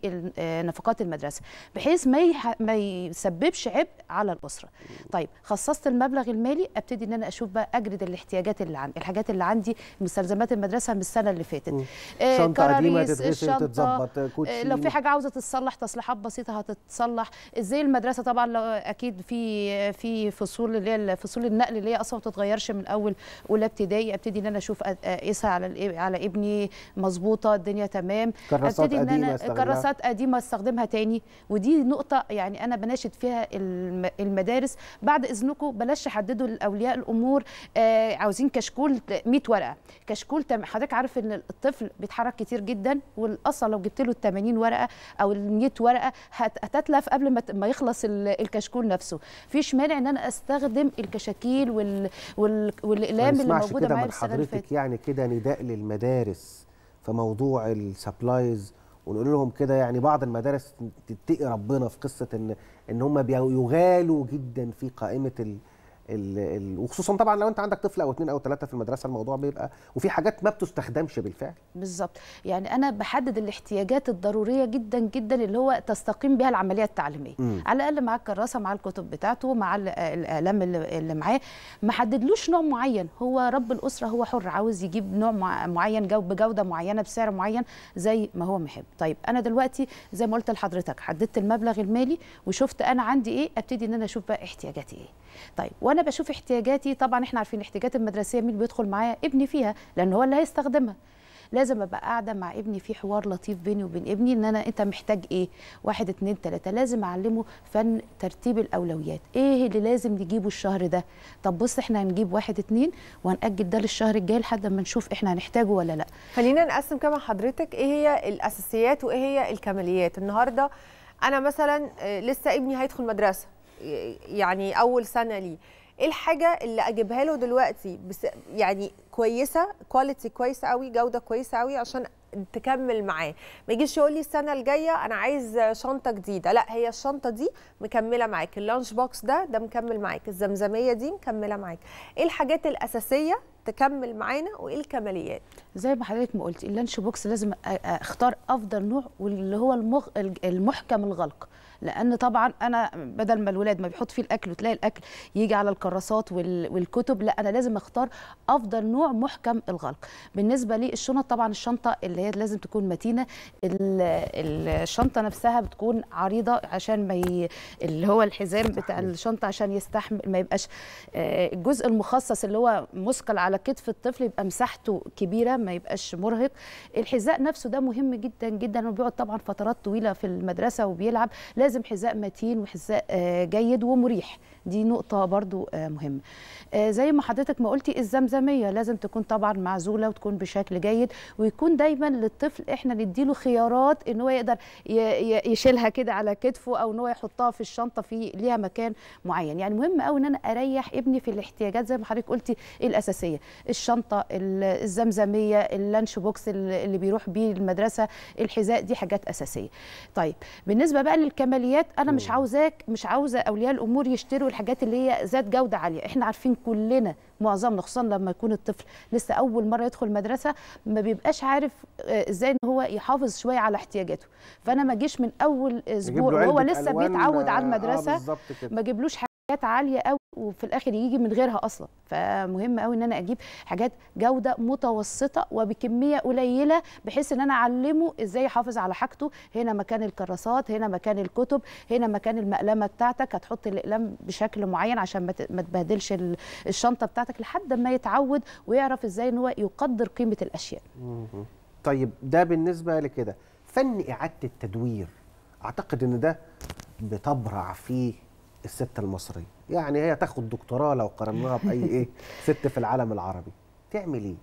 لنفقات المدرسه بحيث ما يح- ما يسببش عبء على الاسره طيب خصصت المبلغ المالي ابتدي ان انا اشوف بقى اجرد الاحتياجات اللي عندي الحاجات اللي عندي مستلزمات المدرسه من السنه اللي فاتت آه، شنطة قديمة كراريس، تتغسل، الشنطة، تتظبط، آه، كوتشي. لو في حاجه عاوزه تتصلح تصليحات بسيطه هتتصلح ازاي المدرسه طبعا لو اكيد في في فصول اللي هي فصول النقل اللي هي اصلا ما بتتغيرش من اول اولى ابتدائي ابتدي ان انا اشوف أ- اقيسها على الإيه- على ابني مظبوطه الدنيا تمام كراسات ابتدي ان قديمة انا استغلها. كراسات قديمه استخدمها تاني ودي نقطه يعني انا بناشد فيها الم- المدارس بعد اذنكم بلاش تحددوا لاولياء الامور آه عاوزين كشكول 100 ورقه كشكول تم- حضرتك عارف ان الطفل بيتحرك كتير جدا والاصل لو جبت له ال 80 ورقه او ال 100 ورقه هت- هتتلف قبل ما ت- ما يخلص ال- الكشكول نفسه فيش مانع ان انا استخدم الكشاكيل وال وال ما والاقلام اللي نسمعش موجوده كده معايا من السنه اللي حضرتك فاتت يعني كده نداء للمدارس في موضوع السبلايز ونقول لهم كده يعني بعض المدارس تتقي ربنا في قصه ان ان هم بيغالوا جدا في قائمه ال ال ال وخصوصا طبعا لو انت عندك طفل او اثنين او ثلاثه في المدرسه الموضوع بيبقى وفي حاجات ما بتستخدمش بالفعل بالظبط يعني انا بحدد الاحتياجات الضروريه جدا جدا اللي هو تستقيم بها العمليه التعليميه مم. على الاقل مع الكراسه مع الكتب بتاعته مع ال- الاقلام اللي اللي معاه ما حددلوش نوع معين هو رب الاسره هو حر عاوز يجيب نوع مع- معين جو بجوده معينه بسعر معين زي ما هو محب طيب انا دلوقتي زي ما قلت لحضرتك حددت المبلغ المالي وشفت انا عندي ايه ابتدي ان انا اشوف بقى احتياجاتي ايه طيب وانا بشوف احتياجاتي طبعا احنا عارفين الاحتياجات المدرسيه مين بيدخل معايا ابني فيها لان هو اللي هيستخدمها لازم ابقى قاعده مع ابني في حوار لطيف بيني وبين ابني ان انا انت محتاج ايه واحد اتنين تلاته لازم اعلمه فن ترتيب الاولويات ايه اللي لازم نجيبه الشهر ده طب بص احنا هنجيب واحد اتنين وهنأجل ده للشهر الجاي لحد ما نشوف احنا هنحتاجه ولا لا خلينا نقسم كمان حضرتك ايه هي الاساسيات وايه هي الكماليات النهارده انا مثلا آه، لسه ابني هيدخل مدرسه ي- يعني اول سنه ليه ايه الحاجه اللي اجيبها له دلوقتي بس يعني كويسه كواليتي كويسه قوي جوده كويسه قوي عشان تكمل معاه ما يجيش يقول لي السنه الجايه انا عايز شنطه جديده لا هي الشنطه دي مكمله معاك اللانش بوكس ده ده مكمل معاك الزمزميه دي مكمله معاك ايه الحاجات الاساسيه تكمل معانا وايه الكماليات زي ما حضرتك ما قلتي اللانش بوكس لازم أ- أ- اختار افضل نوع واللي هو المغ... المحكم الغلق لان طبعا انا بدل ما الولاد ما بيحط فيه الاكل وتلاقي الاكل يجي على الكراسات وال... والكتب لا انا لازم اختار افضل نوع محكم الغلق بالنسبه لي الشنط طبعا الشنطه اللي هي لازم تكون متينه ال- الشنطه نفسها بتكون عريضه عشان ما ي... اللي هو الحزام بتاع الشنطه عشان يستحمل ما يبقاش آه، الجزء المخصص اللي هو مثقل على كتف الطفل يبقى مساحته كبيره ما يبقاش مرهق الحذاء نفسه ده مهم جدا جدا وبيقعد طبعا فترات طويله في المدرسه وبيلعب لازم حذاء متين وحذاء آه، جيد ومريح دي نقطه برضو آه، مهمه آه، زي ما حضرتك ما قلتي الزمزميه لازم تكون طبعا معزوله وتكون بشكل جيد ويكون دايما للطفل احنا نديله خيارات ان هو يقدر ي- ي- يشيلها كده على كتفه او ان هو يحطها في الشنطه في ليها مكان معين يعني مهم قوي ان انا اريح ابني في الاحتياجات زي ما حضرتك قلتي الاساسيه الشنطه ال- الزمزميه اللانش بوكس اللي اللي بيروح بيه المدرسه الحذاء دي حاجات اساسيه طيب بالنسبه بقى للكماليات انا مش عاوزاك مش عاوزه اولياء الامور يشتروا الحاجات اللي هي ذات جوده عاليه احنا عارفين كلنا معظمنا خصوصا لما يكون الطفل لسه اول مره يدخل مدرسه ما بيبقاش عارف آه، ازاي ان هو يحافظ شويه على احتياجاته فانا ما اجيش من اول اسبوع له وهو علبة لسه ألوان، بيتعود على آه، المدرسه بالظبط كده. ما اجيبلوش حاجات عاليه قوي وفي الاخر يجي من غيرها اصلا فمهم قوي ان انا اجيب حاجات جوده متوسطه وبكميه قليله بحيث ان انا اعلمه ازاي يحافظ على حاجته هنا مكان الكراسات هنا مكان الكتب هنا مكان المقلمه بتاعتك هتحط الاقلام بشكل معين عشان ما ت- ما تبهدلش ال- الشنطه بتاعتك لحد ما يتعود ويعرف ازاي ان هو يقدر قيمه الاشياء مهم. طيب ده بالنسبه لكده فن اعاده التدوير اعتقد ان ده بتبرع فيه الست المصريه يعني هي تاخد دكتوراه لو قارناها باي ايه ست في العالم العربي تعمل ايه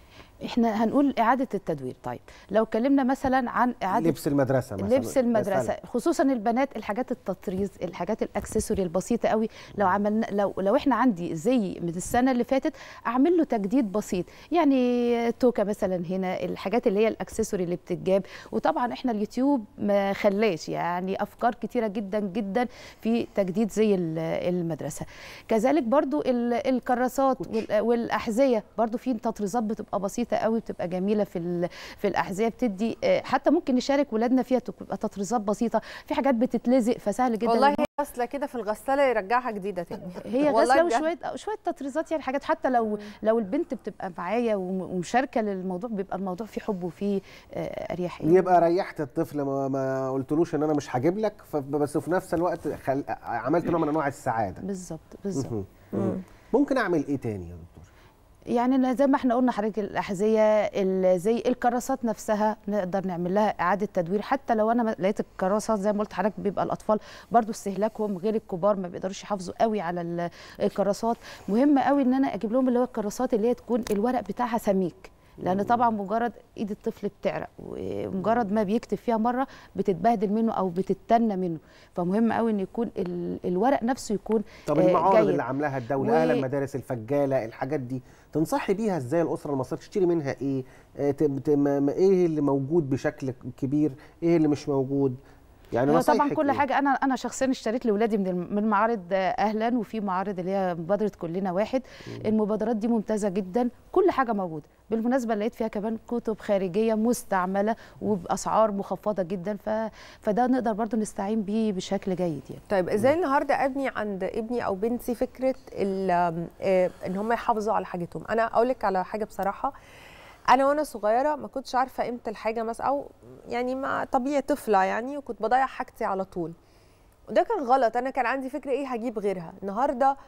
احنا هنقول اعاده التدوير طيب لو اتكلمنا مثلا عن اعاده لبس المدرسه مثلا لبس المدرسه مثلاً. خصوصا البنات الحاجات التطريز الحاجات الاكسسوري البسيطه قوي لو عملنا لو لو احنا عندي زي من السنه اللي فاتت اعمل له تجديد بسيط يعني توكه مثلا هنا الحاجات اللي هي الاكسسوري اللي بتتجاب وطبعا احنا اليوتيوب ما خلاش يعني افكار كتيره جدا جدا في تجديد زي ال- المدرسه كذلك برضو ال- الكراسات وال- والاحذيه برضو في تطريزات بتبقى بسيطه قوي بتبقى جميله في ال- في الاحذيه بتدي آه، حتى ممكن نشارك ولادنا فيها تبقى تطريزات بسيطه في حاجات بتتلزق فسهل جدا والله إن هي غسله كده في الغساله يرجعها جديده تاني هي والله غسله بجد. وشويه شويه تطريزات يعني حاجات حتى لو لو البنت بتبقى معايا وم- ومشاركه للموضوع بيبقى الموضوع فيه حب وفيه آه، اريحيه يبقى ريحت الطفل ما, ما قلتلوش ان انا مش هجيب لك ف- بس في نفس الوقت خل... عملت نوع من انواع السعاده بالظبط بالظبط مهم. مهم. ممكن اعمل ايه تاني يا دكتور يعني أنا زي ما احنا قلنا حضرتك الاحذيه ال- زي الكراسات نفسها نقدر نعمل لها اعاده تدوير حتى لو انا ما- لقيت الكراسات زي ما قلت حضرتك بيبقى الاطفال برضو استهلاكهم غير الكبار ما بيقدروش يحافظوا قوي على ال- الكراسات مهم قوي ان انا اجيب لهم اللي هو الكراسات اللي هي تكون الورق بتاعها سميك لان طبعا مجرد ايد الطفل بتعرق ومجرد ما بيكتب فيها مره بتتبهدل منه او بتتنى منه فمهم قوي ان يكون ال- الورق نفسه يكون طب آه، المعارض جيد. اللي عاملاها الدوله و- اهل المدارس الفجاله الحاجات دي تنصحي بيها ازاي الاسره المصريه تشتري منها ايه آه، ت- ت- ما- ما- ايه اللي موجود بشكل كبير ايه اللي مش موجود يعني هو طبعا نصايحك كل إيه؟ حاجه انا انا شخصيا اشتريت لاولادي من الم- من معارض آه، اهلا وفي معارض اللي هي مبادره كلنا واحد المبادرات دي ممتازه جدا كل حاجه موجوده بالمناسبه لقيت فيها كمان كتب خارجيه مستعمله وباسعار مخفضه جدا ف... فده نقدر برضو نستعين بيه بشكل جيد يعني طيب ازاي النهارده ابني عند ابني او بنتي فكره ال- آم، آه، ان هم يحافظوا على حاجتهم انا اقول لك على حاجه بصراحه انا وانا صغيره ما كنتش عارفه قيمه الحاجه مثلا او يعني ما طبيعي طفله يعني وكنت بضيع حاجتي على طول وده كان غلط انا كان عندي فكره ايه هجيب غيرها النهارده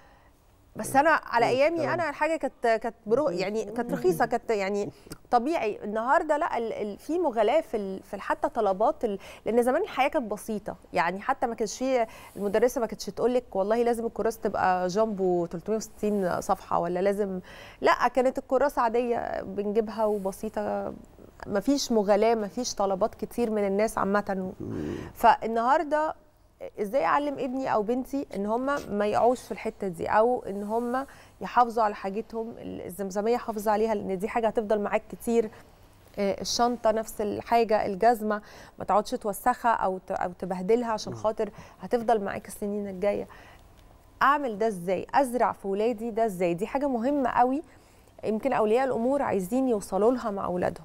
بس انا على ايامي انا الحاجه كانت كانت برو يعني كانت رخيصه كانت يعني طبيعي النهارده لا ال- ال- في مغالاه في ال- في حتى طلبات ال- لان زمان الحياه كانت بسيطه يعني حتى ما كانش في المدرسه ما كانتش تقول لك والله لازم الكراسه تبقى جامبو 360 صفحه ولا لازم لا كانت الكراسه عاديه بنجيبها وبسيطه ما فيش مغالاه ما فيش طلبات كتير من الناس عامه فالنهارده ازاي اعلم ابني او بنتي ان هم ما يقعوش في الحته دي او ان هم يحافظوا على حاجتهم الزمزميه حافظ عليها لان دي حاجه هتفضل معاك كتير آه، الشنطه نفس الحاجه الجزمه ما تقعدش توسخها او ت- او تبهدلها عشان خاطر هتفضل معاك السنين الجايه اعمل ده ازاي ازرع في ولادي ده ازاي دي حاجه مهمه قوي يمكن اولياء الامور عايزين يوصلوا لها مع اولادهم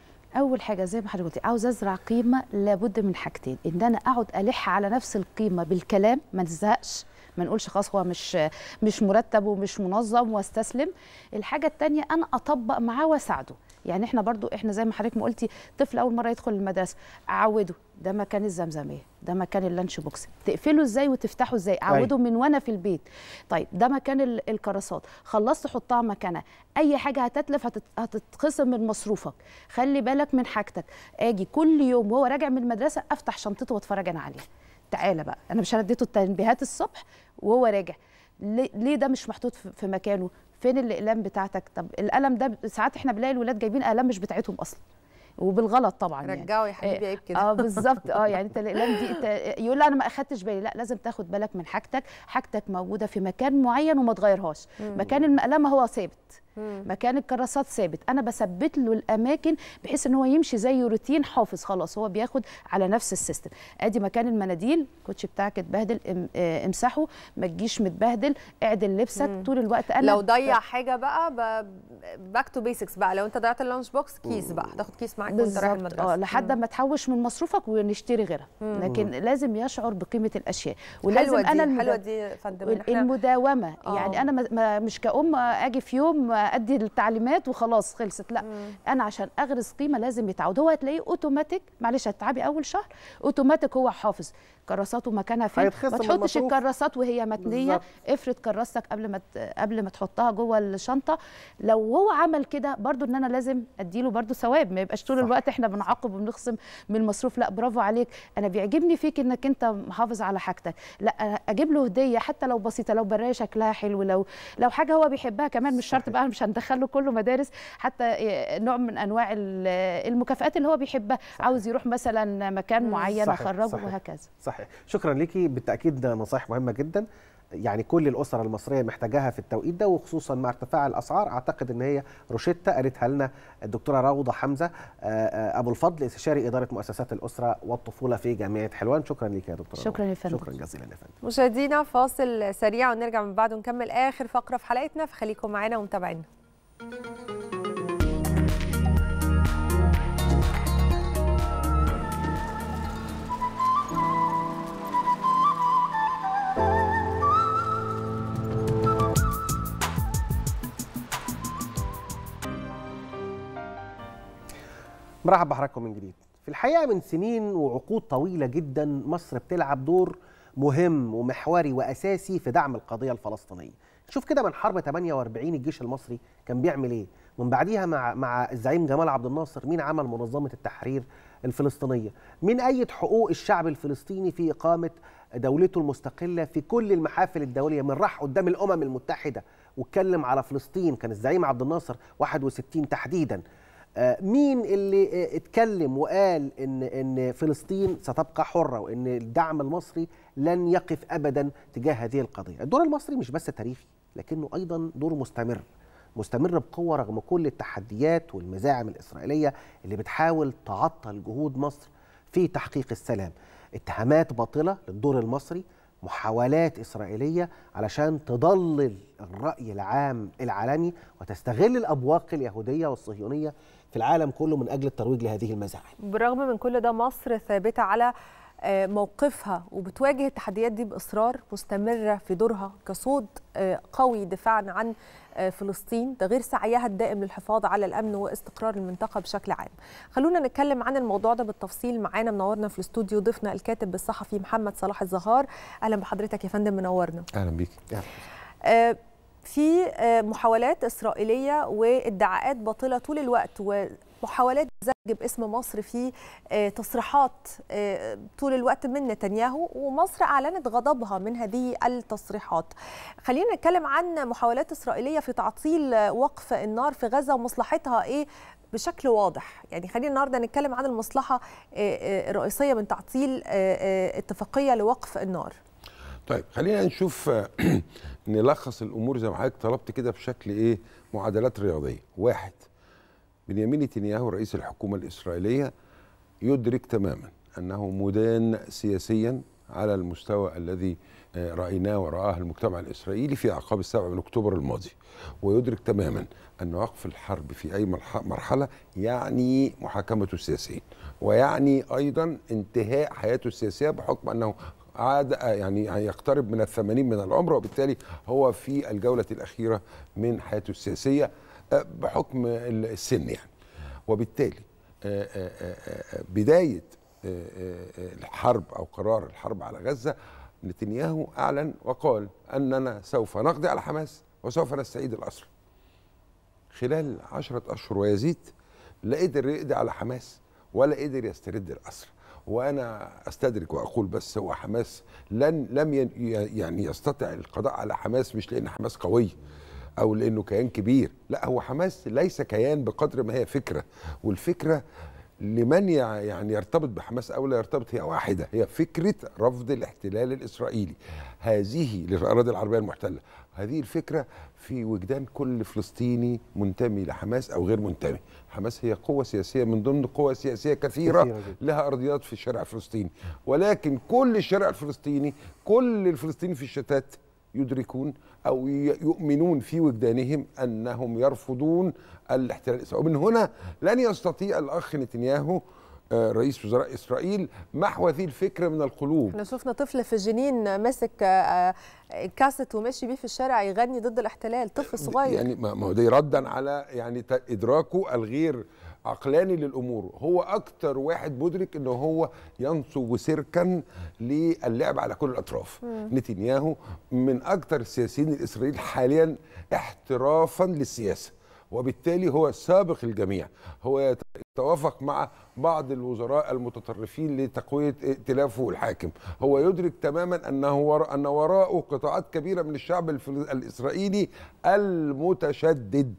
اول حاجه زي ما حضرتك قلتي عاوز ازرع قيمه لابد من حاجتين ان انا اقعد الح على نفس القيمه بالكلام ما نزهقش ما نقولش خلاص هو مش مش مرتب ومش منظم واستسلم الحاجه الثانيه انا اطبق معاه واساعده يعني احنا برضو احنا زي ما حضرتك ما قلتي طفل اول مره يدخل المدرسه اعوده ده مكان الزمزميه ده مكان اللانش بوكس تقفله ازاي وتفتحه ازاي اعوده من وانا في البيت طيب ده مكان ال- الكراسات خلصت حطها مكانها اي حاجه هتتلف هتت- هتتخصم من مصروفك خلي بالك من حاجتك اجي كل يوم وهو راجع من المدرسه افتح شنطته واتفرج انا عليها تعالى بقى انا مش هنديته التنبيهات الصبح وهو راجع ليه ليه ده مش محطوط في في مكانه فين الاقلام بتاعتك طب القلم ده ساعات احنا بنلاقي الولاد جايبين اقلام مش بتاعتهم اصلا وبالغلط طبعا يعني. رجعوا يا حبيبي عيب كده اه بالظبط اه يعني انت الاقلام دي انت يقول لا انا ما اخدتش بالي لا لازم تاخد بالك من حاجتك حاجتك موجوده في مكان معين وما تغيرهاش مم. مكان المقلمه هو ثابت مم. مكان الكراسات ثابت انا بثبت له الاماكن بحيث ان هو يمشي زي روتين حافظ خلاص هو بياخد على نفس السيستم ادي مكان المناديل الكوتش بتاعك اتبهدل ام- آه، امسحه ما تجيش متبهدل اعدل لبسك مم. طول الوقت انا لو ضيع حاجه بقى باك تو بيسكس بقى لو انت ضيعت اللانش بوكس كيس بقى تاخد كيس معاك وانت رايح بالظبط المدرسه اه لحد ما تحوش من مصروفك ونشتري غيرها مم. لكن مم. لازم يشعر بقيمه الاشياء ولازم حلوه دي انا حلوه المدا- دي يا فندم إن وال- احنا المداومه آه. يعني انا ما- ما مش كأم اجي في يوم ادي التعليمات وخلاص خلصت لا انا عشان اغرس قيمه لازم يتعود هو هتلاقيه اوتوماتيك معلش هتتعبي اول شهر اوتوماتيك هو حافظ كراساته مكانها فين هيتخصم ما من تحطش المصروف. الكراسات وهي متنيه بالظبط. افرد كراستك قبل ما ت- قبل ما تحطها جوه الشنطه لو هو عمل كده برضو ان انا لازم اديله برضو ثواب ما يبقاش طول صح. الوقت احنا بنعاقب وبنخصم من المصروف لا برافو عليك انا بيعجبني فيك انك انت محافظ على حاجتك لا اجيب له هديه حتى لو بسيطه لو برايه شكلها حلو لو لو حاجه هو بيحبها كمان مش شرط بقى مش هندخله كله مدارس حتى نوع من انواع ال- المكافآت اللي هو بيحبها عاوز يروح مثلا مكان معين صحيح، اخرجه صحيح. وهكذا صحيح شكرا ليكي بالتاكيد نصائح مهمه جدا يعني كل الاسر المصريه محتاجاها في التوقيت ده وخصوصا مع ارتفاع الاسعار اعتقد ان هي روشته قالتها لنا الدكتوره روضه حمزه آه، آه، ابو الفضل استشاري اداره مؤسسات الاسره والطفوله في جامعه حلوان شكرا ليك يا دكتوره شكراً روضة. يا فندم. شكرا جزيلا يا فندم مشاهدينا فاصل سريع ونرجع من بعده نكمل اخر فقره في حلقتنا فخليكم معانا ومتابعينا مرحبا بحضراتكم من جديد في الحقيقه من سنين وعقود طويله جدا مصر بتلعب دور مهم ومحوري واساسي في دعم القضيه الفلسطينيه شوف كده من حرب 48 الجيش المصري كان بيعمل ايه من بعديها مع مع الزعيم جمال عبد الناصر مين عمل منظمه التحرير الفلسطينيه مين ايد حقوق الشعب الفلسطيني في اقامه دولته المستقله في كل المحافل الدوليه من راح قدام الامم المتحده واتكلم على فلسطين كان الزعيم عبد الناصر 61 تحديدا آه، مين اللي آه، اتكلم وقال ان ان فلسطين ستبقى حره وان الدعم المصري لن يقف ابدا تجاه هذه القضيه الدور المصري مش بس تاريخي لكنه ايضا دور مستمر مستمر بقوه رغم كل التحديات والمزاعم الاسرائيليه اللي بتحاول تعطل جهود مصر في تحقيق السلام اتهامات باطله للدور المصري محاولات إسرائيلية علشان تضلل الرأي العام العالمي وتستغل الأبواق اليهودية والصهيونية في العالم كله من أجل الترويج لهذه المزاعم بالرغم من كل ده مصر ثابته على آه، موقفها وبتواجه التحديات دي باصرار مستمره في دورها كصوت آه، قوي دفاعا عن آه، فلسطين ده غير سعيها الدائم للحفاظ على الامن واستقرار المنطقه بشكل عام. خلونا نتكلم عن الموضوع ده بالتفصيل معانا منورنا في الاستوديو ضيفنا الكاتب الصحفي محمد صلاح الزهار اهلا بحضرتك يا فندم منورنا. اهلا بيك آه، في آه، محاولات إسرائيلية وادعاءات باطلة طول الوقت ومحاولات زج باسم مصر في آه، تصريحات آه، طول الوقت من نتنياهو ومصر أعلنت غضبها من هذه التصريحات خلينا نتكلم عن محاولات إسرائيلية في تعطيل آه، وقف النار في غزة ومصلحتها إيه بشكل واضح يعني خلينا النهارده نتكلم عن المصلحة آه، آه، الرئيسية من تعطيل آه، آه، اتفاقية لوقف النار طيب خلينا نشوف آه، نلخص الامور زي ما حضرتك طلبت كده بشكل ايه معادلات رياضيه واحد بنيامين نتنياهو رئيس الحكومه الاسرائيليه يدرك تماما انه مدان سياسيا على المستوى الذي آه، رايناه ورآه المجتمع الاسرائيلي في اعقاب السابع من اكتوبر الماضي ويدرك تماما ان وقف الحرب في اي مرح- مرحله يعني محاكمه السياسيين ويعني ايضا انتهاء حياته السياسيه بحكم انه عاد يعني يقترب من الثمانين من العمر وبالتالي هو في الجولة الأخيرة من حياته السياسية آه، بحكم السن يعني وبالتالي آه، آه، آه، آه، بداية آه، آه، آه، الحرب أو قرار الحرب على غزة نتنياهو أعلن وقال أننا سوف نقضي على حماس وسوف نستعيد الأسرى خلال عشرة أشهر ويزيد لا قدر يقضي على حماس ولا قدر يسترد الأسرى وأنا أستدرك وأقول بس هو حماس لن لم ين- يعني يستطع القضاء على حماس مش لأن حماس قوي أو لأنه كيان كبير لا هو حماس ليس كيان بقدر ما هي فكرة والفكرة لمن يع- يعني يرتبط بحماس او لا يرتبط هي واحده هي فكره رفض الاحتلال الاسرائيلي هذه للاراضي العربيه المحتله هذه الفكره في وجدان كل فلسطيني منتمي لحماس او غير منتمي حماس هي قوه سياسيه من ضمن قوى سياسيه كثيره, كثيرة جداً. لها ارضيات في الشارع الفلسطيني ولكن كل الشارع الفلسطيني كل الفلسطينيين في الشتات يدركون او ي- يؤمنون في وجدانهم انهم يرفضون الاحتلال الاسرائيلي ومن هنا لن يستطيع الاخ نتنياهو آه، رئيس وزراء اسرائيل محو هذه الفكره من القلوب احنا شفنا طفل في جنين ماسك آه، آه، كاسيت وماشي بيه في الشارع يغني ضد الاحتلال طفل صغير يعني ما ما هو ده ردا على يعني ت- ادراكه الغير عقلاني للامور هو اكتر واحد مدرك انه هو ينصب سركا للعب على كل الاطراف مم. نتنياهو من اكتر السياسيين الاسرائيليين حاليا احترافا للسياسه وبالتالي هو سابق الجميع هو يت- يتوافق مع بعض الوزراء المتطرفين لتقويه ائتلافه الحاكم هو يدرك تماما انه ور... ان وراءه قطاعات كبيره من الشعب الفل... الاسرائيلي المتشدد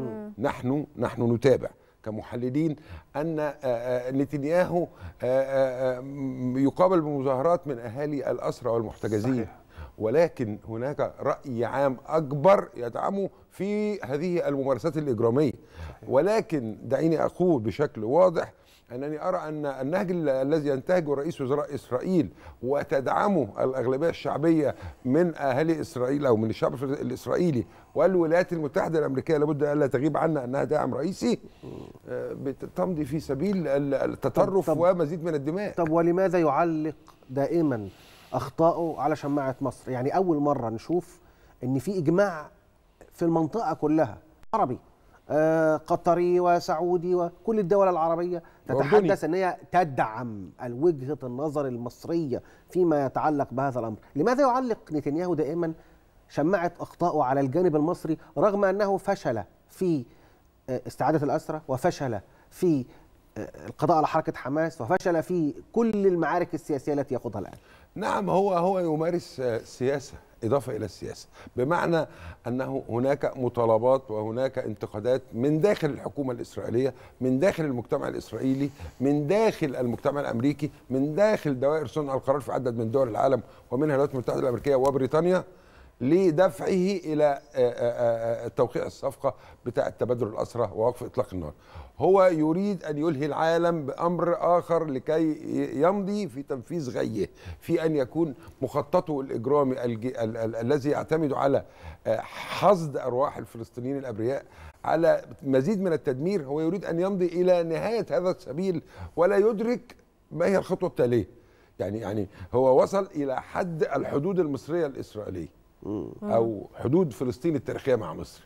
نحن نحن نتابع كمحللين ان آه، آه، نتنياهو آه، آه، آه، يقابل بمظاهرات من اهالي الاسرى والمحتجزين صحيح. ولكن هناك راي عام اكبر يدعمه في هذه الممارسات الاجراميه ولكن دعيني اقول بشكل واضح انني ارى ان النهج ال- الذي ينتهجه رئيس وزراء اسرائيل وتدعمه الاغلبيه الشعبيه من اهالي اسرائيل او من الشعب الفل- الاسرائيلي والولايات المتحده الامريكيه لابد الا تغيب عنا انها داعم رئيسي آه، بتمضي في سبيل ال- التطرف ومزيد من الدماء طب ولماذا يعلق دائما اخطائه على شماعه مصر يعني اول مره نشوف ان في اجماع في المنطقه كلها عربي آه قطري وسعودي وكل الدول العربيه أردني. تتحدث ان هي تدعم وجهه النظر المصريه فيما يتعلق بهذا الامر لماذا يعلق نتنياهو دائما شماعه اخطائه على الجانب المصري رغم انه فشل في آه، استعاده الاسرى وفشل في آه، القضاء على حركه حماس وفشل في كل المعارك السياسيه التي يخوضها الان نعم هو هو يمارس آه، سياسه اضافه الى السياسه بمعنى انه هناك مطالبات وهناك انتقادات من داخل الحكومه الاسرائيليه من داخل المجتمع الاسرائيلي من داخل المجتمع الامريكي من داخل دوائر صنع القرار في عدد من دول العالم ومنها الولايات المتحده الامريكيه وبريطانيا لدفعه الى آه، آه، آه، توقيع الصفقه بتاعه تبادل الاسرى ووقف اطلاق النار. هو يريد ان يلهي العالم بامر اخر لكي يمضي في تنفيذ غيه في ان يكون مخططه الاجرامي الج- ال- ال- الذي يعتمد على آه، حصد ارواح الفلسطينيين الابرياء على مزيد من التدمير هو يريد ان يمضي الى نهايه هذا السبيل ولا يدرك ما هي الخطوه التاليه. يعني يعني هو وصل الى حد الحدود المصريه الاسرائيليه او حدود فلسطين التاريخيه مع مصر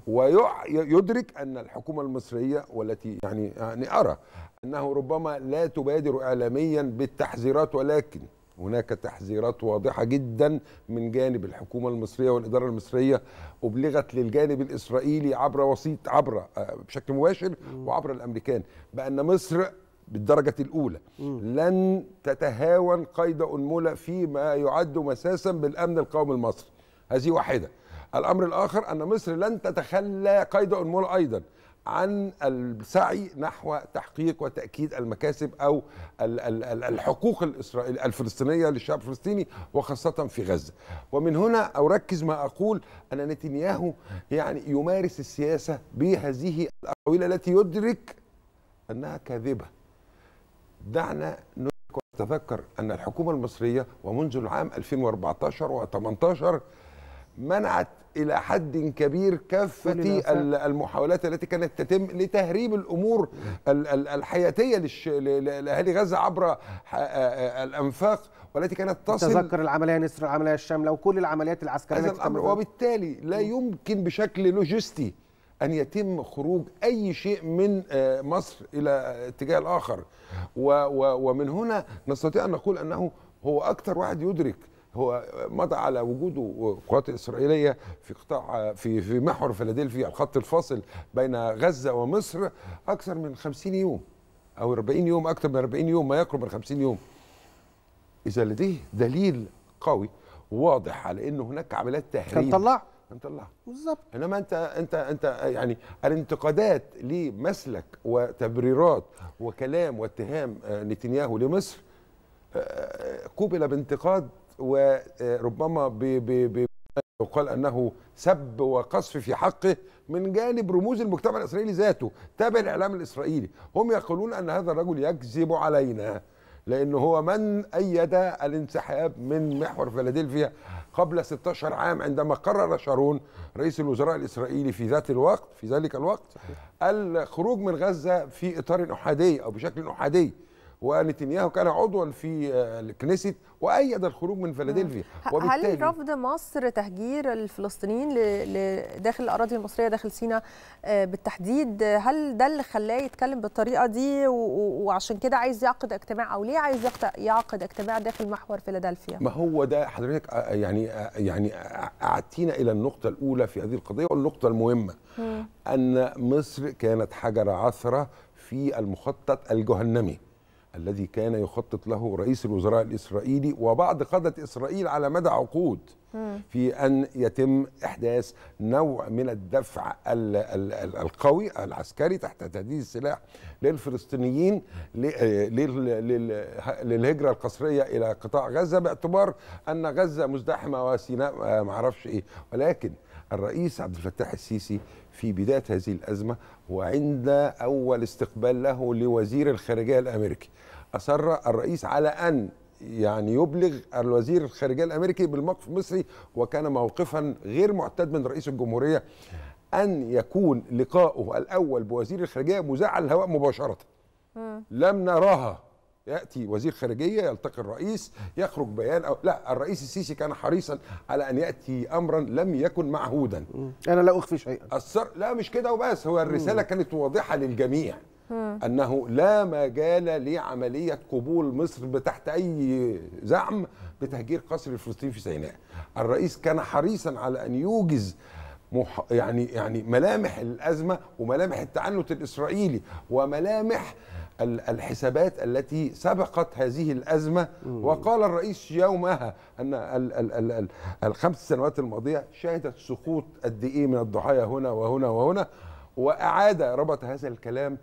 ويدرك ان الحكومه المصريه والتي يعني يعني ارى انه ربما لا تبادر اعلاميا بالتحذيرات ولكن هناك تحذيرات واضحه جدا من جانب الحكومه المصريه والاداره المصريه ابلغت للجانب الاسرائيلي عبر وسيط عبر آه، بشكل مباشر وعبر الامريكان بان مصر بالدرجة الأولى لن تتهاون قيد أنملة فيما يعد مساسا بالأمن القومي المصري هذه واحدة الأمر الآخر أن مصر لن تتخلى قيد أنملة أيضا عن السعي نحو تحقيق وتأكيد المكاسب أو ال- ال- ال- الحقوق الإسرائيلية الفلسطينية للشعب الفلسطيني وخاصة في غزة ومن هنا أركز ما أقول أن نتنياهو يعني يمارس السياسة بهذه الأقاويل التي يدرك أنها كاذبة دعنا ندرك ونتذكر أن الحكومة المصرية ومنذ العام 2014 و18 منعت إلى حد كبير كافة كل ده ال- المحاولات التي كانت تتم لتهريب الأمور ال- ال- الحياتية للش- ل- ل- لأهالي غزة عبر ح- آه، آه، الأنفاق والتي كانت تصل تذكر العمليه نسر العمليه الشامله وكل العمليات العسكريه هذا التي الامر تم- وبالتالي لا يمكن بشكل لوجستي ان يتم خروج اي شيء من آه، مصر الى اتجاه الاخر و- و- ومن هنا نستطيع ان نقول انه هو اكثر واحد يدرك هو مضى على وجوده قوات اسرائيليه في قطاع في في محور فيلادلفيا الخط الفاصل بين غزه ومصر اكثر من 50 يوم او 40 يوم اكثر من 40 يوم ما يقرب من 50 يوم اذا لديه دليل قوي واضح على ان هناك عمليات تهريب كان طلع هنطلعها بالظبط انما انت انت انت يعني الانتقادات لمسلك وتبريرات وكلام واتهام آه، نتنياهو لمصر آه، قوبل بانتقاد وربما ب- ب- ب- يقال انه سب وقصف في حقه من جانب رموز المجتمع الاسرائيلي ذاته تابع الاعلام الاسرائيلي هم يقولون ان هذا الرجل يكذب علينا لانه هو من ايد الانسحاب من محور فيلادلفيا قبل 16 عام عندما قرر شارون رئيس الوزراء الاسرائيلي في ذات الوقت في ذلك الوقت الخروج من غزه في اطار احادي او بشكل احادي ونتنياهو كان عضوا في آه، الكنيست وايد الخروج من فيلادلفيا هل رفض مصر تهجير الفلسطينيين ل- ل- داخل الاراضي المصريه داخل سيناء آه، بالتحديد آه، هل ده اللي خلاه يتكلم بالطريقه دي و- و- وعشان كده عايز يعقد اجتماع او ليه عايز يقت- يعقد اجتماع داخل محور فيلادلفيا؟ ما هو ده حضرتك آه، يعني آه، يعني آه، اعدتينا الى النقطه الاولى في هذه القضيه والنقطه المهمه ان مصر كانت حجر عثره في المخطط الجهنمي الذي كان يخطط له رئيس الوزراء الاسرائيلي وبعض قاده اسرائيل على مدى عقود في ان يتم احداث نوع من الدفع ال- ال- ال- القوي العسكري تحت تهديد السلاح للفلسطينيين ل- آه، لل- لل- للهجره القسريه الى قطاع غزه باعتبار ان غزه مزدحمه وسيناء آه، معرفش ايه ولكن الرئيس عبد الفتاح السيسي في بدايه هذه الازمه وعند اول استقبال له لوزير الخارجيه الامريكي اصر الرئيس على ان يعني يبلغ الوزير الخارجيه الامريكي بالموقف المصري وكان موقفا غير معتاد من رئيس الجمهوريه ان يكون لقاؤه الاول بوزير الخارجيه مذاع على الهواء مباشره لم نراها ياتي وزير خارجيه يلتقي الرئيس يخرج بيان او لا الرئيس السيسي كان حريصا على ان ياتي امرا لم يكن معهودا انا لا اخفي شيئا السر لا مش كده وبس هو الرساله كانت واضحه للجميع انه لا مجال لعمليه قبول مصر تحت اي زعم بتهجير قصر الفلسطيني في سيناء الرئيس كان حريصا على ان يوجز مح يعني يعني ملامح الازمه وملامح التعنت الاسرائيلي وملامح ال- الحسابات التي سبقت هذه الازمه وقال الرئيس يومها ان ال ال ال ال الخمس سنوات الماضيه شهدت سقوط قد ايه من الضحايا هنا وهنا وهنا واعاد ربط هذا الكلام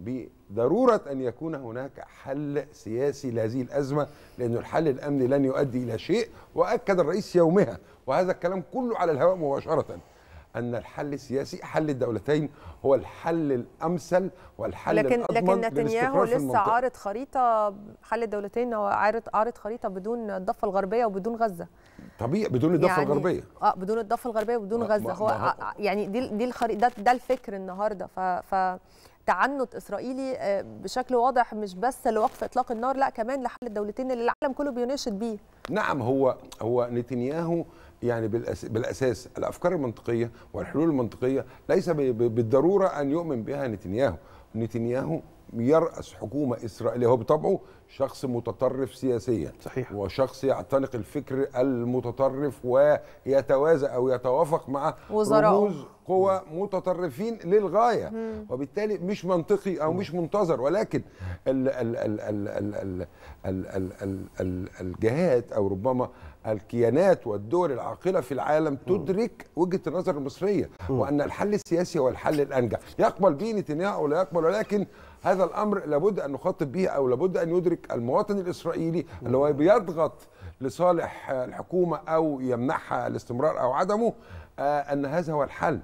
بضروره ان يكون هناك حل سياسي لهذه الازمه لأن الحل الامني لن يؤدي الى شيء واكد الرئيس يومها وهذا الكلام كله على الهواء مباشره ان الحل السياسي حل الدولتين هو الحل الامثل والحل لكن الأضمن لكن نتنياهو للاستقرار في لسه المنطقة. عارض خريطه حل الدولتين هو عارض عارض خريطه بدون الضفه الغربيه وبدون غزه طبيعي بدون الضفه يعني الغربيه اه بدون الضفه الغربيه وبدون ما- غزه ما- هو ما هو- ع- يعني دي دي الخريطه ده, ده الفكر النهارده ف, ف تعنت اسرائيلي آه، بشكل واضح مش بس لوقف اطلاق النار لا كمان لحل الدولتين اللي العالم كله بيناشد بيه نعم هو هو نتنياهو يعني بالأس بالاساس الافكار المنطقيه والحلول المنطقيه ليس ب- ب- بالضروره ان يؤمن بها نتنياهو نتنياهو يرأس حكومة إسرائيلية هو بطبعه شخص متطرف سياسيا صحيح وشخص يعتنق الفكر المتطرف ويتوازى أو يتوافق مع وزراءه. رموز قوى متطرفين للغاية مم. وبالتالي مش منطقي أو مش منتظر ولكن ال ال ال ال ال ال ال ال ال ال الجهات أو ربما الكيانات والدول العاقلة في العالم تدرك وجهة النظر المصرية وأن الحل السياسي هو الحل الأنجح يقبل به نتنياهو أو لا يقبل ولكن هذا الأمر لابد أن نخاطب به أو لابد أن يدرك المواطن الإسرائيلي اللي هو بيضغط لصالح الحكومة أو يمنحها الاستمرار أو عدمه آه، أن هذا هو الحل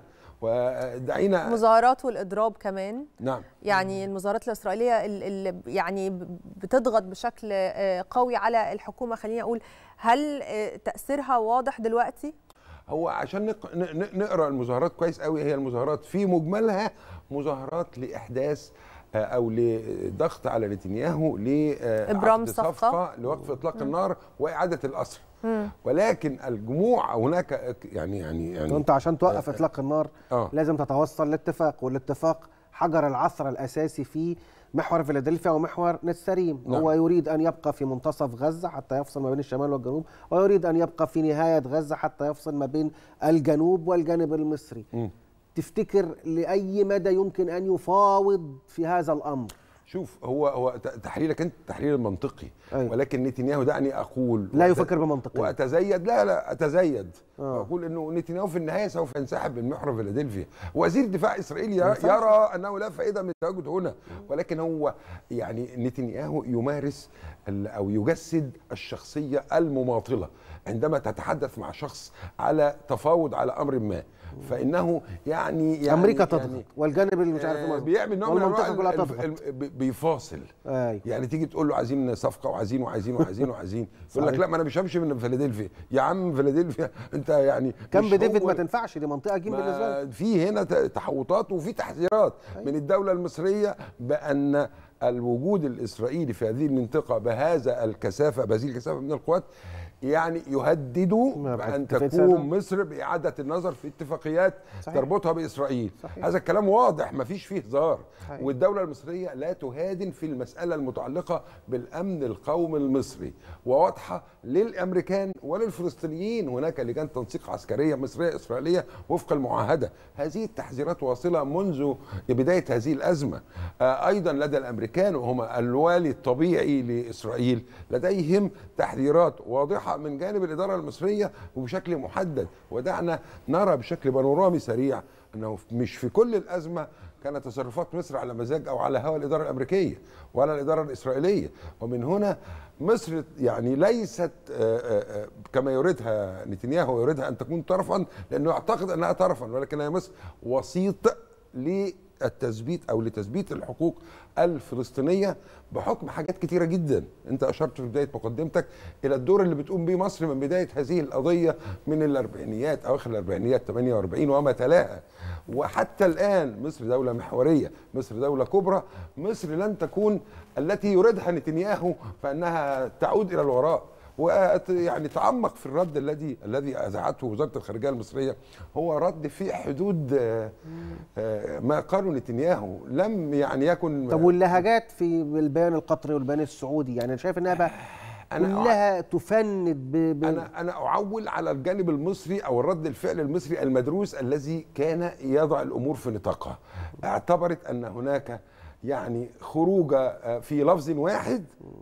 ودعينا مظاهرات والاضراب كمان نعم يعني المظاهرات الاسرائيليه ال- اللي يعني ب- بتضغط بشكل آه، قوي على الحكومه خليني اقول هل آه، تاثيرها واضح دلوقتي هو عشان نق... ن- ن- نقرا المظاهرات كويس قوي هي المظاهرات في مجملها مظاهرات لاحداث آه، او لضغط على نتنياهو ل آه، إبرام عقد صفقة. لوقف اطلاق النار واعاده الاسر مم. ولكن الجموع هناك يعني يعني يعني انت عشان توقف اطلاق النار آه. لازم تتوصل لاتفاق والاتفاق حجر العثره الاساسي في محور فيلادلفيا ومحور نتسريم نعم. هو يريد ان يبقى في منتصف غزه حتى يفصل ما بين الشمال والجنوب ويريد ان يبقى في نهايه غزه حتى يفصل ما بين الجنوب والجانب المصري مم. تفتكر لاي مدى يمكن ان يفاوض في هذا الامر شوف هو هو ت- تحليلك انت تحليل المنطقي أيوة. ولكن نتنياهو دعني اقول لا وأت- يفكر بمنطقية. واتزيد لا لا اتزيد آه. اقول انه نتنياهو في النهايه سوف ينسحب من محور فيلادلفيا وزير دفاع اسرائيل ما يرى, ينفعش. يرى انه لا فائده من التواجد هنا ولكن هو يعني نتنياهو يمارس ال- او يجسد الشخصيه المماطله عندما تتحدث مع شخص على تفاوض على امر ما فانه يعني, يعني امريكا يعني تضغط والجانب اللي مش عارف آه، إيه بيعمل نوع من والمنطقه انواع كلها ال- تضغط ال- ال- بي- بيفاصل أيوة. يعني تيجي تقول له عايزين صفقه وعايزين وعايزين وعايزين وعايزين يقول لك صحيح. لا ما انا مش همشي من فيلادلفيا يا عم فيلادلفيا انت يعني كان مش بديفيد هو- ما تنفعش دي منطقه جيم بالنسبه ما لك في هنا ت- تحوطات وفي تحذيرات من الدوله المصريه بان الوجود الاسرائيلي في هذه المنطقه بهذا الكثافه بهذه الكثافه من القوات يعني يهدد بان اتفاقية تقوم سلام. مصر باعاده النظر في اتفاقيات صحيح. تربطها باسرائيل صحيح. هذا الكلام واضح ما فيش فيه هزار صحيح. والدوله المصريه لا تهادن في المساله المتعلقه بالامن القومي المصري وواضحه للامريكان وللفلسطينيين هناك لجان تنسيق عسكريه مصريه اسرائيليه وفق المعاهده هذه التحذيرات واصله منذ بدايه هذه الازمه آه، ايضا لدى الامريكان وهم الوالي الطبيعي لاسرائيل لديهم تحذيرات واضحه من جانب الاداره المصريه وبشكل محدد ودعنا نرى بشكل بانورامي سريع انه مش في كل الازمه كانت تصرفات مصر على مزاج او على هوى الاداره الامريكيه ولا الاداره الاسرائيليه ومن هنا مصر يعني ليست آه، آه، آه، كما يريدها نتنياهو يريدها ان تكون طرفا لانه يعتقد انها طرفا ولكنها مصر وسيط للتثبيت او لتثبيت الحقوق الفلسطينيه بحكم حاجات كتيره جدا انت اشرت في بدايه مقدمتك الى الدور اللي بتقوم به مصر من بدايه هذه القضيه من الاربعينيات اواخر الاربعينيات 48 وما تلاها وحتى الان مصر دوله محوريه مصر دوله كبرى مصر لن تكون التي يريدها نتنياهو فانها تعود الى الوراء ويعني تعمق في الرد الذي الذي اذاعته وزاره الخارجيه المصريه هو رد في حدود آه، آه، ما قاله نتنياهو لم يعني يكن طب واللهجات في البيان القطري والبيان السعودي يعني انا شايف انها بقى أنا- كلها تفند ب... ب... انا انا اعول على الجانب المصري او الرد الفعل المصري المدروس الذي كان يضع الامور في نطاقها اعتبرت ان هناك يعني خروج آه، في لفظ واحد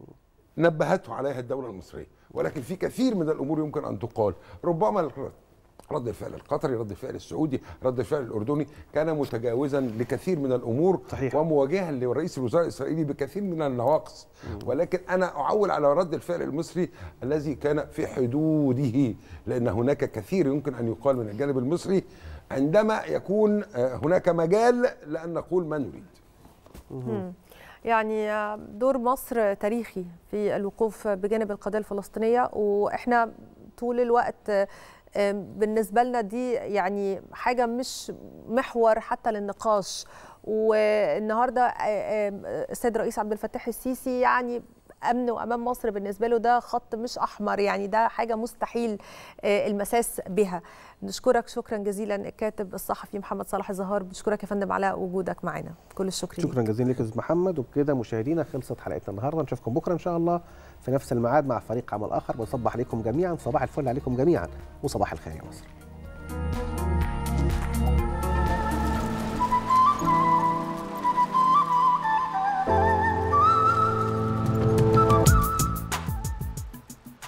نبهته عليها الدوله المصريه ولكن في كثير من الامور يمكن ان تقال ربما الرد- رد الفعل القطري رد الفعل السعودي رد الفعل الاردني كان متجاوزا لكثير من الامور صحيح. ومواجها لرئيس الوزراء الاسرائيلي بكثير من النواقص ولكن انا اعول على رد الفعل المصري الذي كان في حدوده لان هناك كثير يمكن ان يقال من الجانب المصري عندما يكون آه، هناك مجال لان نقول ما نريد مم. يعني دور مصر تاريخي في الوقوف بجانب القضيه الفلسطينيه واحنا طول الوقت آم، بالنسبه لنا دي يعني حاجه مش محور حتى للنقاش والنهارده آه، آم، السيد الرئيس عبد الفتاح السيسي يعني امن وامان مصر بالنسبه له ده خط مش احمر يعني ده حاجه مستحيل آه، المساس بها نشكرك شكرا جزيلا الكاتب الصحفي محمد صلاح الزهار بنشكرك يا فندم على وجودك معنا كل الشكر ليك. شكرا جزيلا لك يا استاذ محمد وبكده مشاهدينا خلصت حلقتنا النهارده نشوفكم بكره ان شاء الله في نفس الميعاد مع فريق عمل اخر بنصبح عليكم جميعا صباح الفل عليكم جميعا وصباح الخير يا مصر